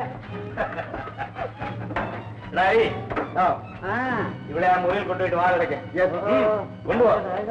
എടായി, ഇവിടെ ആ മുറിയിൽ കൊണ്ടുപോയിട്ട് വാ കിടക്കെ കൊണ്ടുപോ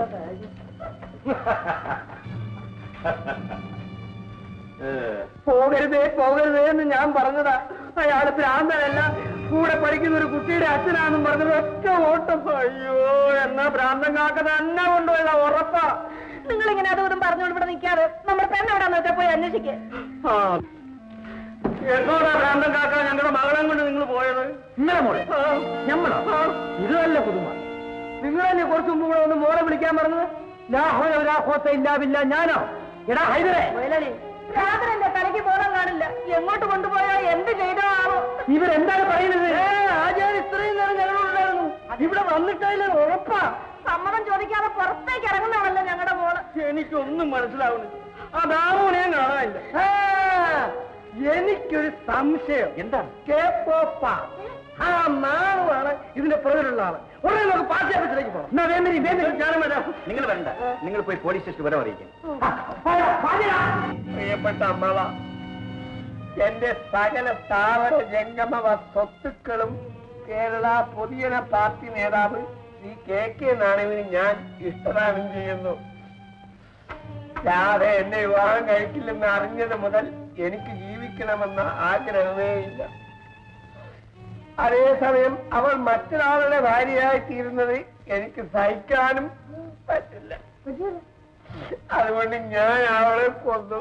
പോകരുതേ പോകരുതേ എന്ന് ഞാൻ പറഞ്ഞതാ അയാൾ ഭ്രാന്തനല്ല കൂടെ പഠിക്കുന്ന ഒരു കുട്ടിയുടെ അച്ഛനാണെന്നും പറഞ്ഞത് ഒറ്റ ഓട്ടം അയ്യോ എന്നാ ഭ്രാന്തൻ കാക്ക തന്നെ കൊണ്ടുപോയതാ ഉറപ്പാ നിങ്ങൾ ഇങ്ങനെ അതും പറഞ്ഞുകൊണ്ട് ഇവിടെ നിൽക്കാതെ നമ്മുടെ പെണ്ണ് എവിടെയാന്ന് വെച്ചാൽ പോയി അന്വേഷിക്കേ ആ. എന്നോടാ ഭ്രാന്തൻ കാക്ക ഞങ്ങളുടെ മകളെ കൊണ്ട് നിങ്ങൾ പോയത് ഇന്നലെ മോളെ ഞമ്മളോ ഇത് നല്ല പുതുമ നിങ്ങൾ തന്നെ കുറച്ച് മുമ്പ് കൂടെ ഒന്ന് മോളെ വിളിക്കാൻ പറഞ്ഞത് ലാഹോത്ത ഇല്ലാവില്ല ഞാനോ എടാ ഹൈദരെ മുയലളി രാത്രി എന്റെ തലയ്ക്ക് ബോധം കാണില്ല എങ്ങോട്ട് കൊണ്ടുപോയോ എന്ത് ചെയ്തോ ആവോ ഇവരെന്താണ് പറയുന്നത് ആചാര്യ ഇത്രയും നേരം ഞങ്ങളുണ്ടായിരുന്നു ഇവിടെ വന്നിട്ടില്ല ഉറപ്പാ സമ്മതം ചോദിക്കാതെ പുറത്തേക്ക് ഇറങ്ങുന്നതാണല്ലോ ഞങ്ങളുടെ മോള് എനിക്കൊന്നും മനസ്സിലാവുന്നില്ല ആ ദാമുനെയും കാണാനില്ല ആ, എനിക്കൊരു സംശയം എന്താ കേപ്പോപ്പ ആ നാളുമാണ് ഇതിന്റെ പുറകിലുള്ള ആള് ഉടനെ നമുക്ക് പാർട്ടി ഓഫീസിലേക്ക് പോകാം ഞാനും വരാം നിങ്ങൾ വരണ്ട നിങ്ങൾ പോയി പോലീസ് സ്റ്റേഷൻ വരെ അറിയിക്കും പ്രിയപ്പെട്ട അമ്മള എന്റെ സകല സ്ഥാപന ജംഗമ സ്വത്തുക്കളും കേരള പൊതുജന പാർട്ടി നേതാവ് ശ്രീ കെ കെ നാണുവിന് ഞാൻ ഇഷ്ടദാനം ചെയ്യുന്നു രാധ എന്നെ വിവാഹം കഴിക്കില്ലെന്ന് അറിഞ്ഞത് മുതൽ എനിക്ക് ജീവിക്കണമെന്ന ആഗ്രഹമേ ഇല്ല അതേസമയം അവൾ മറ്റൊരാളുടെ ഭാര്യയായി തീരുന്നത് എനിക്ക് സഹിക്കാനും പറ്റില്ല അതുകൊണ്ട് ഞാൻ അവളെ കൊന്നു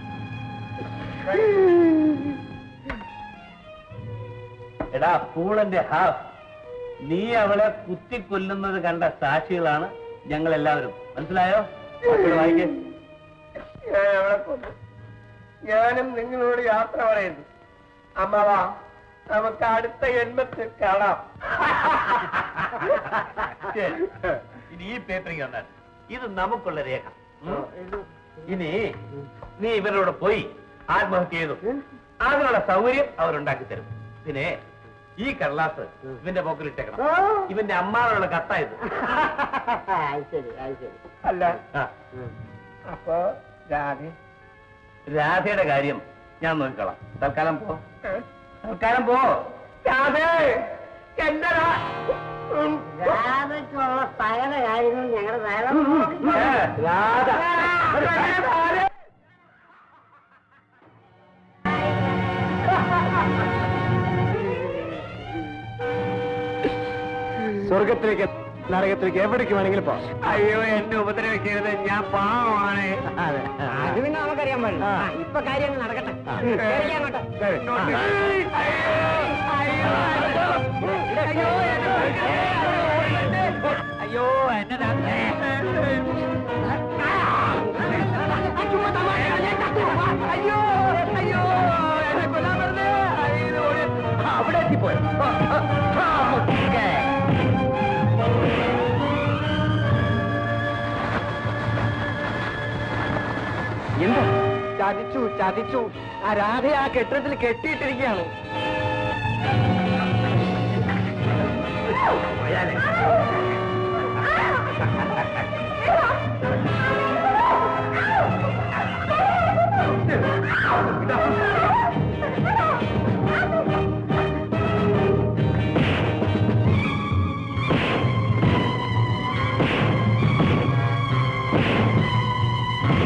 എടാ പൂളന്റെ ഹാഫ് നീ അവളെ കുത്തിക്കൊല്ലുന്നത് കണ്ട സാക്ഷികളാണ് ഞങ്ങൾ എല്ലാവരും മനസ്സിലായോ മക്കള് വായിക്കേ ഞാൻ അവളെ കൊന്നു ഞാനും നിങ്ങളോട് യാത്ര പറയുന്നു അമ്മവാ നമുക്ക് അടുത്ത ജന്മത്തിൽ കാണാം ശരി. ഇനി ഈ പേപ്പറിങ് കണ്ടാൽ ഇത് നമുക്കുള്ള രേഖ ഉം? ഇനി നീ ഇവരോട് പോയി ആത്മഹത്യ ചെയ്തു അതിനുള്ള സൗകര്യം അവരുണ്ടാക്കി തരും പിന്നെ ഈ കടലാസ് ഇവന്റെ പോക്കലിട്ടേക്കണം ഇവന്റെ അമ്മാനുള്ള കത്തായത് ശരി ശരി അല്ല ആ. അപ്പൊ രാധേ രാധയുടെ കാര്യം ഞാൻ നോക്കിക്കോളാം തൽക്കാലം പോ തൽക്കാലം പോ രാധേ എന്റെ രാധയ്ക്കുള്ള സകല കാര്യങ്ങളും ഞങ്ങളുടെ ഏ, രാധ സ്വർഗത്തിലേക്ക് നരകത്തിലേക്ക് എവിടേക്ക് വേണമെങ്കിലും പോ അയ്യോ എന്നെ ഉപദ്രവിക്കരുത് ഞാൻ പാവമാണ് അത് പിന്നെ നമുക്കറിയാൻ പാടില്ല ആ, ഇപ്പൊ കാര്യങ്ങൾ നടക്കട്ടെ കേറിക്ക് അങ്ങോട്ട്. അയ്യോ എന്നെ അയ്യോ അയ്യോ എന്നെ കൊല്ലാൻ വെറുതെ അവിടെ എത്തിപ്പോയോ എന്താ ചതിച്ചു ചതിച്ചു ആ രാധ ആ കെട്ടിടത്തിൽ കെട്ടിയിട്ടിരിക്കുകയാണ്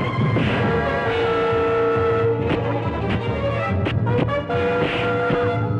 ആ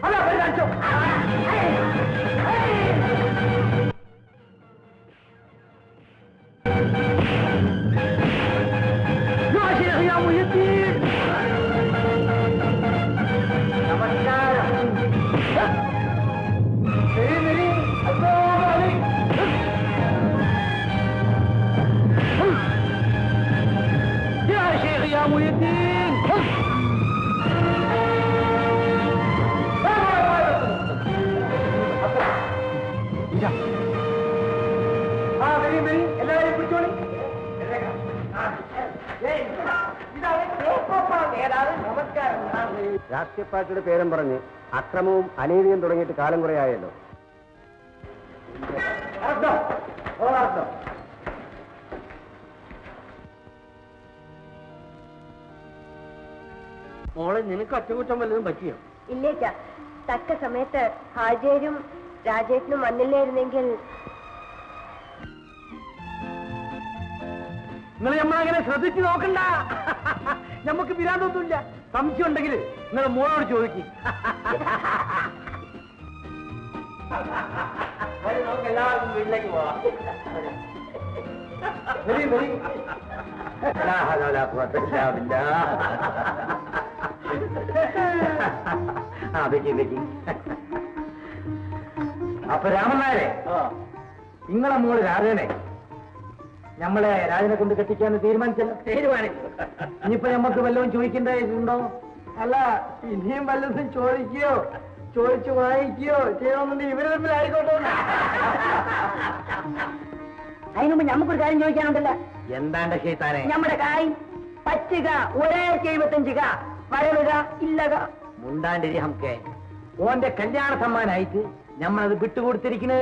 അല്ല പേര് കാണിച്ചോ يا شيخ يا محي الدين നമസ്കാരം ശരി ശരി അസ്സലാമു അലൈക്കും يا شيخ يا محي الدين ആ വരി വരി എല്ലാവരെയും പിടിച്ചോളി നമസ്കാരം രാഷ്ട്രീയ പാർട്ടിയുടെ പേരും പറഞ്ഞ് അക്രമവും അനീതിയും തുടങ്ങിയിട്ട് കാലം കുറേ ആയല്ലോ അർത്ഥം ഓ അർത്ഥം മോളെ നിനക്ക് ഒറ്റകുറ്റം വല്ലതും പറ്റിയോ ഇല്ലേച്ച തക്ക സമയത്ത് ഹാജരും രാജേട്ടനും വന്നില്ലായിരുന്നെങ്കിൽ നിങ്ങൾ നമ്മളങ്ങനെ ശ്രദ്ധിച്ചു നോക്കണ്ട നമുക്ക് വിരാന്തൊന്നുമില്ല സംശയം ഉണ്ടെങ്കിൽ നിങ്ങൾ മോളോട് ചോദിക്കും നമുക്ക് എല്ലാവർക്കും വീട്ടിലേക്ക് പോവാം വരി വരി ലാ ഹൗല വലാ ഖുവത ഇല്ലാ ബില്ലാ. ആ വെക്കി വെക്കി അപ്പൊ രാമനായരെ നിങ്ങളെ മോള് രാജനെ നമ്മളെ രാജനെ കൊണ്ട് കെട്ടിക്കാന്ന് തീരുമാനിച്ചല്ലോ തീരുമാനിച്ചു ഇനിയിപ്പോ നമുക്ക് വല്ലതും ചോദിക്കേണ്ടതുണ്ടോ അല്ല ഇനിയും വല്ലതും ചോദിക്കുകയോ ചോദിച്ചു വാങ്ങിക്കുകയോ ചെയ്യണമെന്നുണ്ടെങ്കിൽ ഇവര് തമ്മിൽ ആയിക്കോട്ടെ അതിനുമ്പ് നമുക്കൊരു കാര്യം ചോദിക്കാനുണ്ടല്ലോ എന്താണ്ട് ഷെയ്ത്താനെ നമ്മുടെ കായ് പറ്റുക ഒരേ എഴുപത്തഞ്ചുക വരവുക ഇല്ലക മുണ്ടാണ്ടിരി ഹംക്കെ ഓന്റെ കല്യാണ സമ്മാനായിട്ട് നമ്മളത് വിട്ടുകൊടുത്തിരിക്കണ്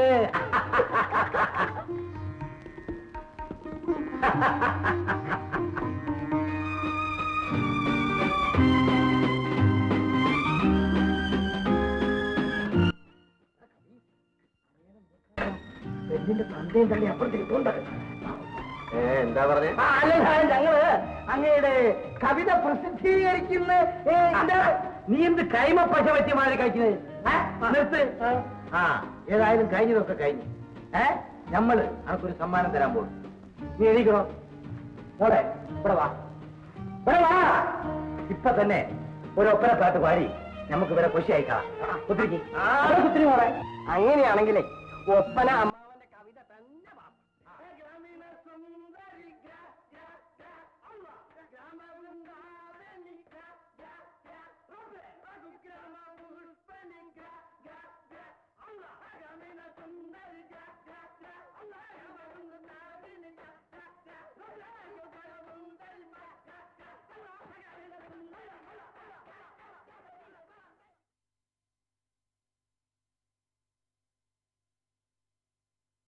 പെണ്ണിന്റെ തന്തയും തള്ളി അപ്പുറത്തേക്ക് പോണ്ടത് എന്താ പറഞ്ഞേ ആ, അല്ല സാറേ, ഞങ്ങള് അങ്ങയുടെ കവിത പ്രസിദ്ധീകരിക്കുന്ന ഏ, ഇതിന്റെ നീ എന്ത് കൈമ പശ പറ്റിയ മാതിരി കഴിക്കുന്നത് നിർത്ത് ആ ഏതായാലും കഴിഞ്ഞതൊക്കെ കഴിഞ്ഞു ഏ നമ്മള് അനക്കൊരു സമ്മാനം തരാൻ പോകും നീ എഴുതിക്കണോ മോളെ ഇവിടെ വാ ഇവിടെ വാ ഇപ്പൊ തന്നെ ഒരു ഒപ്പന പാട്ട് പാടി നമുക്ക് ഇവരെ കൊശി അയക്കാം കുത്തിരിക്ക് കുത്തിരി മോളെ അങ്ങനെയാണെങ്കിലേ ഒപ്പന